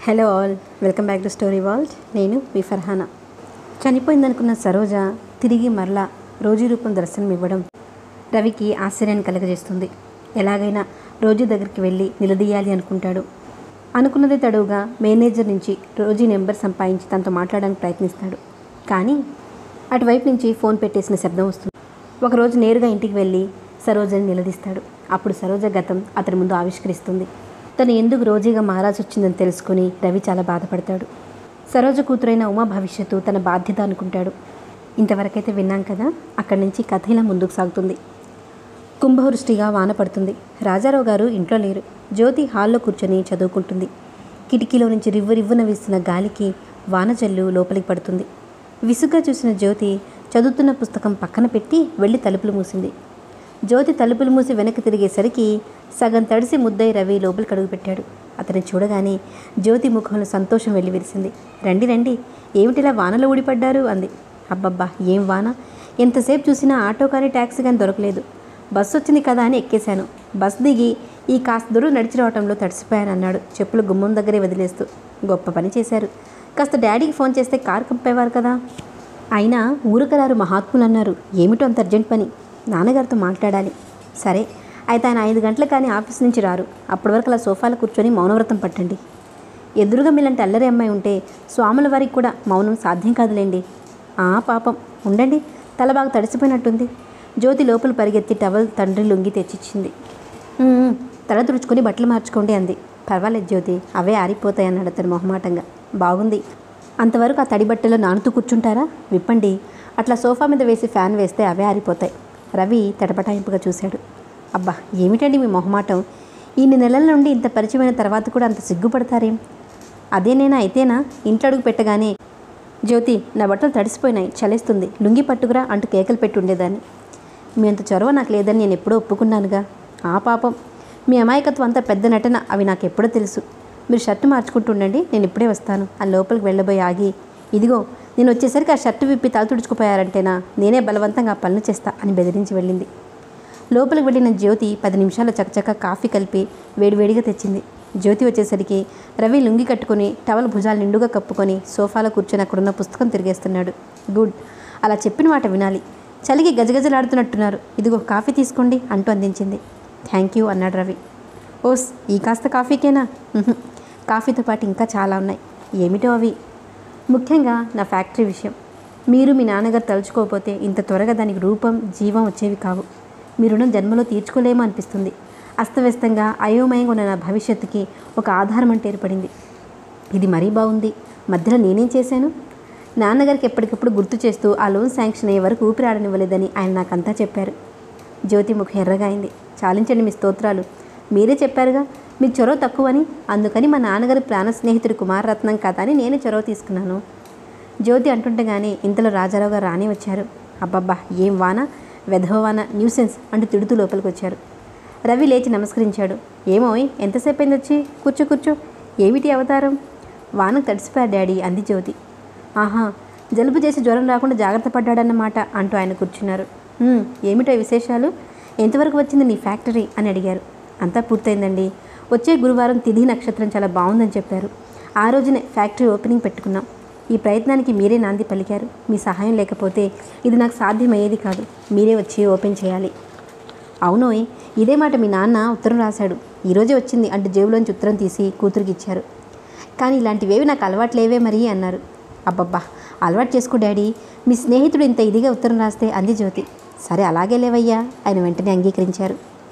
Hello all welcome back to Story Vault నేను మీ ఫర్హానా చనిపోయిందనుకున్న సరోజ తిరిగి మరలా రోజు రూపం దర్శనం ఇవ్వడం రవికి ఆశ్చర్యాన్ని కలగజేస్తుంది ఎలాగైనా రోజు దగ్గరికి వెళ్ళి నిలదీయాలి అనుకుంటాడు అనుకున్నది తడువుగా మేనేజర్ నుంచి రోజీ నెంబర్ సంపాదించి తనతో మాట్లాడడానికి ప్రయత్నిస్తాడు కానీ అటువైపు నుంచి ఫోన్ పెట్టేసిన శబ్దం వస్తుంది ఒకరోజు నేరుగా ఇంటికి వెళ్ళి సరోజని నిలదీస్తాడు అప్పుడు సరోజ గతం అతని ముందు ఆవిష్కరిస్తుంది తను ఎందుకు రోజీగా మారాల్సి వచ్చిందని తెలుసుకుని రవి చాలా బాధపడతాడు సరోజ కూతురైన ఉమా భవిష్యత్తు తన బాధ్యత అనుకుంటాడు ఇంతవరకైతే విన్నాం కదా అక్కడి నుంచి కథ ఇలా ముందుకు సాగుతుంది కుంభవృష్టిగా వాన పడుతుంది రాజారావు గారు ఇంట్లో లేరు జ్యోతి హాల్లో కూర్చొని చదువుకుంటుంది కిటికీలో నుంచి రివ్వు రివ్వున వీస్తున్న గాలికి వాన జల్లు లోపలికి పడుతుంది విసుగ్గా చూసిన జ్యోతి చదువుతున్న పుస్తకం పక్కన పెట్టి వెళ్ళి తలుపులు మూసింది జ్యోతి తలుపులు మూసి వెనక్కి తిరిగేసరికి సగం తడిసి ముద్దై రవి లోపలికి అడుగుపెట్టాడు అతన్ని చూడగానే జ్యోతి ముఖంలో సంతోషం వెళ్ళి విరిసింది రండి రండి ఏమిటిలా వానలో ఊడిపడ్డారు అంది అబ్బబ్బా ఏం వాన ఎంతసేపు చూసినా ఆటో కానీ ట్యాక్సీ కానీ దొరకలేదు బస్సు వచ్చింది కదా అని ఎక్కేశాను బస్ దిగి ఈ కాస్త దూరం నడిచి రావటంలో తడిసిపోయాను అన్నాడు చెప్పులు గుమ్మం దగ్గరే వదిలేస్తూ గొప్ప పని చేశారు కాస్త డాడీకి ఫోన్ చేస్తే కారు కంపేవారు కదా అయినా ఊరుకరారు మహాత్ములు అన్నారు ఏమిటో అంత అర్జెంట్ పని నాన్నగారితో మాట్లాడాలి సరే అయితే ఆయన ఐదు గంటలకు కానీ ఆఫీస్ నుంచి రారు అప్పటి వరకు అలా సోఫాలో కూర్చొని మౌనవ్రతం పట్టండి ఎదురుగా మీలాంటి అల్లరి అమ్మాయి ఉంటే స్వాముల వారికి కూడా మౌనం సాధ్యం కాదులేండి ఆ పాపం ఉండండి తల బాగా తడిసిపోయినట్టుంది జ్యోతి లోపల పరిగెత్తి టవల్ తండ్రి లొంగి తెచ్చిచ్చింది "ఉమ్, తల తుడుచుకొని బట్టలు మార్చుకోండి అంది పర్వాలేదు జ్యోతి అవే ఆరిపోతాయి అన్నాడు అతను మొహమాటంగా బాగుంది అంతవరకు ఆ తడి బట్టలో నానుతూ కూర్చుంటారా విప్పండి అట్లా సోఫా మీద వేసి ఫ్యాన్ వేస్తే అవే ఆరిపోతాయి రవి తటపటాయింపుగా చూశాడు అబ్బా ఏమిటండి మీ మొహమాటం ఇన్ని నెలల నుండి ఇంత పరిచయమైన తర్వాత కూడా అంత సిగ్గుపడతారేం అదేనేనా అయితేనా ఇంట్లో అడుగు పెట్టగానే జ్యోతి నా బట్టలు తడిసిపోయినాయి చలేస్తుంది లుంగి పట్టుకురా అంటూ కేకలు పెట్టి ఉండేదాన్ని మీ అంత చొరవ నాకు లేదని నేను ఎప్పుడో ఒప్పుకున్నానుగా ఆ పాపం మీ అమాయకత్వం అంతా పెద్ద నటన అవి నాకు ఎప్పుడో తెలుసు మీరు షర్టు మార్చుకుంటూ ఉండండి నేను ఇప్పుడే వస్తాను ఆ లోపలికి వెళ్ళబోయి ఆగి ఇదిగో నేను వచ్చేసరికి ఆ షర్టు విప్పి తల తుడుచుకుపోయారంటేనా నేనే బలవంతంగా ఆ పనులు చేస్తా అని బెదిరించి వెళ్ళింది లోపలికి వెళ్ళిన జ్యోతి పది నిమిషాలు చకచక కాఫీ కలిపి వేడివేడిగా తెచ్చింది జ్యోతి వచ్చేసరికి రవి లుంగి కట్టుకొని టవల్ భుజాలు నిండుగా కప్పుకొని సోఫాలో కూర్చొని అక్కడున్న పుస్తకం తిరిగేస్తున్నాడు గుడ్ అలా చెప్పిన మాట వినాలి చలికి గజగజలాడుతున్నట్టున్నారు ఇదిగో కాఫీ తీసుకోండి అంటూ అందించింది థ్యాంక్ యూ అన్నాడు రవి ఓస్ ఈ కాస్త కాఫీకేనా ఉహుం. కాఫీతో పాటు ఇంకా చాలా ఉన్నాయి ఏమిటో అవి ముఖ్యంగా నా ఫ్యాక్టరీ విషయం మీరు మీ నాన్నగారు తలుచుకోకపోతే ఇంత త్వరగా దానికి రూపం జీవం వచ్చేవి కావు మీ రుణం జన్మలో తీర్చుకోలేమో అనిపిస్తుంది అస్తవ్యస్తంగా అయోమయంగా ఉన్న నా భవిష్యత్తుకి ఒక ఆధారం అంటే ఏర్పడింది ఇది మరీ బాగుంది మధ్యలో నేనేం చేశాను నాన్నగారికి ఎప్పటికప్పుడు గుర్తు చేస్తూ ఆ లోన్ శాంక్షన్ అయ్యే వరకు ఊపిరాడనివ్వలేదని ఆయన నాకంతా చెప్పారు జ్యోతి ముఖం ఎర్రగా అయింది చాలించండి మీ స్తోత్రాలు మీరే చెప్పారుగా మీ చొరవ తక్కువని అందుకని మా నాన్నగారి ప్రాణ స్నేహితుడు కుమారరత్నం కదా అని నేనే చొరవ తీసుకున్నాను జ్యోతి అంటుండగానే ఇంతలో రాజారావు గారు రాని వచ్చారు అబ్బబ్బా ఏం వాన వెధవవాన న్యూసెన్స్ అంటూ తిడుతూ లోపలికి వచ్చారు రవి లేచి నమస్కరించాడు ఏమోయ్ ఎంతసేపు అయింది వచ్చి కూర్చో కూర్చో ఏమిటి అవతారం వానకు తడిసిపోయాడు డాడీ అంది జ్యోతి ఆహా జలుబు చేసి జ్వరం రాకుండా జాగ్రత్త పడ్డాడన్నమాట అంటూ ఆయన కూర్చున్నారు "హ్మ్, ఏమిటో ఈ విశేషాలు ఎంతవరకు వచ్చింది నీ ఫ్యాక్టరీ అని అడిగారు అంతా పూర్తయిందండి వచ్చే గురువారం తిథి నక్షత్రం చాలా బాగుందని చెప్పారు ఆ రోజునే ఫ్యాక్టరీ ఓపెనింగ్ పెట్టుకున్నాం ఈ ప్రయత్నానికి మీరే నాంది పలికారు మీ సహాయం లేకపోతే ఇది నాకు సాధ్యమయ్యేది కాదు మీరే వచ్చి ఓపెన్ చేయాలి అవునోయ్ ఇదే మాట మీ నాన్న ఉత్తరం రాశాడు ఈరోజే వచ్చింది అంటూ జేబులోంచి ఉత్తరం తీసి కూతురికి ఇచ్చారు కానీ ఇలాంటివేవి నాకు అలవాటు లేవే మరి అన్నారు అబ్బబ్బా అలవాటు చేసుకో డాడీ మీ స్నేహితుడు ఇంత ఇదిగా ఉత్తరం రాస్తే అంది జ్యోతి సరే అలాగే లేవయ్యా ఆయన వెంటనే అంగీకరించారు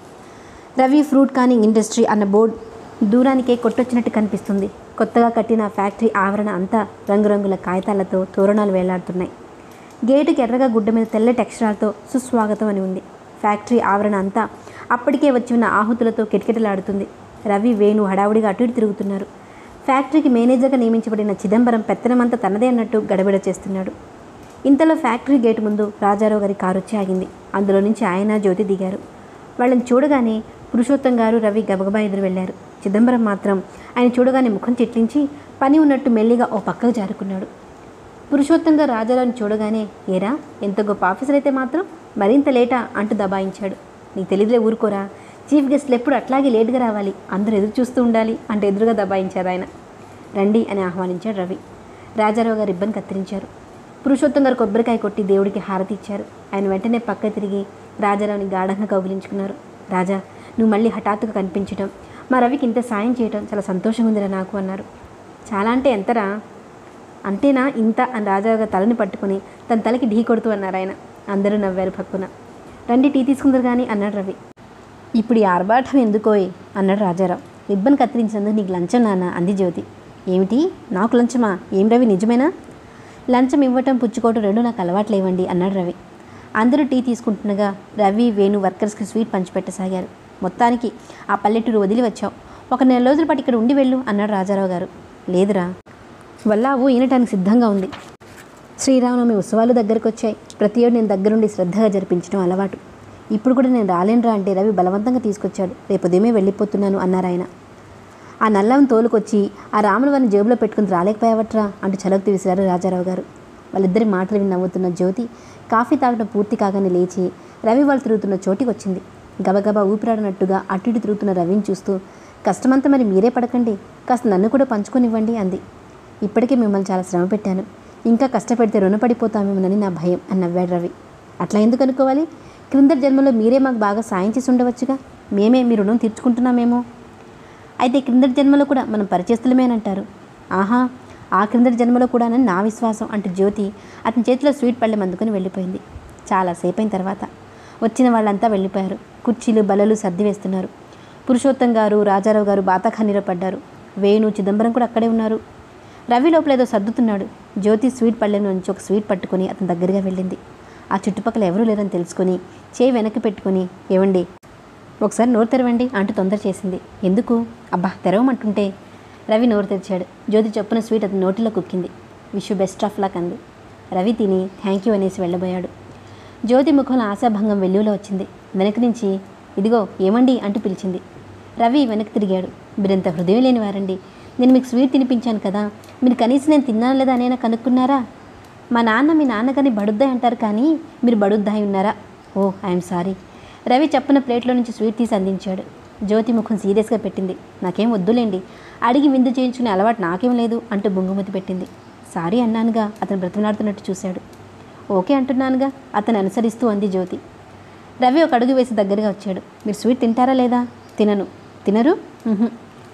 రవి ఫ్రూట్ కానింగ్ ఇండస్ట్రీ అన్న బోర్డు దూరానికే కొట్టొచ్చినట్టు కనిపిస్తుంది కొత్తగా కట్టిన ఫ్యాక్టరీ ఆవరణ అంతా రంగురంగుల కాగితాలతో తోరణాలు వేలాడుతున్నాయి గేటుకి ఎర్రగా గుడ్డ మీద తెల్లటి అక్షరాలతో సుస్వాగతం అని ఉంది ఫ్యాక్టరీ ఆవరణ అంతా అప్పటికే వచ్చి ఉన్న ఆహుతులతో కిటకిటలాడుతుంది రవి వేణు హడావుడిగా అటు ఇటు తిరుగుతున్నారు ఫ్యాక్టరీకి మేనేజర్గా నియమించబడిన చిదంబరం పెత్తనమంతా తనదే అన్నట్టు గడబిడ చేస్తున్నాడు ఇంతలో ఫ్యాక్టరీ గేట్ ముందు రాజారావు గారి కారు వచ్చి ఆగింది అందులో నుంచి ఆయన జ్యోతి దిగారు వాళ్ళని చూడగానే పురుషోత్తం గారు రవి గబగబా ఎదురు వెళ్ళారు చిదంబరం మాత్రం ఆయన చూడగానే ముఖం చిట్లించి పని ఉన్నట్టు మెల్లిగా ఓ పక్కకు జారుకున్నాడు పురుషోత్తంగా రాజారావుని చూడగానే ఏరా ఎంత గొప్ప ఆఫీసర్ అయితే మాత్రం మరింత లేటా అంటూ దబాయించాడు నీకు తెలియదులే ఊరుకోరా చీఫ్ గెస్ట్లు ఎప్పుడు అట్లాగే లేటుగా రావాలి అందరూ ఎదురు చూస్తూ ఉండాలి అంటే ఎదురుగా దబాయించారు ఆయన రండి అని ఆహ్వానించాడు రవి రాజారావు గారు రిబ్బన్ కత్తిరించారు పురుషోత్తం గారు కొబ్బరికాయ కొట్టి దేవుడికి హారతి ఇచ్చారు ఆయన వెంటనే పక్క తిరిగి రాజారావుని గాఢంగా కౌగిలించుకున్నారు రాజా నువ్వు మళ్ళీ హఠాత్తుగా కనిపించడం మా రవికి ఇంత సాయం చేయడం చాలా సంతోషంగా ఉందిరా నాకు అన్నారు చాలా అంటే ఎంతరా అంతేనా ఇంత అని రాజారావు గారు తలని పట్టుకుని తన తలకి ఢీ కొడుతూ అన్నారు ఆయన అందరూ నవ్వారు పక్కున రండి టీ తీసుకుందరు కానీ అన్నాడు రవి ఇప్పుడు ఈ ఆర్భాటం ఎందుకోయ్ అన్నాడు రాజారావు రిబ్బన్ కత్తిరించినందుకు నీకు లంచం నాన్న అంది జ్యోతి ఏమిటి నాకు లంచమా ఏం రవి నిజమేనా లంచం ఇవ్వటం పుచ్చుకోవటం రెండు నాకు అలవాట్లేవండి అన్నాడు రవి అందరూ టీ తీసుకుంటుండగా రవి వేణు వర్కర్స్కి స్వీట్ పంచిపెట్టసాగారు మొత్తానికి ఆ పల్లెటూరు వదిలి వచ్చావు ఒక నెల రోజుల పాటు ఇక్కడ ఉండి వెళ్ళు అన్నాడు రాజారావు గారు లేదురా వల్లావు ఈనటానికి సిద్ధంగా ఉంది శ్రీరామనవమి ఉత్సవాలు దగ్గరకు వచ్చాయి ప్రతి ఏడు నేను దగ్గరుండి శ్రద్ధగా జరిపించడం అలవాటు ఇప్పుడు కూడా నేను రాలేనురా అంటే రవి బలవంతంగా తీసుకొచ్చాడు రేపు ఉదయమే వెళ్ళిపోతున్నాను అన్నారు ఆయన ఆ నల్లం తోలుకొచ్చి ఆ రాముల వారిని జేబులో పెట్టుకుని రాలేకపోయావట్రా అంటూ చలకు విసిరారు రాజారావు గారు వాళ్ళిద్దరి మాటలు విని నవ్వుతున్న జ్యోతి కాఫీ తాగడం పూర్తి కాగానే లేచి రవి వాళ్ళు తిరుగుతున్న చోటికి వచ్చింది గబగబా ఊపిరాడినట్టుగా అటు ఇటు తిరుగుతున్న రవిని చూస్తూ కష్టమంతా మరి మీరే పడకండి కాస్త నన్ను కూడా పంచుకొనివ్వండి అంది ఇప్పటికే మిమ్మల్ని చాలా శ్రమ పెట్టాను ఇంకా కష్టపెడితే రుణపడిపోతామేమోనని నా భయం అని నవ్వాడు రవి అట్లా ఎందుకు అనుకోవాలి క్రింద జన్మలో మీరే మాకు బాగా సాయం చేసి ఉండవచ్చుగా మేమే మీ రుణం తీర్చుకుంటున్నామేమో అయితే క్రిందటి జన్మలో కూడా మనం పరిచయస్తులమేనంటారు ఆహా ఆ క్రిందటి జన్మలో కూడా నా విశ్వాసం అంటూ జ్యోతి అతని చేతిలో స్వీట్ పళ్ళెం అందుకొని వెళ్ళిపోయింది చాలాసేపు అయిన తర్వాత వచ్చిన వాళ్ళంతా వెళ్ళిపోయారు కుర్చీలు బల్లలు సర్ది వేస్తున్నారు పురుషోత్తం గారు రాజారావు గారు బాతాఖానీలో పడ్డారు వేణు చిదంబరం కూడా అక్కడే ఉన్నారు రవి లోపల ఏదో సర్దుతున్నాడు జ్యోతి స్వీట్ పళ్ళెం నుంచి ఒక స్వీట్ పట్టుకొని అతని దగ్గరగా వెళ్ళింది ఆ చుట్టుపక్కల ఎవరూ లేరని తెలుసుకొని చేయి వెనక్కి పెట్టుకొని ఏవండి ఒకసారి నోరు తెరవండి అంటూ తొందర చేసింది ఎందుకు అబ్బా తెరవమంటుంటే రవి నోరు తెరిచాడు జ్యోతి చొప్పున స్వీట్ అతని నోటిలో కుక్కింది విష్ బెస్ట్ ఆఫ్ లక్ అంది రవి తిని థ్యాంక్ యూ అనేసి వెళ్ళబోయాడు జ్యోతి ముఖంలో ఆశాభంగం వెల్లువలో వచ్చింది వెనక నుంచి ఇదిగో ఏమండి అంటూ పిలిచింది రవి వెనక్కి తిరిగాడు మీరంత హృదయం లేని వారండి నేను మీకు స్వీట్ తినిపించాను కదా మీరు కనీసం నేను తిన్నాను లేదా అనేనా కనుక్కున్నారా మా నాన్న మీ నాన్నగారిని బడుద్దాయి అంటారు కానీ మీరు బడుద్దాయి ఉన్నారా ఓ ఐఎమ్ సారీ రవి చప్పున ప్లేట్లో నుంచి స్వీట్ తీసి అందించాడు జ్యోతి ముఖం సీరియస్గా పెట్టింది నాకేం వద్దులేండి అడిగి విందు చేయించుకునే అలవాటు నాకేం లేదు అంటూ బొంగుమతి పెట్టింది సారీ అన్నానుగా అతను బ్రతిమలాడుతున్నట్టు చూశాడు ఓకే అంటున్నానుగా అతను అనుసరిస్తూ అంది జ్యోతి రవి ఒక అడుగు వేసి దగ్గరగా వచ్చాడు మీరు స్వీట్ తింటారా లేదా తినను తినరు "ఉహుం."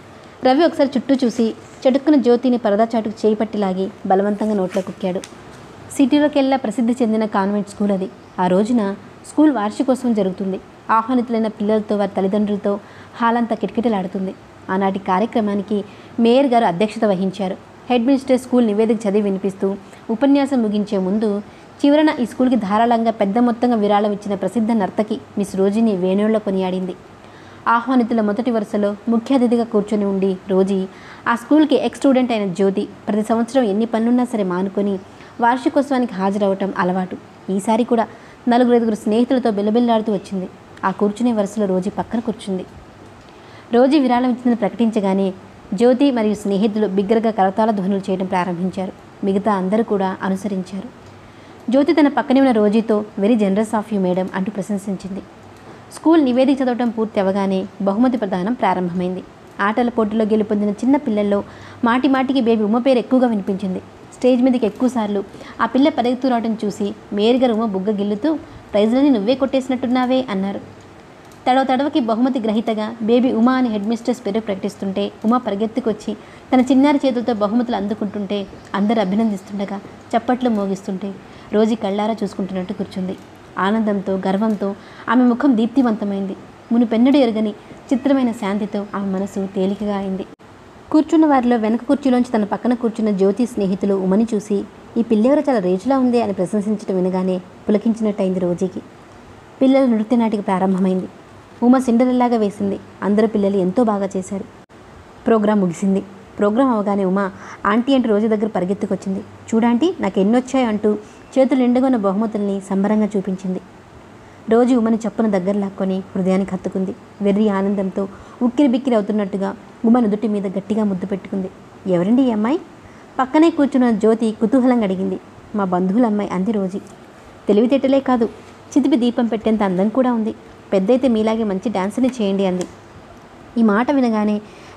రవి ఒకసారి చుట్టూ చూసి చటుక్కున జ్యోతిని పరదా చాటుకు చేయి పట్టి లాగి బలవంతంగా నోట్లో కుక్కాడు సిటీలోకెల్లా ప్రసిద్ధి చెందిన కాన్వెంట్ స్కూల్ అది ఆ రోజున స్కూల్ వార్షికోత్సవం జరుగుతుంది ఆహ్వానితులైన పిల్లలతో వారి తల్లిదండ్రులతో హాల్ అంతా కిటకిటలాడుతుంది ఆనాటి కార్యక్రమానికి మేయర్ గారు అధ్యక్షత వహించారు హెడ్ మినిస్టర్ స్కూల్ నివేదిక చదివి వినిపిస్తూ ఉపన్యాసం ముగించే ముందు చివరన ఈ స్కూల్కి ధారాళంగా పెద్ద మొత్తంగా విరాళం ఇచ్చిన ప్రసిద్ధ నర్తకి మిస్ రోజీని వేణువుల్లో కొనియాడింది ఆహ్వానితుల మొదటి వరుసలో ముఖ్య అతిథిగా కూర్చొని ఉండి రోజీ ఆ స్కూల్కి ఎక్స్ స్టూడెంట్ అయిన జ్యోతి ప్రతి సంవత్సరం ఎన్ని పనులున్నా సరే మానుకొని వార్షికోత్సవానికి హాజరవటం అలవాటు ఈసారి కూడా నలుగురు ఐదుగురు స్నేహితులతో బిల్లబిల్లాడుతూ వచ్చింది ఆ కూర్చునే వరుసలో రోజీ పక్కన కూర్చుంది రోజీ విరాళం ఇచ్చిందని ప్రకటించగానే జ్యోతి మరియు స్నేహితులు బిగ్గరగా కరతాళ ధ్వనులు చేయడం ప్రారంభించారు మిగతా అందరూ కూడా అనుసరించారు జ్యోతి తన పక్కనే ఉన్న రోజీతో very generous of you madam అంటూ ప్రశంసించింది స్కూల్ నివేదిక చదవటం పూర్తి అవగానే బహుమతి ప్రదానం ప్రారంభమైంది ఆటల పోటీలో గెలుపొందిన చిన్న పిల్లల్లో మాటి మాటికి బేబీ ఉమ పేరు ఎక్కువగా వినిపించింది స్టేజ్ మీదకి ఎక్కువసార్లు ఆ పిల్ల పరిగెత్తు రావడం చూసి మేయర్ గారు ఉమ బుగ్గ గిల్లుతూ ప్రైజ్లని నువ్వే కొట్టేసినట్టున్నావే అన్నారు తడవ తడవకి బహుమతి గ్రహీతగా బేబీ ఉమా అని హెడ్ మిస్ట్రెస్ పేరు ప్రకటిస్తుంటే ఉమా పరిగెత్తుకొచ్చి తన చిన్నారి చేతులతో బహుమతులు అందుకుంటుంటే అందరు అభినందిస్తుండగా చప్పట్లు మోగిస్తుంటే రోజు కళ్ళారా చూసుకుంటున్నట్టు కూర్చుంది ఆనందంతో గర్వంతో ఆమె ముఖం దీప్తివంతమైంది మునుపెన్నడు ఎరగని చిత్రమైన శాంతితో ఆమె మనసు తేలికగా అయింది కూర్చున్న వారిలో వెనక కుర్చీలోంచి తన పక్కన కూర్చున్న జ్యోతి స్నేహితులు ఉమని చూసి ఈ పిల్లెవరో చాలా రేచులా ఉంది అని ప్రశంసించడం వినగానే పులకించినట్టయింది రోజీకి పిల్లల నృత్య నాటిక ప్రారంభమైంది ఉమ సిండరెల్లాగా వేసింది అందరు పిల్లలు ఎంతో బాగా చేశారు ప్రోగ్రాం ముగిసింది ప్రోగ్రాం అవగానే ఉమా ఆంటీ అంటూ రోజు దగ్గర పరిగెత్తుకొచ్చింది చూడాంటీ నాకు ఎన్ని వచ్చాయి అంటూ చేతులు నిండుగున్న బహుమతుల్ని సంబరంగా చూపించింది రోజు ఉమని చప్పున దగ్గర లాక్కొని హృదయానికి హత్తుకుంది వెర్రి ఆనందంతో ఉక్కిరి బిక్కిరి అవుతున్నట్టుగా ఉమ నుదుటి మీద గట్టిగా ముద్దు పెట్టుకుంది ఎవరండి ఈ అమ్మాయి పక్కనే కూర్చున్న జ్యోతి కుతూహలంగా అడిగింది మా బంధువుల అమ్మాయి అంది రోజీ తెలివితేటలే కాదు చితిపి దీపం పెట్టేంత అందం కూడా ఉంది పెద్దయితే మీలాగే మంచి డాన్స్ని చేయండి అంది ఈ మాట వినగానే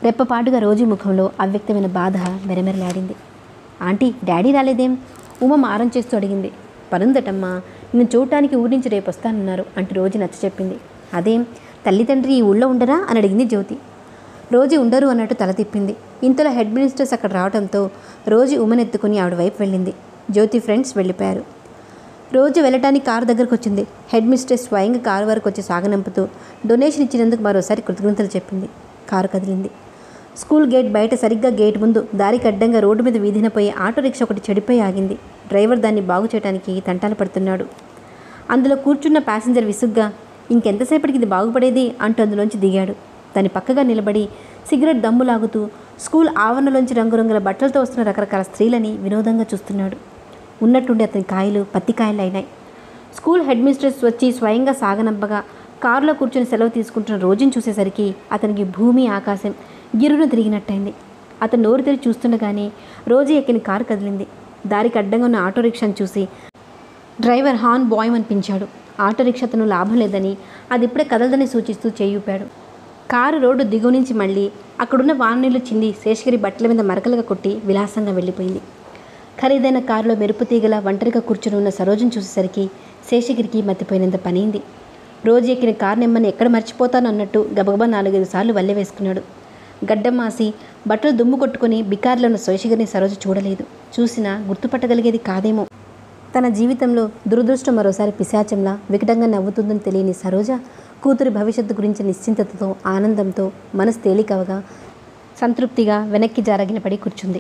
రెప్పపాటుగా రోజు ముఖంలో అవ్యక్తమైన బాధ మెరమెరలాడింది ఆంటీ డాడీ రాలేదేం ఉమ మారం చేస్తూ అడిగింది పరుందటమ్మా నిన్ను చూడటానికి ఊరి నుంచి రేపు వస్తానన్నారు అంటూ రోజు నచ్చ చెప్పింది అదేం తల్లి తండ్రి ఈ ఊళ్ళో ఉండరా అని అడిగింది జ్యోతి రోజు ఉండరు అన్నట్టు తల తిప్పింది ఇంతలో హెడ్ మినిస్టర్స్ అక్కడ రావడంతో రోజు ఉమనెత్తుకుని ఆవిడ వైపు వెళ్ళింది జ్యోతి ఫ్రెండ్స్ వెళ్ళిపోయారు రోజు వెళ్ళటానికి కారు దగ్గరకు వచ్చింది హెడ్ మిస్ట్రెస్ స్వయంగా కారు వరకు వచ్చి సాగనంపుతూ డొనేషన్ ఇచ్చినందుకు మరోసారి కృతజ్ఞతలు చెప్పింది కారు కదిలింది స్కూల్ గేట్ బయట సరిగ్గా గేట్ ముందు దారికి అడ్డంగా రోడ్డు మీద వీధిన పోయి ఆటో రిక్షా ఒకటి చెడిపోయి ఆగింది డ్రైవర్ దాన్ని బాగు చేయడానికి తంటాలు పడుతున్నాడు అందులో కూర్చున్న ప్యాసింజర్ విసుగ్గా ఇంకెంతసేపటికి ఇది బాగుపడేది అంటూ అందులోంచి దిగాడు దాని పక్కగా నిలబడి సిగరెట్ దమ్ము లాగుతూ స్కూల్ ఆవరణలోంచి రంగురంగుల బట్టలతో వస్తున్న రకరకాల స్త్రీలని వినోదంగా చూస్తున్నాడు ఉన్నట్టుండి అతని కాయలు పత్తి కాయలు అయినాయి స్కూల్ హెడ్ మిస్ట్రెస్ వచ్చి స్వయంగా సాగనంపగా కారులో కూర్చొని సెలవు తీసుకుంటున్న రోజుని చూసేసరికి అతనికి భూమి ఆకాశం గిరున తిరిగినట్టయింది అతను నోరు తెరిచి చూస్తుండగానే రోజు ఎక్కిన కారు కదిలింది దారికి అడ్డంగా ఉన్న ఆటో రిక్షాను చూసి డ్రైవర్ హార్న్ బాయ్ అనిపించాడు ఆటో రిక్షా తను లాభం లేదని అది ఇప్పుడే కదలదని సూచిస్తూ చేయూపాడు కారు రోడ్డు దిగువ నుంచి మళ్ళీ అక్కడున్న వాననీళ్లు చింది శేషగిరి బట్టల మీద మరకలుగా కొట్టి విలాసంగా వెళ్ళిపోయింది ఖరీదైన కారులో మెరుపు తీగల ఒంటరిగా కూర్చుని ఉన్న సరోజను చూసేసరికి శేషగిరికి మతిపోయినంత పనైంది రోజు ఎక్కిన కారు నెమ్మని ఎక్కడ మర్చిపోతాను అన్నట్టు గబగబా నాలుగైదు సార్లు వల్లె వేసుకున్నాడు గడ్డం మాసి బట్టలు దుమ్ము కొట్టుకుని బికార్లో ఉన్న శేషగిరిని సరోజ చూడలేదు చూసినా గుర్తుపట్టగలిగేది కాదేమో తన జీవితంలో దురదృష్టం మరోసారి పిశాచంలా వికటంగా నవ్వుతుందని తెలియని సరోజ కూతురి భవిష్యత్తు గురించి నిశ్చింతతతో ఆనందంతో మనసు తేలికవగా సంతృప్తిగా వెనక్కి జారగిన పడి కూర్చుంది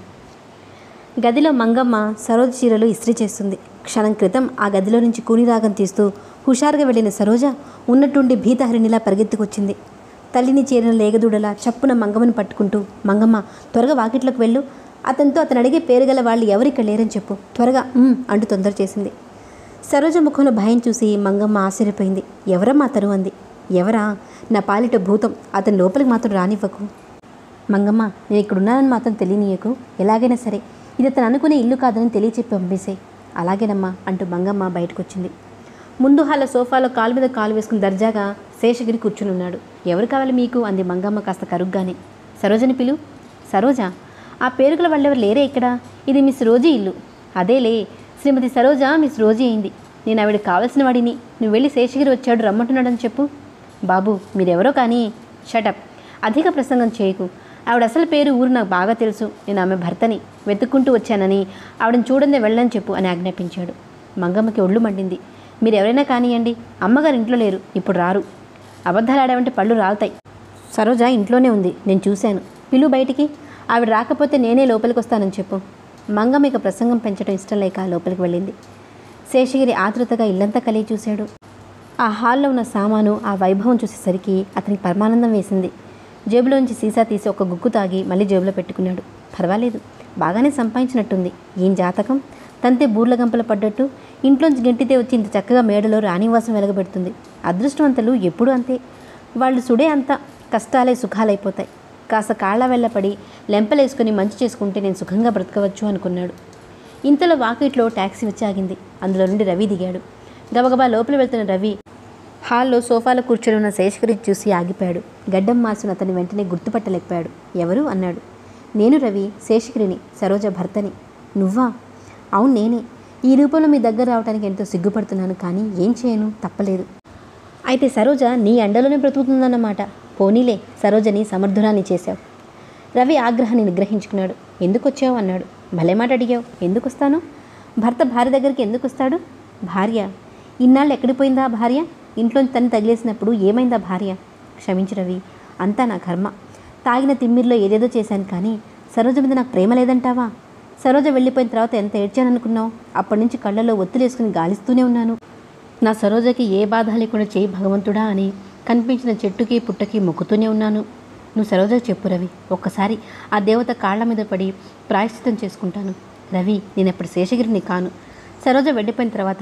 గదిలో మంగమ్మ సరోజ చీరలు ఇస్త్రీ చేస్తుంది క్షణం క్రితం ఆ గదిలో నుంచి కూనిరాగం తీస్తూ హుషారుగా వెళ్ళిన సరోజ ఉన్నట్టుండి భీతహరిణిలా పరిగెత్తుకొచ్చింది తల్లిని చేరిన లేగదూడలా చప్పున మంగమ్మని పట్టుకుంటూ మంగమ్మ త్వరగా వాకిట్లోకి వెళ్ళు అతనితో అతను అడిగే పేరు గల వాళ్ళు ఎవరిక్కడ లేరని చెప్పు త్వరగా "ఉమ్" అంటూ తొందర చేసింది సరోజ ముఖంలో భయం చూసి మంగమ్మ ఆశ్చర్యపోయింది ఎవరమ్మా అతను అంది ఎవరా నా పాలిట భూతం అతని లోపలికి మాత్రం రానివ్వకు మంగమ్మ నేను ఇక్కడ ఉన్నానని మాత్రం తెలియనీయకు ఎలాగైనా సరే ఇది అతను అనుకునే ఇల్లు కాదని తెలియచెప్పి పంపేసే అలాగేనమ్మా అంటూ మంగమ్మ బయటకు వచ్చింది ముందు హాల సోఫాలో కాలు మీద కాలు వేసుకుని దర్జాగా శేషగిరి కూర్చుని ఉన్నాడు ఎవరు కావాలి మీకు అంది మంగమ్మ కాస్త కరుగ్గానే సరోజని పిలు సరోజ ఆ పేరుగల వాళ్ళెవరు లేరే ఇక్కడ ఇది మిస్ రోజీ ఇల్లు అదేలే శ్రీమతి సరోజ మిస్ రోజీ అయింది నేను ఆవిడ కావలసిన వాడిని నువ్వు వెళ్ళి శేషగిరి వచ్చాడు రమ్మంటున్నాడని చెప్పు బాబు మీరెవరో కానీ షటప్ అధిక ప్రసంగం చేయకు ఆవిడ అసలు పేరు ఊరు నాకు బాగా తెలుసు నేను ఆమె భర్తని వెతుక్కుంటూ వచ్చానని ఆవిడని చూడందే వెళ్ళని చెప్పు అని ఆజ్ఞాపించాడు మంగమ్మకి ఒళ్ళు మండింది మీరు ఎవరైనా కానియండి అమ్మగారు ఇంట్లో లేరు ఇప్పుడు రారు అబద్ధాలు ఆడామంటే పళ్ళు రాలుతాయి సరోజ ఇంట్లోనే ఉంది నేను చూశాను పిలు బయటికి ఆవిడ రాకపోతే నేనే లోపలికి వస్తానని చెప్పు మంగమ్మ ఇక ప్రసంగం పెంచడం ఇష్టం లేక లోపలికి వెళ్ళింది శేషగిరి ఆతృతగా ఇల్లంతా కలిగి చూశాడు ఆ హాల్లో ఉన్న సామాను ఆ వైభవం చూసేసరికి అతనికి పరమానందం వేసింది జేబులోంచి సీసా తీసి ఒక గుక్కు తాగి మళ్ళీ జేబులో పెట్టుకున్నాడు పర్వాలేదు బాగానే సంపాదించినట్టుంది ఏం జాతకం తంతే బూర్ల గంపల పడ్డట్టు ఇంట్లోంచి గెంటితే వచ్చి ఇంత చక్కగా మేడలో రాణివాసం వెలగబెడుతుంది అదృష్టవంతులు ఎప్పుడూ అంతే వాళ్ళు సుడే అంత కష్టాలే సుఖాలైపోతాయి కాస్త కాళ్ళ వెళ్ళపడి లెంపలేసుకుని మంచి చేసుకుంటే నేను సుఖంగా బ్రతకవచ్చు అనుకున్నాడు ఇంతలో వాకిట్లో ట్యాక్సీ వచ్చి ఆగింది అందులో నుండి రవి దిగాడు గబగబా లోపల వెళ్తున్న రవి హాల్లో సోఫాలో కూర్చొని ఉన్న శేషగిరి చూసి ఆగిపోయాడు గడ్డం మాసిన అతని వెంటనే గుర్తుపట్టలేకపోయాడు ఎవరు అన్నాడు నేను రవి శేషగిరిని సరోజ భర్తని నువ్వా అవును నేనే ఈ రూపంలో మీ దగ్గర రావడానికి ఎంతో సిగ్గుపడుతున్నాను కానీ ఏం చేయను తప్పలేదు అయితే సరోజ నీ అండలోనే బ్రతుకుతుందన్నమాట పోనీలే సరోజని సమర్థురాన్ని చేశావు రవి ఆగ్రహాన్ని నిగ్రహించుకున్నాడు ఎందుకు వచ్చావు అన్నాడు భలే మాట అడిగావు ఎందుకు వస్తాను భర్త భార్య దగ్గరికి ఎందుకు వస్తాడు భార్య ఇన్నాళ్ళు ఎక్కడికి పోయిందా ఆ భార్య ఇంట్లోంచి తను తగిలేసినప్పుడు ఏమైందా భార్య క్షమించు రవి అంతా నా కర్మ తాగిన తిమ్మిరిలో ఏదేదో చేశాను కానీ సరోజ మీద నాకు ప్రేమ లేదంటావా సరోజ వెళ్ళిపోయిన తర్వాత ఎంత ఏడ్చాననుకున్నావు అప్పటి నుంచి కళ్ళలో ఒత్తులేసుకుని గాలిస్తూనే ఉన్నాను నా సరోజకి ఏ బాధ లేకుండా చేయి భగవంతుడా అని కనిపించిన చెట్టుకి పుట్టకి మొక్కుతూనే ఉన్నాను నువ్వు సరోజకి చెప్పు రవి ఒక్కసారి ఆ దేవత కాళ్ళ మీద పడి ప్రాయశ్చితం చేసుకుంటాను రవి నేను ఎప్పుడు శేషగిరిని కాను సరోజ వెళ్ళిపోయిన తర్వాత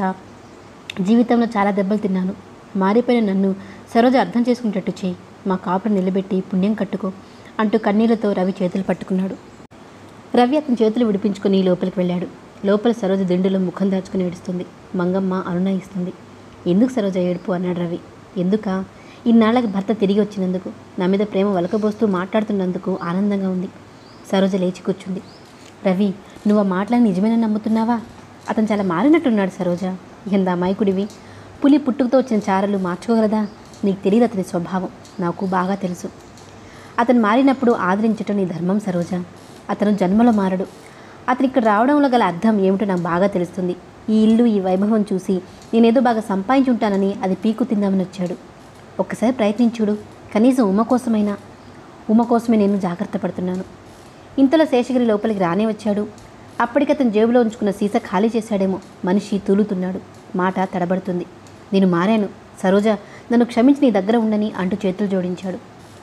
జీవితంలో చాలా దెబ్బలు తిన్నాను మారిపోయిన నన్ను సరోజ అర్థం చేసుకునేటట్టు చేయి మా కాపును నిలబెట్టి పుణ్యం కట్టుకో అంటూ కన్నీళ్లతో రవి చేతులు పట్టుకున్నాడు రవి అతని చేతులు విడిపించుకుని లోపలికి వెళ్ళాడు లోపల సరోజ దిండులో ముఖం దాచుకుని ఏడుస్తుంది మంగమ్మ అనునయిస్తుంది ఎందుకు సరోజ ఏడుపు అన్నాడు రవి ఎందుక ఇన్నాళ్ళకి భర్త తిరిగి వచ్చినందుకు నా మీద ప్రేమ వలకబోస్తూ మాట్లాడుతున్నందుకు ఆనందంగా ఉంది సరోజ లేచి కూర్చుంది రవి నువ్వు ఆ మాటలను నిజమేనా నమ్ముతున్నావా అతను చాలా మారినట్టున్నాడు సరోజ ఎంత అమాయకుడివి పులి పుట్టుకతో వచ్చిన చారలు మార్చుకోగలదా నీకు తెలియదు అతని స్వభావం నాకు బాగా తెలుసు అతను మారినప్పుడు ఆదరించటం నీ ధర్మం సరోజ అతను జన్మలో మారడు అతను ఇక్కడ రావడంలో గల అర్థం ఏమిటో నాకు బాగా తెలుస్తుంది ఈ ఇల్లు ఈ వైభవం చూసి నేనేదో బాగా సంపాదించి ఉంటానని అది పీకు తిందామని వచ్చాడు ఒక్కసారి ప్రయత్నించుడు కనీసం ఉమ కోసమైనా ఉమ కోసమే నేను జాగ్రత్త పడుతున్నాను ఇంతలో శేషగిరి లోపలికి రానే వచ్చాడు అప్పటికి అతను జేబులో ఉంచుకున్న సీసా ఖాళీ చేశాడేమో మనిషి తూలుతున్నాడు మాట తడబడుతుంది నేను మారాను సరోజ నన్ను క్షమించి నీ దగ్గర ఉండని అంటూ చేతులు జోడించాడు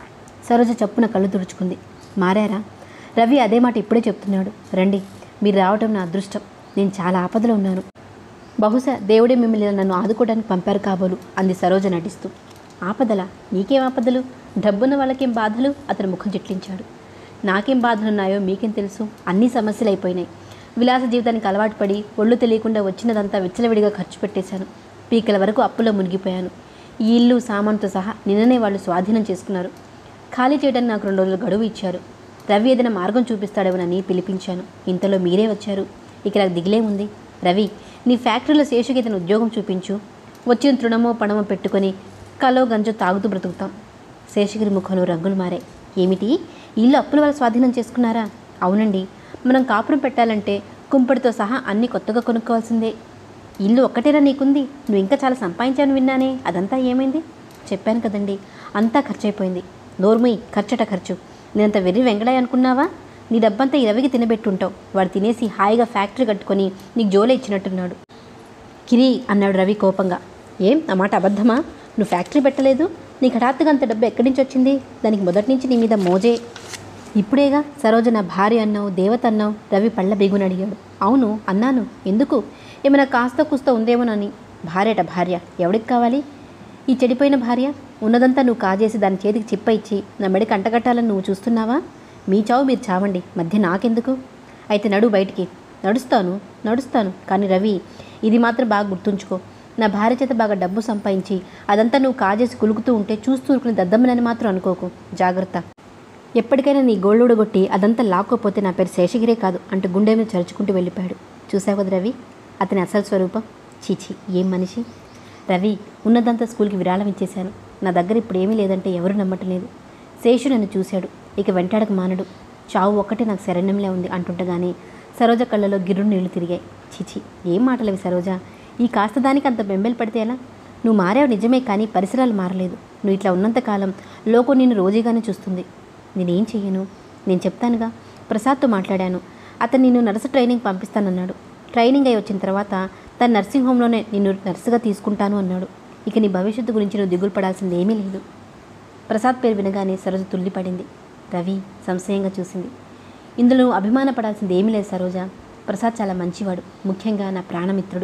సరోజ చప్పున కళ్ళు తుడుచుకుంది మారారా రవి అదే మాట ఇప్పుడే చెప్తున్నాడు రండి మీరు రావటం నా అదృష్టం నేను చాలా ఆపదలో ఉన్నాను బహుశా దేవుడే మిమ్మల్ని ఇలా నన్ను ఆదుకోవడానికి పంపారు కాబోలు అంది సరోజ నటిస్తూ ఆపదలా నీకేం ఆపదలు డబ్బున్న వాళ్ళకేం బాధలు అతను ముఖం చిట్లించాడు నాకేం బాధలున్నాయో మీకేం తెలుసు అన్ని సమస్యలు అయిపోయినాయి విలాస జీవితానికి అలవాటు పడి ఒళ్ళు తెలియకుండా వచ్చినదంతా విచ్చలవిడిగా ఖర్చు పెట్టేశాను పీకల వరకు అప్పులో మునిగిపోయాను ఈ ఇల్లు సామాన్తో సహా నిన్ననే వాళ్ళు స్వాధీనం చేసుకున్నారు ఖాళీ చేయడానికి నాకు రెండు రోజులు గడువు ఇచ్చారు రవి ఏదైనా మార్గం చూపిస్తాడేమోనని పిలిపించాను ఇంతలో మీరే వచ్చారు ఇక నాకు దిగిలే ఉంది రవి నీ ఫ్యాక్టరీలో శేషుకి ఉద్యోగం చూపించు వచ్చిన తృణమో పణమో పెట్టుకొని కలో గంజో తాగుతూ బ్రతుకుతాం శేషగిరి ముఖంలో రంగులు మారాయి ఏమిటి ఇల్లు అప్పుల వల్ల స్వాధీనం చేసుకున్నారా అవునండి మనం కాపురం పెట్టాలంటే కుంపడితో సహా అన్నీ కొత్తగా కొనుక్కోవాల్సిందే ఇల్లు ఒక్కటేనా నీకుంది నువ్వు ఇంకా చాలా సంపాదించాను విన్నానే అదంతా ఏమైంది చెప్పాను కదండి అంతా ఖర్చయిపోయింది నోర్మయ్యి ఖర్చట ఖర్చు నేనంత వెర్రి వెంగళయ్య అనుకున్నావా నీ డబ్బంతా ఇరవికి తినబెట్టుంటావు వాడు తినేసి హాయిగా ఫ్యాక్టరీ కట్టుకొని నీకు జోలే ఇచ్చినట్టున్నాడు కిరి అన్నాడు రవి కోపంగా ఏం ఆ మాట అబద్ధమా నువ్వు ఫ్యాక్టరీ పెట్టలేదు నీకు హఠాత్తుగా అంత డబ్బు ఎక్కడి నుంచి వచ్చింది దానికి మొదటి నుంచి నీ మీద మోజే ఇప్పుడేగా సరోజ నా భార్య అన్నావు దేవత అన్నావు రవి పళ్ళ బిగుని అడిగాడు అవును అన్నాను ఎందుకు ఏమైనా కాస్త కుస్త ఉందేమోనని భార్యట భార్య ఎవడికి కావాలి ఈ చెడిపోయిన భార్య ఉన్నదంతా నువ్వు కాజేసి దాని చేతికి చిప్ప ఇచ్చి నా మెడకి అంటగట్టాలని నువ్వు చూస్తున్నావా మీ చావు మీరు చావండి మధ్య నాకెందుకు అయితే నడు బయటికి నడుస్తాను నడుస్తాను కానీ రవి ఇది మాత్రం బాగా గుర్తుంచుకో నా భార్య చేత బాగా డబ్బు సంపాదించి అదంతా నువ్వు కాజేసి కులుకుతూ ఉంటే చూస్తూ ఊరుకుని దద్దమ్మనని మాత్రం అనుకోకు జాగ్రత్త ఎప్పటికైనా నీ గోళ్ళు ఊడగొట్టి అదంతా లాక్కోపోతే నా పేరు శేషగిరే కాదు అంటూ గుండె మీద చరుచుకుంటూ వెళ్ళిపోయాడు చూసావు కదా రవి అతని అసలు స్వరూపం చీచి ఏం మనిషి రవి ఉన్నదంతా స్కూల్కి విరాళం ఇచ్చేశాను నా దగ్గర ఇప్పుడు ఏమీ లేదంటే ఎవరు నమ్మటం లేదు శేషు నన్ను చూశాడు ఇక వెంటాడక మానడు చావు ఒక్కటే నాకు శరణ్యంలే ఉంది అంటుండగానే సరోజ కళ్ళలో గిర్రు నీళ్లు తిరిగాయి చిచి ఏం మాటలవి సరోజ ఈ కాస్త దానికి అంత బెంబెలు పడితే ఎలా నువ్వు మారావు నిజమే కానీ పరిసరాలు మారలేదు నువ్వు ఇట్లా ఉన్నంతకాలం లోకం నిన్ను రోజీగానే చూస్తుంది నేనేం చెయ్యను నేను చెప్తానుగా ప్రసాద్తో మాట్లాడాను అతను నిన్ను నర్సు ట్రైనింగ్ పంపిస్తానన్నాడు ట్రైనింగ్ అయి వచ్చిన తర్వాత తన నర్సింగ్ హోమ్లోనే నిన్ను నర్సుగా తీసుకుంటాను అన్నాడు ఇక నీ భవిష్యత్తు గురించి నువ్వు దిగులు పడాల్సింది ఏమీ లేదు ప్రసాద్ పేరు వినగానే సరోజ తుల్లిపడింది రవి సంశయంగా చూసింది ఇందులో నువ్వు అభిమానపడాల్సింది ఏమీ లేదు సరోజ ప్రసాద్ చాలా మంచివాడు ముఖ్యంగా నా ప్రాణమిత్రుడు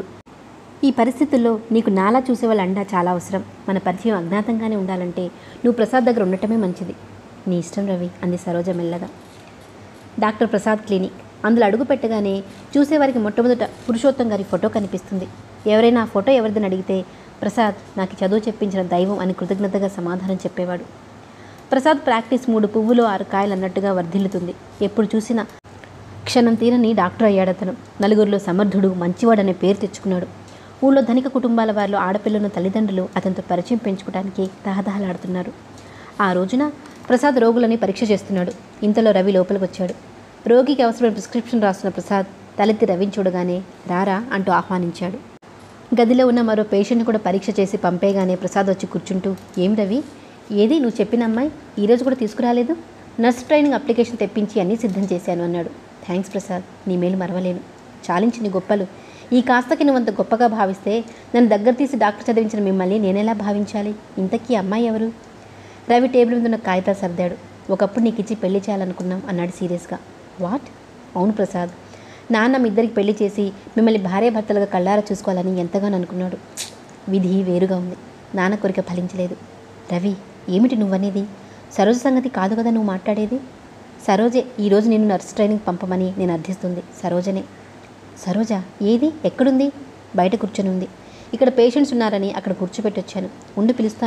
ఈ పరిస్థితుల్లో నీకు నాలా చూసేవాళ్ళ అండా చాలా అవసరం మన పరిచయం అజ్ఞాతంగానే ఉండాలంటే నువ్వు ప్రసాద్ దగ్గర ఉండటమే మంచిది నీ ఇష్టం రవి అంది సరోజ మెల్లగా డాక్టర్ ప్రసాద్ క్లినిక్ అందులో అడుగు పెట్టగానే చూసేవారికి మొట్టమొదట పురుషోత్తం గారి ఫోటో కనిపిస్తుంది ఎవరైనా ఆ ఫోటో ఎవరిదని అడిగితే ప్రసాద్ నాకు చదువు చెప్పించిన దైవం అని కృతజ్ఞతగా సమాధానం చెప్పేవాడు ప్రసాద్ ప్రాక్టీస్ మూడు పువ్వులు ఆరు కాయలు అన్నట్టుగా వర్ధిల్లుతుంది ఎప్పుడు చూసినా క్షణం తీరని డాక్టర్ అయ్యాడు అతను నలుగురిలో సమర్థుడు మంచివాడనే పేరు తెచ్చుకున్నాడు ఊళ్ళో ధనిక కుటుంబాల వారిలో ఆడపిల్లను తల్లిదండ్రులు అతనితో పరిచయం పెంచుకోవడానికి తహతహలాడుతున్నారు ఆ రోజున ప్రసాద్ రోగులని పరీక్ష చేస్తున్నాడు ఇంతలో రవి లోపలికి వచ్చాడు రోగికి అవసరమైన ప్రిస్క్రిప్షన్ రాస్తున్న ప్రసాద్ తలెత్తి రవిని చూడగానే రారా అంటూ ఆహ్వానించాడు గదిలో ఉన్న మరో పేషెంట్ని కూడా పరీక్ష చేసి పంపేగానే ప్రసాద్ వచ్చి కూర్చుంటూ ఏం రవి ఏది నువ్వు చెప్పిన అమ్మాయి ఈరోజు కూడా తీసుకురాలేదు నర్స్ ట్రైనింగ్ అప్లికేషన్ తెప్పించి అన్నీ సిద్ధం చేశాను అన్నాడు థ్యాంక్స్ ప్రసాద్ నీ మేలు మరవలేను చాలించి నీ గొప్పలు ఈ కాస్తకి నువ్వు అంత గొప్పగా భావిస్తే నన్ను దగ్గర తీసి డాక్టర్ చదివించిన మిమ్మల్ని నేనెలా భావించాలి ఇంతకీ ఈ అమ్మాయి ఎవరు రవి టేబుల్ మీద ఉన్న కాగితాలు సర్దాడు ఒకప్పుడు నీకు ఇచ్చి పెళ్లి చేయాలనుకున్నాం అన్నాడు సీరియస్గా వాట్ అవును ప్రసాద్ నాన్న మీ ఇద్దరికి పెళ్లి చేసి మిమ్మల్ని భార్యాభర్తలుగా కళ్ళారా చూసుకోవాలని ఎంతగానో అనుకున్నాడు విధి వేరుగా ఉంది నాన్న కోరిక ఫలించలేదు రవి ఏమిటి నువ్వనేది సరోజ సంగతి కాదు కదా నువ్వు మాట్లాడేది సరోజే ఈరోజు నేను నర్స్ ట్రైనింగ్ పంపమని నేను అర్థిస్తుంది సరోజనే సరోజ ఏది ఎక్కడుంది బయట కూర్చొని ఉంది ఇక్కడ పేషెంట్స్ ఉన్నారని అక్కడ కూర్చోబెట్టి వచ్చాను ఉండి పిలుస్తాను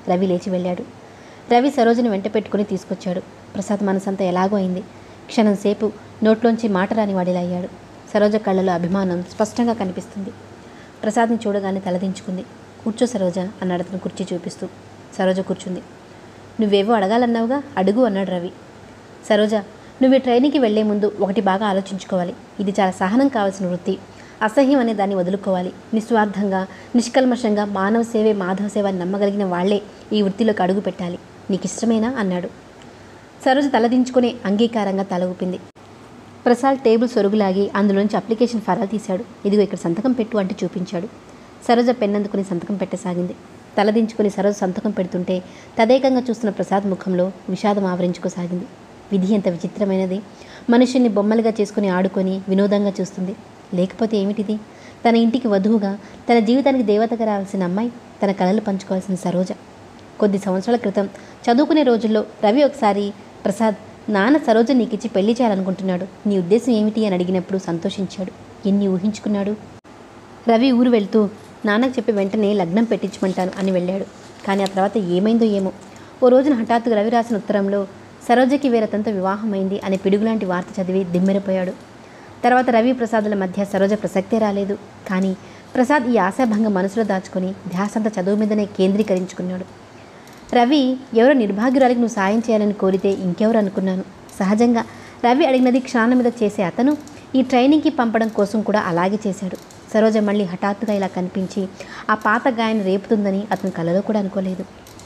రవి లేచి వెళ్ళాడు రవి సరోజని వెంట పెట్టుకుని తీసుకొచ్చాడు ప్రసాద్ మనసంతా ఎలాగో అయింది క్షణం సేపు నోట్లోంచి మాట రాని వాడిలా అయ్యాడు సరోజ కళ్ళలో అభిమానం స్పష్టంగా కనిపిస్తుంది ప్రసాద్ని చూడగానే తలదించుకుంది కూర్చో సరోజ అన్నాడు అతను కుర్చీ చూపిస్తూ సరోజ కూర్చుంది నువ్వేవో అడగాలన్నావుగా అడుగు అన్నాడు రవి సరోజ నువ్వు ఈ ట్రైనింగ్కి వెళ్లే ముందు ఒకటి బాగా ఆలోచించుకోవాలి ఇది చాలా సహనం కావాల్సిన వృత్తి అసహ్యం అనే దాన్ని వదులుకోవాలి నిస్వార్థంగా నిష్కల్మషంగా మానవ సేవే మాధవ సేవ అని నమ్మగలిగిన వాళ్లే ఈ వృత్తిలోకి అడుగు పెట్టాలి నీకు ఇష్టమేనా అన్నాడు సరోజ తలదించుకుని అంగీకారంగా తల ఊపింది ప్రసాద్ టేబుల్ సొరుగులాగి అందులోంచి అప్లికేషన్ ఫరాలు తీశాడు ఇదిగో ఇక్కడ సంతకం పెట్టు అంటే చూపించాడు సరోజ పెన్నందుకుని సంతకం పెట్టసాగింది తలదించుకుని సరోజ సంతకం పెడుతుంటే తదేకంగా చూస్తున్న ప్రసాద్ ముఖంలో విషాదం ఆవరించుకోసాగింది విధి ఎంత విచిత్రమైనది మనుషుల్ని బొమ్మలుగా చేసుకుని ఆడుకొని వినోదంగా చూస్తుంది లేకపోతే ఏమిటిది తన ఇంటికి వధువుగా తన జీవితానికి దేవతగా రావాల్సిన అమ్మాయి తన కలలు పంచుకోవాల్సిన సరోజ కొద్ది సంవత్సరాల క్రితం చదువుకునే రోజుల్లో రవి ఒకసారి ప్రసాద్ నాన్న సరోజ నీకిచ్చి పెళ్లి చేయాలనుకుంటున్నాడు నీ ఉద్దేశం ఏమిటి అని అడిగినప్పుడు సంతోషించాడు ఎన్ని ఊహించుకున్నాడు రవి ఊరు వెళ్తూ నాన్నకు చెప్పి వెంటనే లగ్నం పెట్టించమంటాను అని వెళ్ళాడు కానీ ఆ తర్వాత ఏమైందో ఏమో ఓ రోజున హఠాత్తుగా రవి రాసిన ఉత్తరంలో సరోజకి వేరతంతో వివాహమైంది అనే పిడుగులాంటి వార్త చదివి దిమ్మెరిపోయాడు తర్వాత రవి ప్రసాదుల మధ్య సరోజ ప్రసక్తే రాలేదు కానీ ప్రసాద్ ఈ ఆశాభంగం మనసులో దాచుకొని ధ్యాసంతా చదువు మీదనే కేంద్రీకరించుకున్నాడు రవి ఎవరో నిర్భాగ్యురాలికి నువ్వు సాయం చేయాలని కోరితే ఇంకెవరు అనుకున్నాను సహజంగా రవి అడిగినది క్షణాల మీద చేసే అతను ఈ ట్రైనింగ్కి పంపడం కోసం కూడా అలాగే చేశాడు సరోజ మళ్ళీ హఠాత్తుగా ఇలా కనిపించి ఆ పాత గాయను రేపుతుందని అతను కలలో కూడా అనుకోలేదు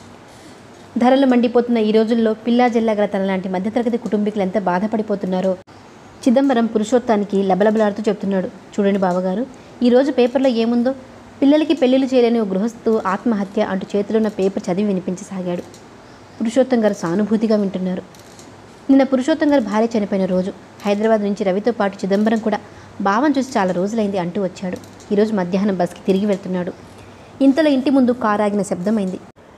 ధరలు మండిపోతున్న ఈ రోజుల్లో పిల్లా జిల్లా గల తనలాంటి మధ్యతరగతి కుటుంబీకులు ఎంత బాధపడిపోతున్నారో చిదంబరం పురుషోత్తానికి లబలబలాడుతూ చెప్తున్నాడు చూడండి బావగారు ఈరోజు పేపర్లో ఏముందో పిల్లలకి పెళ్లిళ్ళు చేయలేని ఓ గృహస్థు ఆత్మహత్య అంటూ చేతిలో ఉన్న పేపర్ చదివి వినిపించసాగాడు పురుషోత్తం గారు సానుభూతిగా వింటున్నారు నిన్న పురుషోత్తం గారు భార్య చనిపోయిన రోజు హైదరాబాద్ నుంచి రవితో పాటు చిదంబరం కూడా భావం చూసి చాలా రోజులైంది అంటూ వచ్చాడు ఈరోజు మధ్యాహ్నం బస్కి తిరిగి వెళ్తున్నాడు ఇంతలో ఇంటి ముందు కారు ఆగిన శబ్దమైంది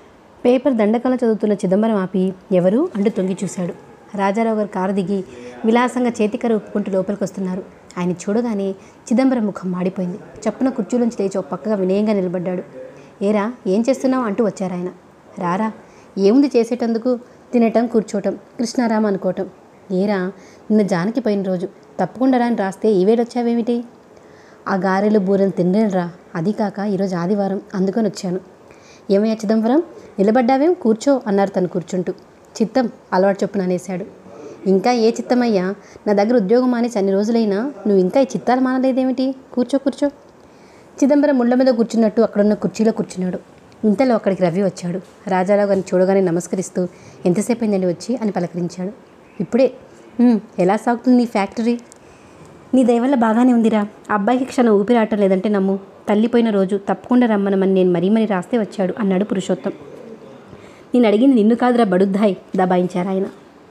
పేపర్ దండకాల చదువుతున్న చిదంబరం ఆపి ఎవరు అంటూ తొంగి చూశాడు రాజారావు గారు కారు దిగి విలాసంగా చేతికర ఉప్పుకుంటూ లోపలికి వస్తున్నారు ఆయన చూడగానే చిదంబరం ముఖం మాడిపోయింది చప్పున కుర్చీలోంచి లేచి ఒక పక్కగా వినయంగా నిలబడ్డాడు ఏరా ఏం చేస్తున్నావు అంటూ వచ్చారు ఆయన రారా ఏముంది చేసేటందుకు తినటం కూర్చోవటం కృష్ణారామ అనుకోవటం ఏరా నిన్న జానకి పోయిన రోజు తప్పకుండా రా అని రాస్తే ఈవేడొచ్చావేమిటి ఆ గారెలు బూరెలు తినలేనురా అది కాక ఈరోజు ఆదివారం అందుకని వచ్చాను ఏమయ్యా చిదంబరం నిలబడ్డావేం కూర్చో అన్నారు తను కూర్చుంటూ చిత్తం అలవాటు చొప్పున అనేశాడు ఇంకా ఏ చిత్తమయ్యా నా దగ్గర ఉద్యోగం మానేసి అన్ని రోజులైనా నువ్వు ఇంకా ఈ చిత్తాలు మానలేదేమిటి కూర్చో కూర్చో చిదంబరం ముళ్ళ మీద కూర్చున్నట్టు అక్కడున్న కుర్చీలో కూర్చున్నాడు ఇంతలో అక్కడికి రవి వచ్చాడు రాజారావు గారిని చూడగానే నమస్కరిస్తూ ఎంతసేపు అయిందండి వచ్చి అని పలకరించాడు ఇప్పుడే "ఉమ్, ఎలా సాగుతుంది నీ ఫ్యాక్టరీ నీ దయవల్ల బాగానే ఉందిరా అబ్బాయికి క్షణం ఊపిరాటం లేదంటే నమ్ము తల్లిపోయిన రోజు తప్పకుండా రమ్మనమని నేను మరీ మరీ రాస్తే వచ్చాడు అన్నాడు పురుషోత్తం నేను అడిగింది నిన్ను కాదురా బడుద్దాయ్ దబాయించారు ఆయన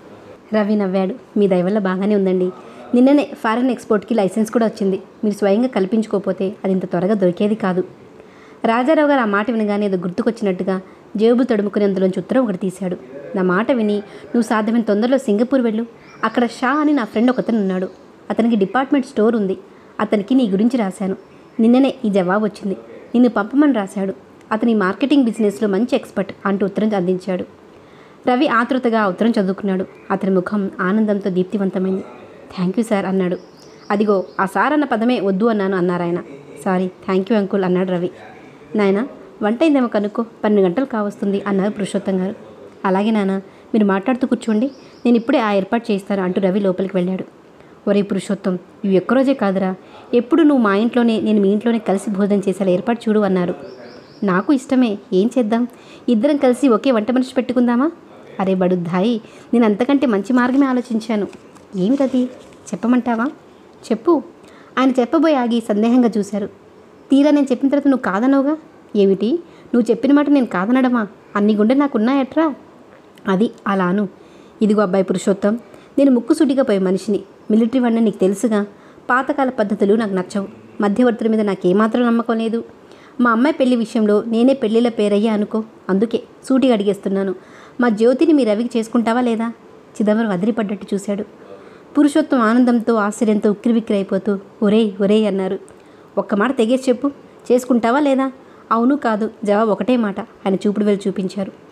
రవి నవ్వాడు మీ దయవల్ల బాగానే ఉందండి నిన్ననే ఫారెన్ ఎక్స్పోర్ట్కి లైసెన్స్ కూడా వచ్చింది మీరు స్వయంగా కల్పించుకోకపోతే అది ఇంత త్వరగా దొరికేది కాదు రాజారావు గారు ఆ మాట వినగానే ఏదో గుర్తుకొచ్చినట్టుగా జేబులు తడుముకుని అందులోంచి ఉత్తరం ఒకటి తీశాడు నా మాట విని నువ్వు సాధ్యమైన తొందరలో సింగపూర్ వెళ్ళు అక్కడ షా అని నా ఫ్రెండ్ ఒకతను ఉన్నాడు అతనికి డిపార్ట్మెంట్ స్టోర్ ఉంది అతనికి నీ గురించి రాశాను నిన్ననే ఈ జవాబు వచ్చింది నిన్ను పంపమని రాశాడు అతని మార్కెటింగ్ బిజినెస్లో మంచి ఎక్స్పర్ట్ అంటూ ఉత్తరం అందించాడు రవి ఆతృతగా ఆ ఉత్తరం చదువుకున్నాడు అతని ముఖం ఆనందంతో దీప్తివంతమైంది థ్యాంక్ యూ సార్ అన్నాడు అదిగో ఆ సార్ అన్న పదమే వద్దు అన్నాను అన్నారాయన సారీ థ్యాంక్ యూ అంకుల్ అన్నాడు రవి నాయన వంట అయిందేమో కనుక్కో పన్నెండు గంటలు కావస్తుంది అన్నారు పురుషోత్తం గారు అలాగే నాన్న మీరు మాట్లాడుతూ కూర్చోండి నేను ఇప్పుడే ఆ ఏర్పాటు చేస్తాను అంటూ రవి లోపలికి వెళ్ళాడు ఒరే పురుషోత్తం ఇవి ఒక్కరోజే కాదురా ఎప్పుడు నువ్వు మా ఇంట్లోనే నేను మీ ఇంట్లోనే కలిసి భోజనం చేసేలా ఏర్పాటు చూడు అన్నారు నాకు ఇష్టమే ఏం చేద్దాం ఇద్దరం కలిసి ఒకే వంట మనిషి పెట్టుకుందామా అరే బడుద్దాయి నేను అంతకంటే మంచి మార్గమే ఆలోచించాను ఏమిటది చెప్పమంటావా చెప్పు ఆయన చెప్పబోయి ఆగి సందేహంగా చూశారు తీరా నేను చెప్పిన తర్వాత నువ్వు కాదనవుగా ఏమిటి నువ్వు చెప్పిన మాట నేను కాదనడమా అన్ని గుండె నాకున్నాయట్రా అది అలాను ఇదిగో అబ్బాయి పురుషోత్తం నేను ముక్కుసూటిగా పోయే మనిషిని మిలిటరీ వాడిని నీకు తెలుసుగా పాతకాల పద్ధతులు నాకు నచ్చవు మధ్యవర్తుల మీద నాకేమాత్రం నమ్మకం లేదు మా అమ్మాయి పెళ్లి విషయంలో నేనే పెళ్లిళ్ళ పేరయ్యా అనుకో అందుకే సూటిగా అడిగేస్తున్నాను మా జ్యోతిని మీ రవికి చేసుకుంటావా లేదా చిదంబరం వదిలిపడ్డట్టు చూశాడు పురుషోత్తం ఆనందంతో ఆశ్చర్యంతో ఉక్కిరిబిక్కిరి అయిపోతూ ఒరేయ్ ఒరేయ్ అన్నారు ఒక్క మాట తెగేసి చెప్పు చేసుకుంటావా లేదా అవును కాదు జవాబు ఒకటే మాట ఆయన చూపుడు వెళ్ళి చూపించారు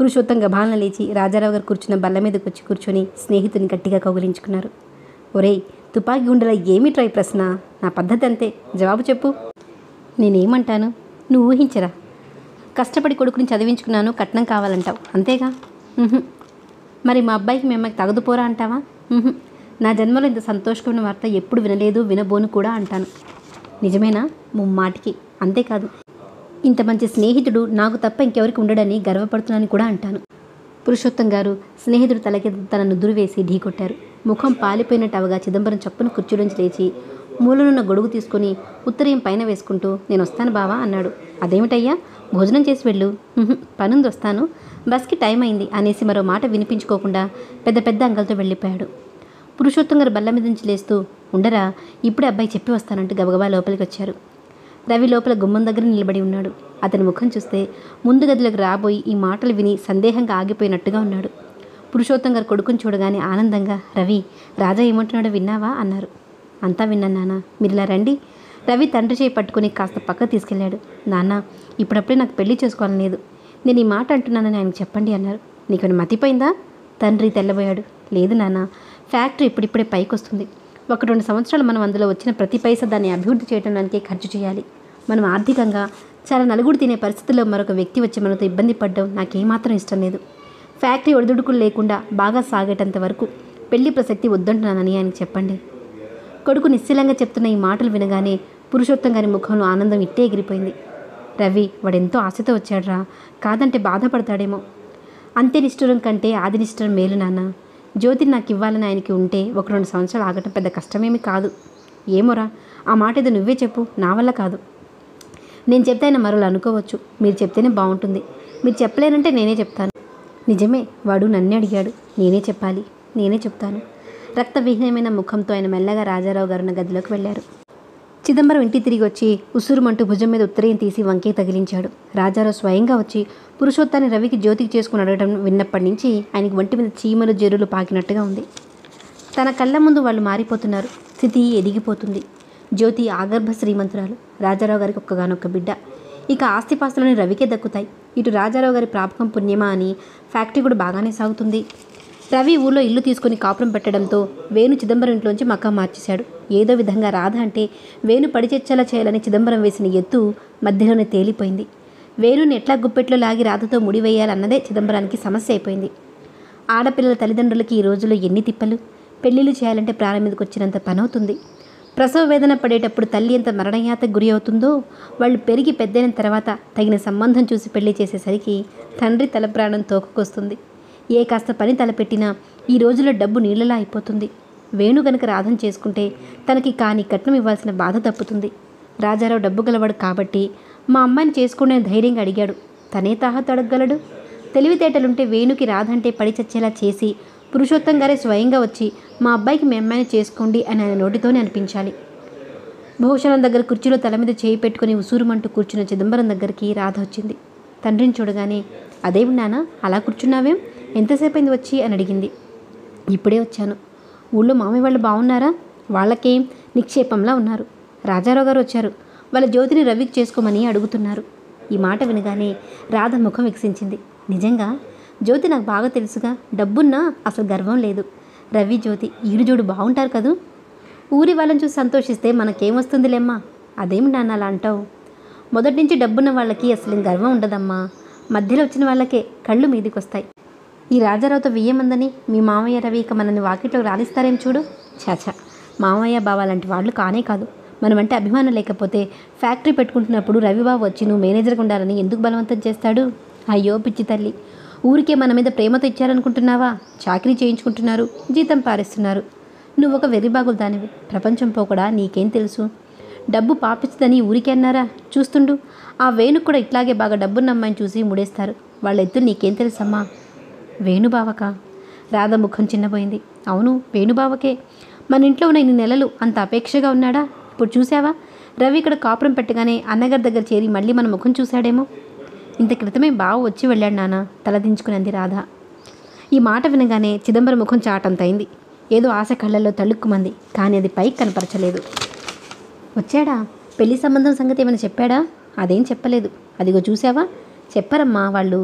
పురుషోత్తం గభాలన లేచి రాజారావు గారు కూర్చున్న బల్ల మీదకి వచ్చి కూర్చొని స్నేహితుని గట్టిగా కౌగిలించుకున్నారు ఒరేయ్ తుపాకీ గుండెల ఏమిట్రా ఈ ప్రశ్న నా పద్ధతి అంతే జవాబు చెప్పు నేనేమంటాను నువ్వు ఊహించరా కష్టపడి కొడుకుని చదివించుకున్నాను కట్నం కావాలంటావు అంతేగా ఉహుం. మరి మా అబ్బాయికి మీ అమ్మాయికి తగదుపోరా అంటావా ఉహుం. నా జన్మలో ఇంత సంతోషకరమైన వార్త ఎప్పుడు వినలేదు వినబోను కూడా అంటాను నిజమేనా ముమ్మాటికి అంతేకాదు ఇంత మంచి స్నేహితుడు నాకు తప్ప ఇంకెవరికి ఉండడని గర్వపడుతున్నానని కూడా అంటాను పురుషోత్తం గారు స్నేహితుడు తలకి తన నుదురు వేసి ఢీకొట్టారు ముఖం పాలిపోయినట్టు అవగా చిదంబరం చప్పున కుర్చీలోంచి లేచి మూలనున్న గొడుగు తీసుకుని ఉత్తరీయం పైన వేసుకుంటూ నేను వస్తాను బావా అన్నాడు అదేమిటయ్యా భోజనం చేసి వెళ్ళు "ఉహుం, పనుంది వస్తాను బస్కి టైం అయింది అనేసి మరో మాట వినిపించుకోకుండా పెద్ద పెద్ద అంగలతో వెళ్ళిపోయాడు పురుషోత్తం గారు బల్ల మీద నుంచి లేస్తూ ఉండరా ఇప్పుడే అబ్బాయి చెప్పి వస్తానంటూ గబగబా లోపలికి వచ్చారు రవి లోపల గుమ్మం దగ్గర నిలబడి ఉన్నాడు అతని ముఖం చూస్తే ముందు గదిలోకి రాబోయి ఈ మాటలు విని సందేహంగా ఆగిపోయినట్టుగా ఉన్నాడు పురుషోత్తం గారు కొడుకుని చూడగానే ఆనందంగా రవి రాజా ఏమంటున్నాడో విన్నావా అన్నారు అంతా విన్నాను నాన్న మీరు ఇలా రండి రవి తండ్రి చేయి పట్టుకుని కాస్త పక్క తీసుకెళ్ళాడు నాన్న ఇప్పుడప్పుడే నాకు పెళ్లి చేసుకోవాలని లేదు నేను ఈ మాట అంటున్నానని ఆయనకు చెప్పండి అన్నారు నీకు మతిపోయిందా తండ్రి తెల్లబోయాడు లేదు నాన్న ఫ్యాక్టరీ ఇప్పుడిప్పుడే పైకి వస్తుంది ఒక రెండు సంవత్సరాలు మనం అందులో వచ్చిన ప్రతి పైసా దాన్ని అభివృద్ధి చేయడానికి ఖర్చు చేయాలి మనం ఆర్థికంగా చాలా నలుగురు తినే పరిస్థితుల్లో మరొక వ్యక్తి వచ్చి మనతో ఇబ్బంది పడడం నాకేమాత్రం ఇష్టం లేదు ఫ్యాక్టరీ ఒడిదుడుకులు లేకుండా బాగా సాగేటంత వరకు పెళ్లి ప్రసక్తి వద్దంటున్నానని ఆయనకు చెప్పండి కొడుకు నిశ్చలంగా చెప్తున్న ఈ మాటలు వినగానే పురుషోత్తం గారి ముఖంలో ఆనందం ఇట్టే ఎగిరిపోయింది రవి వాడెంతో ఆశతో వచ్చాడ్రా కాదంటే బాధపడతాడేమో అంతే నిష్ఠురం కంటే ఆది నిష్ఠురం మేలు నాన్న జ్యోతిని నాకు ఇవ్వాలని ఆయనకి ఉంటే ఒక రెండు సంవత్సరాలు ఆగటం పెద్ద కష్టమేమి కాదు ఏమోరా ఆ మాట ఏదో నువ్వే చెప్పు నా వల్ల కాదు నేను చెప్తే ఆయన మరోలా అనుకోవచ్చు మీరు చెప్తేనే బాగుంటుంది మీరు చెప్పలేనంటే నేనే చెప్తాను నిజమే వాడు నన్నే అడిగాడు నేనే చెప్పాలి నేనే చెప్తాను రక్తవిహీనమైన ముఖంతో ఆయన మెల్లగా రాజారావు గారు ఉన్న గదిలోకి వెళ్ళారు చిదంబరం ఇంటి తిరిగి వచ్చి ఉసురుమంటూ భుజం మీద ఉత్తరేయం తీసి వంకే తగిలించాడు రాజారావు స్వయంగా వచ్చి పురుషోత్తాన్ని రవికి జ్యోతికి చేసుకుని అడగడం విన్నప్పటి నుంచి ఆయనకి ఒంటి మీద చీమలు జెరులు పాకినట్టుగా ఉంది తన కళ్ళ ముందు వాళ్ళు మారిపోతున్నారు స్థితి ఎదిగిపోతుంది జ్యోతి ఆగర్భ శ్రీమంతురాలు రాజారావు గారికి ఒక్కగానొక్క బిడ్డ ఇక ఆస్తిపాస్తులని రవికే దక్కుతాయి ఇటు రాజారావు గారి ప్రాపకం పుణ్యమా అని ఫ్యాక్టరీ కూడా బాగానే సాగుతుంది రవి ఊళ్ళో ఇల్లు తీసుకుని కాపురం పెట్టడంతో వేణు చిదంబరం ఇంట్లోంచి మకా మార్చేశాడు ఏదో విధంగా రాధ అంటే వేణు పడిచెచ్చేలా చేయాలని చిదంబరం వేసిన ఎత్తు మధ్యలోనే తేలిపోయింది వేణుని ఎట్లా గుప్పెట్లో లాగి రాధతో ముడివేయాలన్నదే చిదంబరానికి సమస్య అయిపోయింది ఆడపిల్లల తల్లిదండ్రులకి ఈ రోజుల్లో ఎన్ని తిప్పలు పెళ్ళిళ్ళు చేయాలంటే ప్రాణం మీదకి వచ్చినంత పనవుతుంది ప్రసవ వేదన పడేటప్పుడు తల్లి ఎంత మరణయాతకు గురి అవుతుందో వాళ్ళు పెరిగి పెద్దయిన తర్వాత తగిన సంబంధం చూసి పెళ్లి చేసేసరికి తండ్రి తల ప్రాణం తోకకొస్తుంది ఏ కాస్త పని తలపెట్టినా ఈ రోజుల్లో డబ్బు నీళ్ళలా అయిపోతుంది వేణు గనుక రాధం చేసుకుంటే తనకి కాని కట్నం ఇవ్వాల్సిన బాధ తప్పుతుంది రాజారావు డబ్బు గలవాడు కాబట్టి మా అమ్మాయిని చేసుకునే ధైర్యంగా అడిగాడు తనే తాహత అడగగలడు తెలివితేటలుంటే వేణుకి రాధంటే పడి చచ్చేలా చేసి పురుషోత్తం గారే స్వయంగా వచ్చి మా అబ్బాయికి మీ అమ్మాయిని చేసుకోండి అని ఆయన నోటితోనే అనిపించాలి భూషణం దగ్గర కుర్చీలో తల మీద చేయి పెట్టుకుని ఉసూరుమంటూ కూర్చున్న చిదంబరం దగ్గరికి రాధ వచ్చింది తండ్రిని చూడగానే అదేమి నాన్న అలా కూర్చున్నావేం ఎంతసేపు అయింది వచ్చి అని అడిగింది ఇప్పుడే వచ్చాను ఊళ్ళో మామయ్య వాళ్ళు బాగున్నారా వాళ్ళకేం నిక్షేపంలా ఉన్నారు రాజారావు గారు వచ్చారు వాళ్ళ జ్యోతిని రవికి చేసుకోమని అడుగుతున్నారు ఈ మాట వినగానే రాధ ముఖం వికసించింది నిజంగా జ్యోతి నాకు బాగా తెలుసుగా డబ్బున్నా అసలు గర్వం లేదు రవి జ్యోతి ఈడు జోడు బాగుంటారు కదూ ఊరి వాళ్ళని చూసి సంతోషిస్తే మనకేమొస్తుందిలేమ్మా అదేమి నాన్న అలా అంటావు మొదటి నుంచి డబ్బున్న వాళ్ళకి అసలు ఏం గర్వం ఉండదమ్మా మధ్యలో వచ్చిన వాళ్ళకే కళ్ళు మీదికి వస్తాయి ఈ రాజారావుతో వెయ్యమందని మీ మామయ్య రవి ఇక మనల్ని వాకిట్లో రాణిస్తారేం చూడు చాచా మామయ్య బావ లాంటి వాళ్ళు కానే కాదు మనమంటే అభిమానం లేకపోతే ఫ్యాక్టరీ పెట్టుకుంటున్నప్పుడు రవిబాబు వచ్చి నువ్వు మేనేజర్గా ఉండాలని ఎందుకు బలవంతం చేస్తాడు అయ్యో పిచ్చి తల్లి ఊరికే మన మీద ప్రేమతో ఇచ్చారనుకుంటున్నావా చాకరీ చేయించుకుంటున్నారు జీతం పారేస్తున్నారు నువ్వు ఒక వెర్రిబాగులు దానివి ప్రపంచం పోకడా నీకేం తెలుసు డబ్బు పాపించదని ఊరికే అన్నారా చూస్తుండు ఆ వేణుకు కూడా ఇట్లాగే బాగా డబ్బున్న అమ్మాయిని చూసి ముడేస్తారు వాళ్ళ ఎత్తులు నీకేం తెలుసమ్మా వేణుబావక రాధ ముఖం చిన్నపోయింది అవును వేణుబావకే మన ఇంట్లో ఉన్న ఇన్ని నెలలు అంత అపేక్షగా ఉన్నాడా ఇప్పుడు చూసావా రవి ఇక్కడ కాపురం పెట్టగానే అన్నగారి దగ్గర చేరి మళ్ళీ మన ముఖం చూశాడేమో ఇంత క్రితమే బావ వచ్చి వెళ్ళాడు నాన్న తలదించుకుని అంది రాధ ఈ మాట వినగానే చిదంబరం ముఖం చాటంతైంది ఏదో ఆశ కళ్ళల్లో తళుక్కుమంది కానీ అది పైకి కనపరచలేదు వచ్చాడా పెళ్లి సంబంధం సంగతి ఏమైనా చెప్పాడా అదేం చెప్పలేదు అదిగో చూసావా చెప్పరమ్మా వాళ్ళు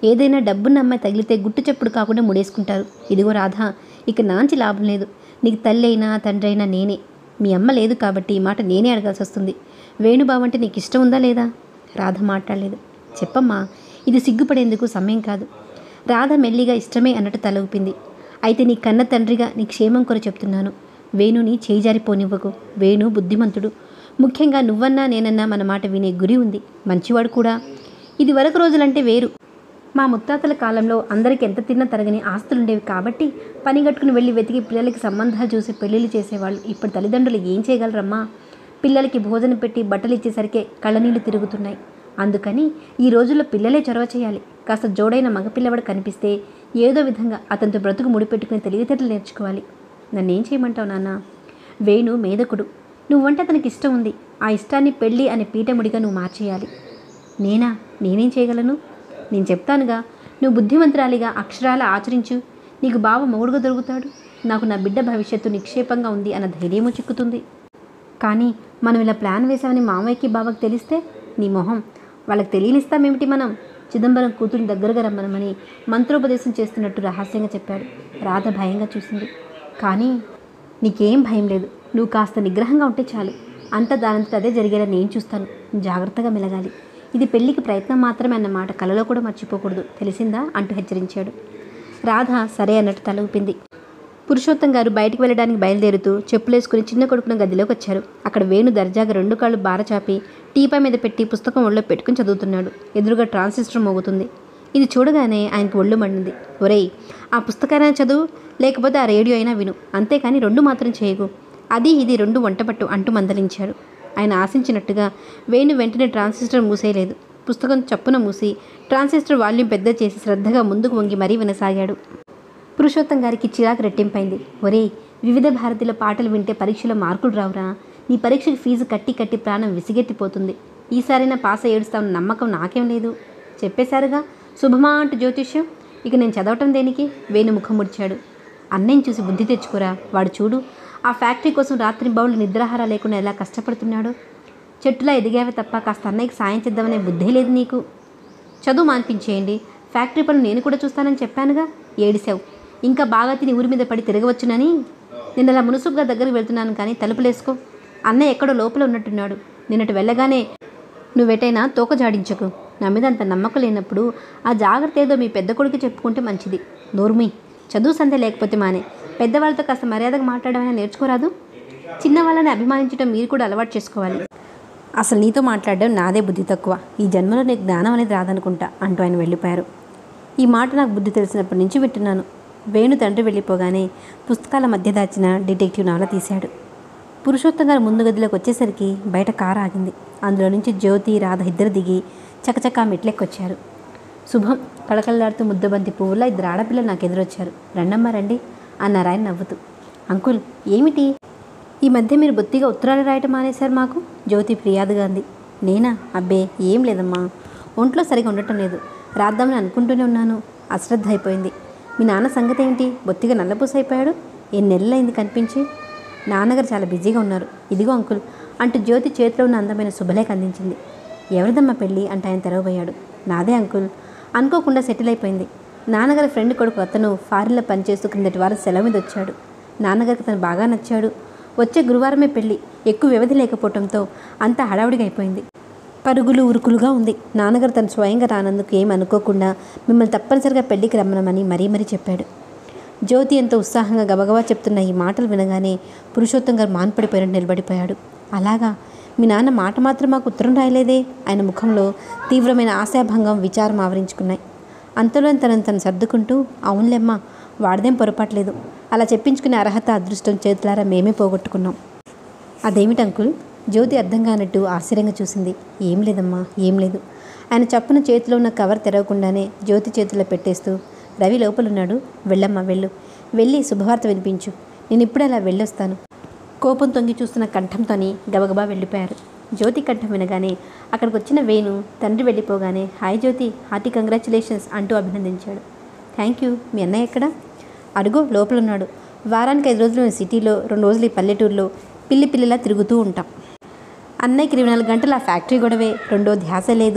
ఏదైనా డబ్బున్న అమ్మాయి తగిలితే గుట్టు చెప్పుడు కాకుండా ముడేసుకుంటారు ఇదిగో రాధా ఇక నాంచి లాభం లేదు నీకు తల్లి అయినా తండ్రి అయినా నేనే మీ అమ్మ లేదు కాబట్టి ఈ మాట నేనే అడగాల్సి వస్తుంది వేణుబాబు అంటే నీకు ఇష్టం ఉందా లేదా రాధ మాట్లాడలేదు చెప్పమ్మా ఇది సిగ్గుపడేందుకు సమయం కాదు రాధ మెల్లిగా ఇష్టమే అన్నట్టు తల ఊపింది అయితే నీ కన్న తండ్రిగా నీ క్షేమం కొర చెప్తున్నాను వేణుని చేయిజారిపోనివ్వకు వేణు బుద్ధిమంతుడు ముఖ్యంగా నువ్వన్నా నేనన్నా మన మాట వినే గురి ఉంది మంచివాడు కూడా ఇది వరకు రోజులంటే వేరు మా ముత్తాతల కాలంలో అందరికి ఎంత తిన్నా తరగని ఆస్తులుండేవి కాబట్టి పనిగట్టుకుని వెళ్ళి వెతికి పిల్లలకి సంబంధాలు చూసి పెళ్ళిళ్ళు చేసేవాళ్ళు ఇప్పుడు తల్లిదండ్రులు ఏం చేయగలరమ్మా పిల్లలకి భోజనం పెట్టి బట్టలు ఇచ్చేసరికే కళ్ళనీళ్ళు తిరుగుతున్నాయి అందుకని ఈ రోజుల్లో పిల్లలే చొరవ చేయాలి కాస్త జోడైన మగపిల్లవాడు కనిపిస్తే ఏదో విధంగా అతనితో బ్రతుకు ముడిపెట్టుకుని తెలివితేటలు నేర్చుకోవాలి నన్నేం చేయమంటావు నాన్న వేణు మేధకుడు నువ్వంటే అతనికి ఇష్టం ఉంది ఆ ఇష్టాన్ని పెళ్ళి అనే పీఠముడిగా నువ్వు మార్చేయాలి నేనా నేనేం చేయగలను నేను చెప్తానుగా నువ్వు బుద్ధిమంతురాలిగా అక్షరాల ఆచరించు నీకు బావ మొగుడుగా దొరుకుతాడు నాకు నా బిడ్డ భవిష్యత్తు నిక్షేపంగా ఉంది అన్న ధైర్యము చిక్కుతుంది కానీ మనం ఇలా ప్లాన్ వేసామని మామయ్యకి బావకి తెలిస్తే నీ మొహం వాళ్ళకి తెలియనిస్తామేమిటి మనం చిదంబరం కూతురిని దగ్గరగా రమ్మనమని మంత్రోపదేశం చేస్తున్నట్టు రహస్యంగా చెప్పాడు రాధ భయంగా చూసింది కానీ నీకేం భయం లేదు నువ్వు కాస్త నిగ్రహంగా ఉంటే చాలు అంత దానంతట అదే జరిగేలా నేను చూస్తాను జాగ్రత్తగా మెలగాలి ఇది పెళ్లికి ప్రయత్నం మాత్రమే అన్నమాట కలలో కూడా మర్చిపోకూడదు తెలిసిందా అంటూ హెచ్చరించాడు రాధ సరే అన్నట్టు తల ఊపింది పురుషోత్తం గారు బయటికి వెళ్ళడానికి బయలుదేరుతూ చెప్పులేసుకుని చిన్న కొడుకున గదిలోకి వచ్చారు అక్కడ వేణు దర్జాగా రెండు కాళ్ళు బారచాపి టీపా మీద పెట్టి పుస్తకం ఒళ్ళో పెట్టుకుని చదువుతున్నాడు ఎదురుగా ట్రాన్సిస్టర్ మోగుతుంది ఇది చూడగానే ఆయనకు ఒళ్ళు మండింది ఒరేయ్ ఆ పుస్తకాన్ని చదువు లేకపోతే ఆ రేడియో అయినా విను అంతేకాని రెండు మాత్రం చేయకు అది ఇది రెండు వంటపట్టు అంటూ మందలించాడు ఆయన ఆశించినట్టుగా వేణు వెంటనే ట్రాన్సిస్టర్ మూసేయలేదు పుస్తకం చప్పున మూసి ట్రాన్సిస్టర్ వాల్యూమ్ పెద్ద చేసి శ్రద్ధగా ముందుకు వంగి మరీ వినసాగాడు పురుషోత్తం గారికి చిరాకు రెట్టింపైంది ఒరేయ్ వివిధ భారతిలో పాటలు వింటే పరీక్షలో మార్కులు రావురా నీ పరీక్షకు ఫీజు కట్టి కట్టి ప్రాణం విసిగెత్తిపోతుంది ఈసారైనా పాస్ ఏడుస్తామన్న నమ్మకం నాకేం లేదు చెప్పేశారుగా శుభమా అంటూ జ్యోతిష్యం ఇక నేను చదవటం దేనికి వేణు ముఖం ముడిచాడు అన్నయ్యని చూసి బుద్ధి తెచ్చుకోరా వాడు చూడు ఆ ఫ్యాక్టరీ కోసం రాత్రి బౌళ్ళు నిద్రాహార లేకుండా ఎలా కష్టపడుతున్నాడు చెట్టులా ఎదిగావే తప్ప కాస్త అన్నయ్యకి సాయం చేద్దామనే బుద్ధే లేదు నీకు చదువు మాన్పించేయండి ఫ్యాక్టరీ పనులు నేను కూడా చూస్తానని చెప్పానుగా ఏడిసావు ఇంకా బాగా తిని ఊరి మీద పడి తిరగవచ్చునని నిన్న అలా మునుసుపుగా దగ్గరికి వెళ్తున్నాను కానీ తలుపులేసుకో అన్నయ్య ఎక్కడో లోపల ఉన్నట్టున్నాడు నిన్నటి వెళ్ళగానే నువ్వెటైనా తోక జాడించకు నా మీద అంత నమ్మకం లేనప్పుడు ఆ జాగ్రత్త ఏదో మీ పెద్ద కొడుకు చెప్పుకుంటే మంచిది నోర్మి చదువు సందే లేకపోతే మానే పెద్దవాళ్ళతో కాస్త మర్యాదగా మాట్లాడమైనా నేర్చుకోరాదు చిన్నవాళ్ళని అభిమానించడం మీరు కూడా అలవాటు చేసుకోవాలి అసలు నీతో మాట్లాడడం నాదే బుద్ధి తక్కువ ఈ జన్మలో నీకు జ్ఞానం అనేది రాదనుకుంటా అంటూ ఆయన వెళ్ళిపోయారు ఈ మాట నాకు బుద్ధి తెలిసినప్పటి నుంచి వింటున్నాను వేణు తండ్రి వెళ్ళిపోగానే పుస్తకాల మధ్య దాచిన డిటెక్టివ్ నవల తీశాడు పురుషోత్తం గారు ముందు గదిలోకి వచ్చేసరికి బయట కారు ఆగింది అందులో నుంచి జ్యోతి రాధ ఇద్దరు దిగి చకచకా మెట్లెక్కొచ్చారు శుభం కళకళలాడుతూ ముద్దబంతి పువ్వులా ఇద్దరు ఆడపిల్లలు నాకు ఎదురొచ్చారు రండమ్మా రండి అన్నారు ఆయన నవ్వుతూ అంకుల్ ఏమిటి ఈ మధ్య మీరు బొత్తిగా ఉత్తరాలు రాయటం మానేశారు మాకు జ్యోతి ఫిర్యాదుగా అంది నేనా అబ్బే ఏం లేదమ్మా ఒంట్లో సరిగా ఉండటం లేదు రాద్దామని అనుకుంటూనే ఉన్నాను అశ్రద్ధ అయిపోయింది మీ నాన్న సంగతి ఏంటి బొత్తిగా నల్లపూస అయిపోయాడు ఎన్ని నెలలైంది కనిపించి నాన్నగారు చాలా బిజీగా ఉన్నారు ఇదిగో అంకుల్ అంటూ జ్యోతి చేతిలో ఉన్న అందమైన శుభలేఖ అందించింది ఎవరిదమ్మా పెళ్ళి అంటే ఆయన తెరవబోయాడు నాదే అంకుల్ అనుకోకుండా సెటిల్ అయిపోయింది నాన్నగారి ఫ్రెండ్ కొడుకు అతను ఫారిన్లో పనిచేస్తూ క్రిందటి వారం సెలవు మీద వచ్చాడు నాన్నగారికి తను బాగా నచ్చాడు వచ్చే గురువారమే పెళ్ళి ఎక్కువ వ్యవధి లేకపోవడంతో అంతా హడావుడిగా అయిపోయింది పరుగులు ఉరుకులుగా ఉంది నాన్నగారు తను స్వయంగా రానందుకు ఏం అనుకోకుండా మిమ్మల్ని తప్పనిసరిగా పెళ్లికి రమ్మనమని మరీ మరీ చెప్పాడు జ్యోతి ఎంతో ఉత్సాహంగా గబగబా చెప్తున్న ఈ మాటలు వినగానే పురుషోత్తం గారు మాన్పడిపోయినట్టు నిలబడిపోయాడు అలాగా మీ నాన్న మాట మాత్రం మాకు ఉత్తరం రాయలేదే ఆయన ముఖంలో తీవ్రమైన ఆశాభంగం విచారం ఆవరించుకున్నాయి అంతలో తనను తను సర్దుకుంటూ అవునులేమ్మా వాడదేం పొరపాట్లేదు అలా చెప్పించుకునే అర్హత అదృష్టం చేతులారా మేమే పోగొట్టుకున్నాం అదేమిటి అంకుల్ జ్యోతి అర్థం కానట్టు ఆశ్చర్యంగా చూసింది ఏం లేదమ్మా ఏం లేదు ఆయన చప్పున చేతిలో ఉన్న కవర్ తెరవకుండానే జ్యోతి చేతిలో పెట్టేస్తూ రవి లోపలున్నాడు వెళ్ళమ్మా వెళ్ళు వెళ్ళి శుభవార్త వినిపించు నేను ఇప్పుడే అలా వెళ్ళొస్తాను కోపం తొంగి చూస్తున్న కంఠంతోని గబగబా వెళ్ళిపోయారు జ్యోతి కంఠం వినగానే అక్కడికి వచ్చిన వేణు తండ్రి వెళ్ళిపోగానే హాయ్ జ్యోతి హార్టీ కంగ్రాచులేషన్స్ అంటూ అభినందించాడు థ్యాంక్ యూ మీ అన్నయ్య ఎక్కడ అడుగు లోపల ఉన్నాడు వారానికి ఐదు రోజులు నేను సిటీలో రెండు రోజులు ఈ పల్లెటూరులో పిల్లి పిల్లిలా తిరుగుతూ ఉంటాం అన్నయ్యకి ఇరవై నాలుగు గంటలు ఆ ఫ్యాక్టరీ గొడవే రెండో ధ్యాస లేదు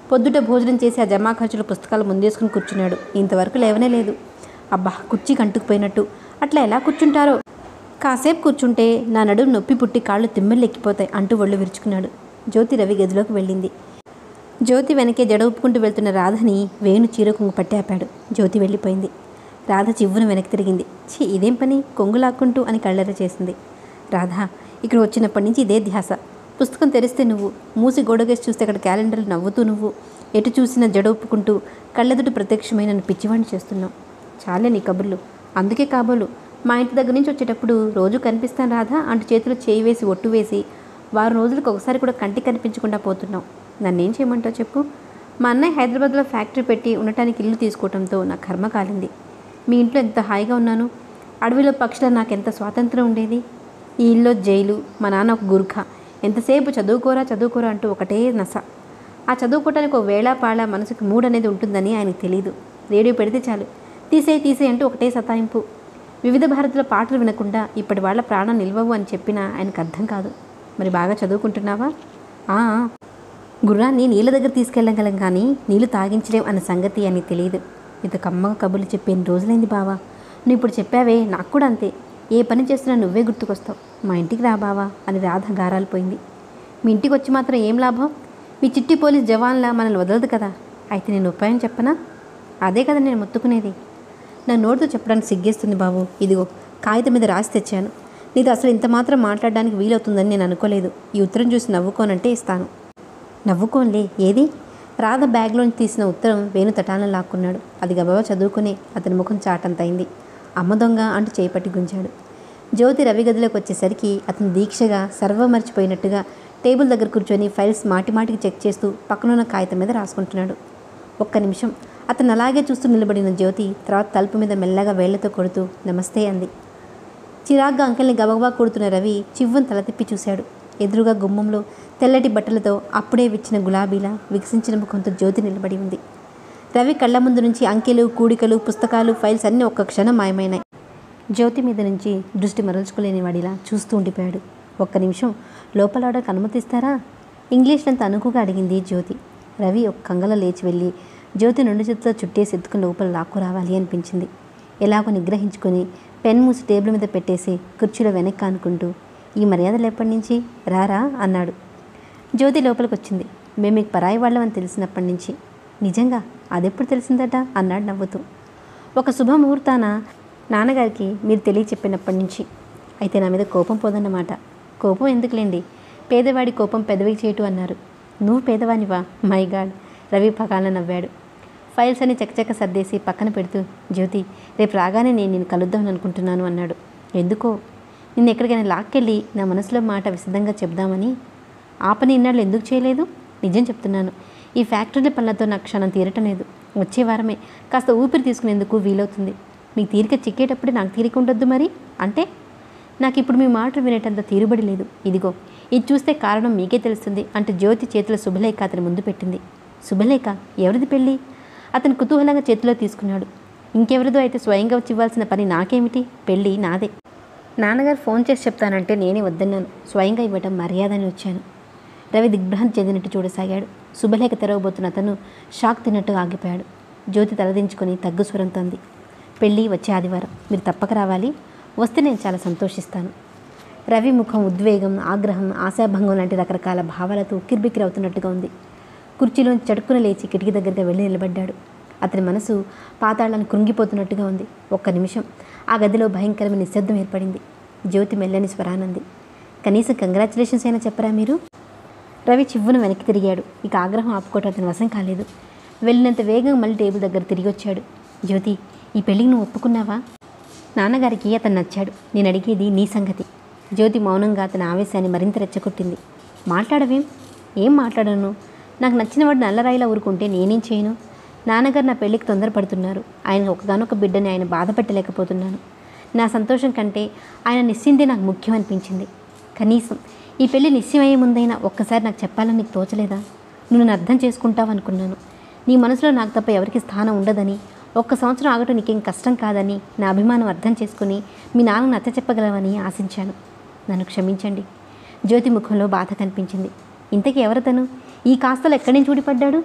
పొద్దుట భోజనం చేసి ఆ జమా ఖర్చుల పుస్తకాలు ముందేసుకుని కూర్చున్నాడు ఇంతవరకు లేవనే లేదు అబ్బా కుర్చీకి అంటుకుపోయినట్టు అట్లా ఎలా కూర్చుంటారో కాసేపు కూర్చుంటే నా నడుము నొప్పి పుట్టి కాళ్ళు తిమ్మెళ్ళు ఎక్కిపోతాయి అంటూ ఒళ్ళు విరుచుకున్నాడు జ్యోతి రవి గదిలోకి వెళ్ళింది జ్యోతి వెనకే జడ ఊపుకుంటూ వెళ్తున్న రాధని వేణు చీర కొంగు పట్టి ఆపాడు జ్యోతి వెళ్ళిపోయింది రాధ చివ్వున వెనక్కి తిరిగింది ఛీ ఇదేం పని కొంగు లాక్కుంటూ అని కళ్ళెర చేసింది రాధ ఇక్కడ వచ్చినప్పటి నుంచి ఇదే ధ్యాస పుస్తకం తెరిస్తే నువ్వు మూసి గోడగేసి చూస్తే అక్కడ క్యాలెండర్లు నవ్వుతూ నువ్వు ఎటు చూసినా జడ ఊపుకుంటూ కళ్ళెదుటి ప్రత్యక్షమైన నన్ను పిచ్చివాణ్ణి చేస్తున్నావు చాలే నీ కబుర్లు అందుకే కాబోలు మా ఇంటి దగ్గర నుంచి వచ్చేటప్పుడు రోజు కనిపిస్తాను రాధా అంటూ చేతిలో చేయి వేసి ఒట్టు వేసి వారం రోజులకు ఒకసారి కూడా కంటికి కనిపించకుండా పోతున్నావు నన్నేం చేయమంటావు చెప్పు మా అన్నయ్య హైదరాబాద్లో ఫ్యాక్టరీ పెట్టి ఉండటానికి ఇల్లు తీసుకోవడంతో నా కర్మ కాలింది మీ ఇంట్లో ఎంత హాయిగా ఉన్నాను అడవిలో పక్షుల నాకు ఎంత స్వాతంత్రం ఉండేది ఈ ఇల్లు జైలు మా నాన్న ఒక గుర్ఖ ఎంతసేపు చదువుకోరా చదువుకోరా అంటూ ఒకటే నస ఆ చదువుకోవటానికి ఒక వేళ పాళ మనసుకు మూడ్ అనేది ఉంటుందని ఆయనకు తెలియదు రేడియో పెడితే చాలు తీసేయి తీసేయి అంటూ ఒకటే సతాయింపు వివిధ భారతుల పాటలు వినకుండా ఇప్పటి వాళ్ళ ప్రాణం నిల్వవు అని చెప్పినా ఆయనకు అర్థం కాదు మరి బాగా చదువుకుంటున్నావా "ఆ, ఆ." గుర్రాన్ని నీళ్ళ దగ్గర తీసుకెళ్ళగలం కానీ నీళ్లు తాగించలేం అన్న సంగతి అని తెలియదు ఇంత కమ్మగా కబుర్లు చెప్పి ఎన్ని రోజులైంది బావా నువ్వు ఇప్పుడు చెప్పావే నాకు కూడా అంతే ఏ పని చేస్తున్నా నువ్వే గుర్తుకొస్తావు మా ఇంటికి రా బావా అని రాధ గారాలు పోయింది మీ ఇంటికి వచ్చి మాత్రం ఏం లాభం మీ చిట్టి పోలీస్ జవాన్లా మనల్ని వదలదు కదా అయితే నేను ఉపాయం చెప్పనా అదే కదా నేను మొత్తుకునేది నా నోటితో చెప్పడానికి సిగ్గేస్తుంది బాబు ఇదిగో కాగితం మీద రాసి తెచ్చాను నీతో అసలు ఇంత మాత్రం మాట్లాడడానికి వీలవుతుందని నేను అనుకోలేదు ఈ ఉత్తరం చూసి నవ్వుకోనంటే ఇస్తాను నవ్వుకోన్లే ఏది రాధ బ్యాగ్లోంచి తీసిన ఉత్తరం వేణు తటాలను లాక్కున్నాడు అది గబగబా చదువుకుని అతని ముఖం చాటంతైంది అమ్మ దొంగ అంటూ చేపట్టి గుంజాడు జ్యోతి రవి గదిలోకి వచ్చేసరికి అతను దీక్షగా సర్వం మర్చిపోయినట్టుగా టేబుల్ దగ్గర కూర్చొని ఫైల్స్ మాటి మాటికి చెక్ చేస్తూ పక్కనున్న కాగితం మీద రాసుకుంటున్నాడు ఒక్క నిమిషం అతను అలాగే చూస్తూ నిలబడిన జ్యోతి తర్వాత తలుపు మీద మెల్లగా వేళ్లతో కొడుతూ నమస్తే అంది చిరాగ్గా అంకెల్ని గబగబా కొడుతున్న రవి చివ్వను తల తిప్పి చూశాడు ఎదురుగా గుమ్మంలో తెల్లటి బట్టలతో అప్పుడే విచ్చిన గులాబీలా వికసించిన ముఖంతో జ్యోతి నిలబడి ఉంది రవి కళ్ళ ముందు నుంచి అంకెలు కూడికలు పుస్తకాలు ఫైల్స్ అన్నీ ఒక్క క్షణం మాయమైనాయి జ్యోతి మీద నుంచి దృష్టి మరల్చుకోలేని వాడిలా చూస్తూ ఉండిపోయాడు ఒక్క నిమిషం లోపలాడకు అనుమతిస్తారా ఇంగ్లీష్లో అంత అనుకుగా అడిగింది జ్యోతి రవి ఒక కంగల లేచి వెళ్ళి జ్యోతి రెండు చేతులతో చుట్టేసి ఎత్తుకుని లోపల లాక్కు రావాలి అనిపించింది ఎలాగో నిగ్రహించుకొని పెన్ మూసి టేబుల్ మీద పెట్టేసి కుర్చీలో వెనక్కి అనుకుంటూ ఈ మర్యాదలు ఎప్పటి నుంచి రారా అన్నాడు జ్యోతి లోపలికి వచ్చింది మేము మీకు పరాయి వాళ్ళమని తెలిసినప్పటి నుంచి నిజంగా అదెప్పుడు తెలిసిందట అన్నాడు నవ్వుతూ ఒక శుభముహూర్తాన నాన్నగారికి మీరు తెలియ చెప్పినప్పటి నుంచి అయితే నా మీద కోపం పోదన్నమాట కోపం ఎందుకులేండి పేదవాడి కోపం పెదవికి చేయటు అన్నారు నువ్వు పేదవానివా మై గాడ్ రవి పకాలను నవ్వాడు ఫైల్స్ అని చకచక సర్దేసి పక్కన పెడుతూ జ్యోతి రేపు రాగానే నేను నేను కలుద్దామని అనుకుంటున్నాను అన్నాడు ఎందుకో నిన్ను ఎక్కడికైనా లాక్కెళ్ళి నా మనసులో మాట విశదంగా చెప్దామని ఆ పని ఇన్నాళ్ళు ఎందుకు చేయలేదు నిజం చెప్తున్నాను ఈ ఫ్యాక్టరీల పనులతో నాకు క్షణం తీరటం లేదు వచ్చే వారమే కాస్త ఊపిరి తీసుకునేందుకు వీలవుతుంది మీకు తీరిక చిక్కేటప్పుడే నాకు తీరిక ఉండొద్దు మరి అంటే నాకు ఇప్పుడు మీ మాటలు వినేటంత తీరుబడి లేదు ఇదిగో ఇది చూస్తే కారణం మీకే తెలుస్తుంది అంటూ జ్యోతి చేతిలో శుభలేఖ అతని ముందు పెట్టింది శుభలేఖ ఎవరిది పెళ్ళి అతను కుతూహలంగా చేతిలో తీసుకున్నాడు ఇంకెవరిదో అయితే స్వయంగా వచ్చి ఇవ్వాల్సిన పని నాకేమిటి పెళ్ళి నాదే నాన్నగారు ఫోన్ చేసి చెప్తానంటే నేనే వద్దన్నాను స్వయంగా ఇవ్వటం మర్యాదని వచ్చాను రవి దిగ్భ్రాంతి చెందినట్టు చూడసాగాడు శుభలేఖ తెరవబోతున్న అతను షాక్ తిన్నట్టు ఆగిపోయాడు జ్యోతి తలదించుకొని తగ్గు స్వరంతో అంది పెళ్ళి వచ్చే ఆదివారం మీరు తప్పక రావాలి వస్తే నేను చాలా సంతోషిస్తాను రవి ముఖం ఉద్వేగం ఆగ్రహం ఆశాభంగం లాంటి రకరకాల భావాలతో ఉక్కిరిబిక్కిరవుతున్నట్టుగా ఉంది కుర్చీలోంచి చటుక్కున లేచి కిటికీ దగ్గరగా వెళ్ళి నిలబడ్డాడు అతని మనసు పాతాళాన్ని కృంగిపోతున్నట్టుగా ఉంది ఒక్క నిమిషం ఆ గదిలో భయంకరమైన నిశ్శబ్దం ఏర్పడింది జ్యోతి మెల్లని స్వరానంది కనీసం కంగ్రాచులేషన్స్ అయినా చెప్పరా మీరు రవి చివ్వున వెనక్కి తిరిగాడు ఇక ఆగ్రహం ఆపుకోవటం అతని వశం కాలేదు వెళ్ళినంత వేగంగా మళ్ళీ టేబుల్ దగ్గర తిరిగి వచ్చాడు జ్యోతి ఈ పెళ్ళికి నువ్వు ఒప్పుకున్నావా నాన్నగారికి అతను నచ్చాడు నేను అడిగేది నీ సంగతి జ్యోతి మౌనంగా అతని ఆవేశాన్ని మరింత రెచ్చగొట్టింది మాట్లాడవేం ఏం మాట్లాడను నాకు నచ్చినవాడు నల్లరాయిలా ఊరుకుంటే నేనేం చేయను నాన్నగారు నా పెళ్ళికి తొందరపడుతున్నారు ఆయన ఒకగానొక బిడ్డని ఆయన బాధపెట్టలేకపోతున్నాను నా సంతోషం కంటే ఆయన నిశ్చింతే నాకు ముఖ్యం అనిపించింది కనీసం ఈ పెళ్లి నిశ్చయమయ్యే ముందైనా ఒక్కసారి నాకు చెప్పాలని నీకు తోచలేదా నువ్వు నన్ను అర్థం చేసుకుంటావు అనుకున్నాను నీ మనసులో నాకు తప్ప ఎవరికి స్థానం ఉండదని ఒక్క సంవత్సరం ఆగటం నీకేం కష్టం కాదని నా అభిమానం అర్థం చేసుకుని మీ నాన్న నచ్చ చెప్పగలవని ఆశించాను నన్ను క్షమించండి జ్యోతి ముఖంలో బాధ కనిపించింది ఇంతకీ ఎవరతను ఈ కాస్తలు ఎక్కడి నుంచి ఊడిపడ్డాడు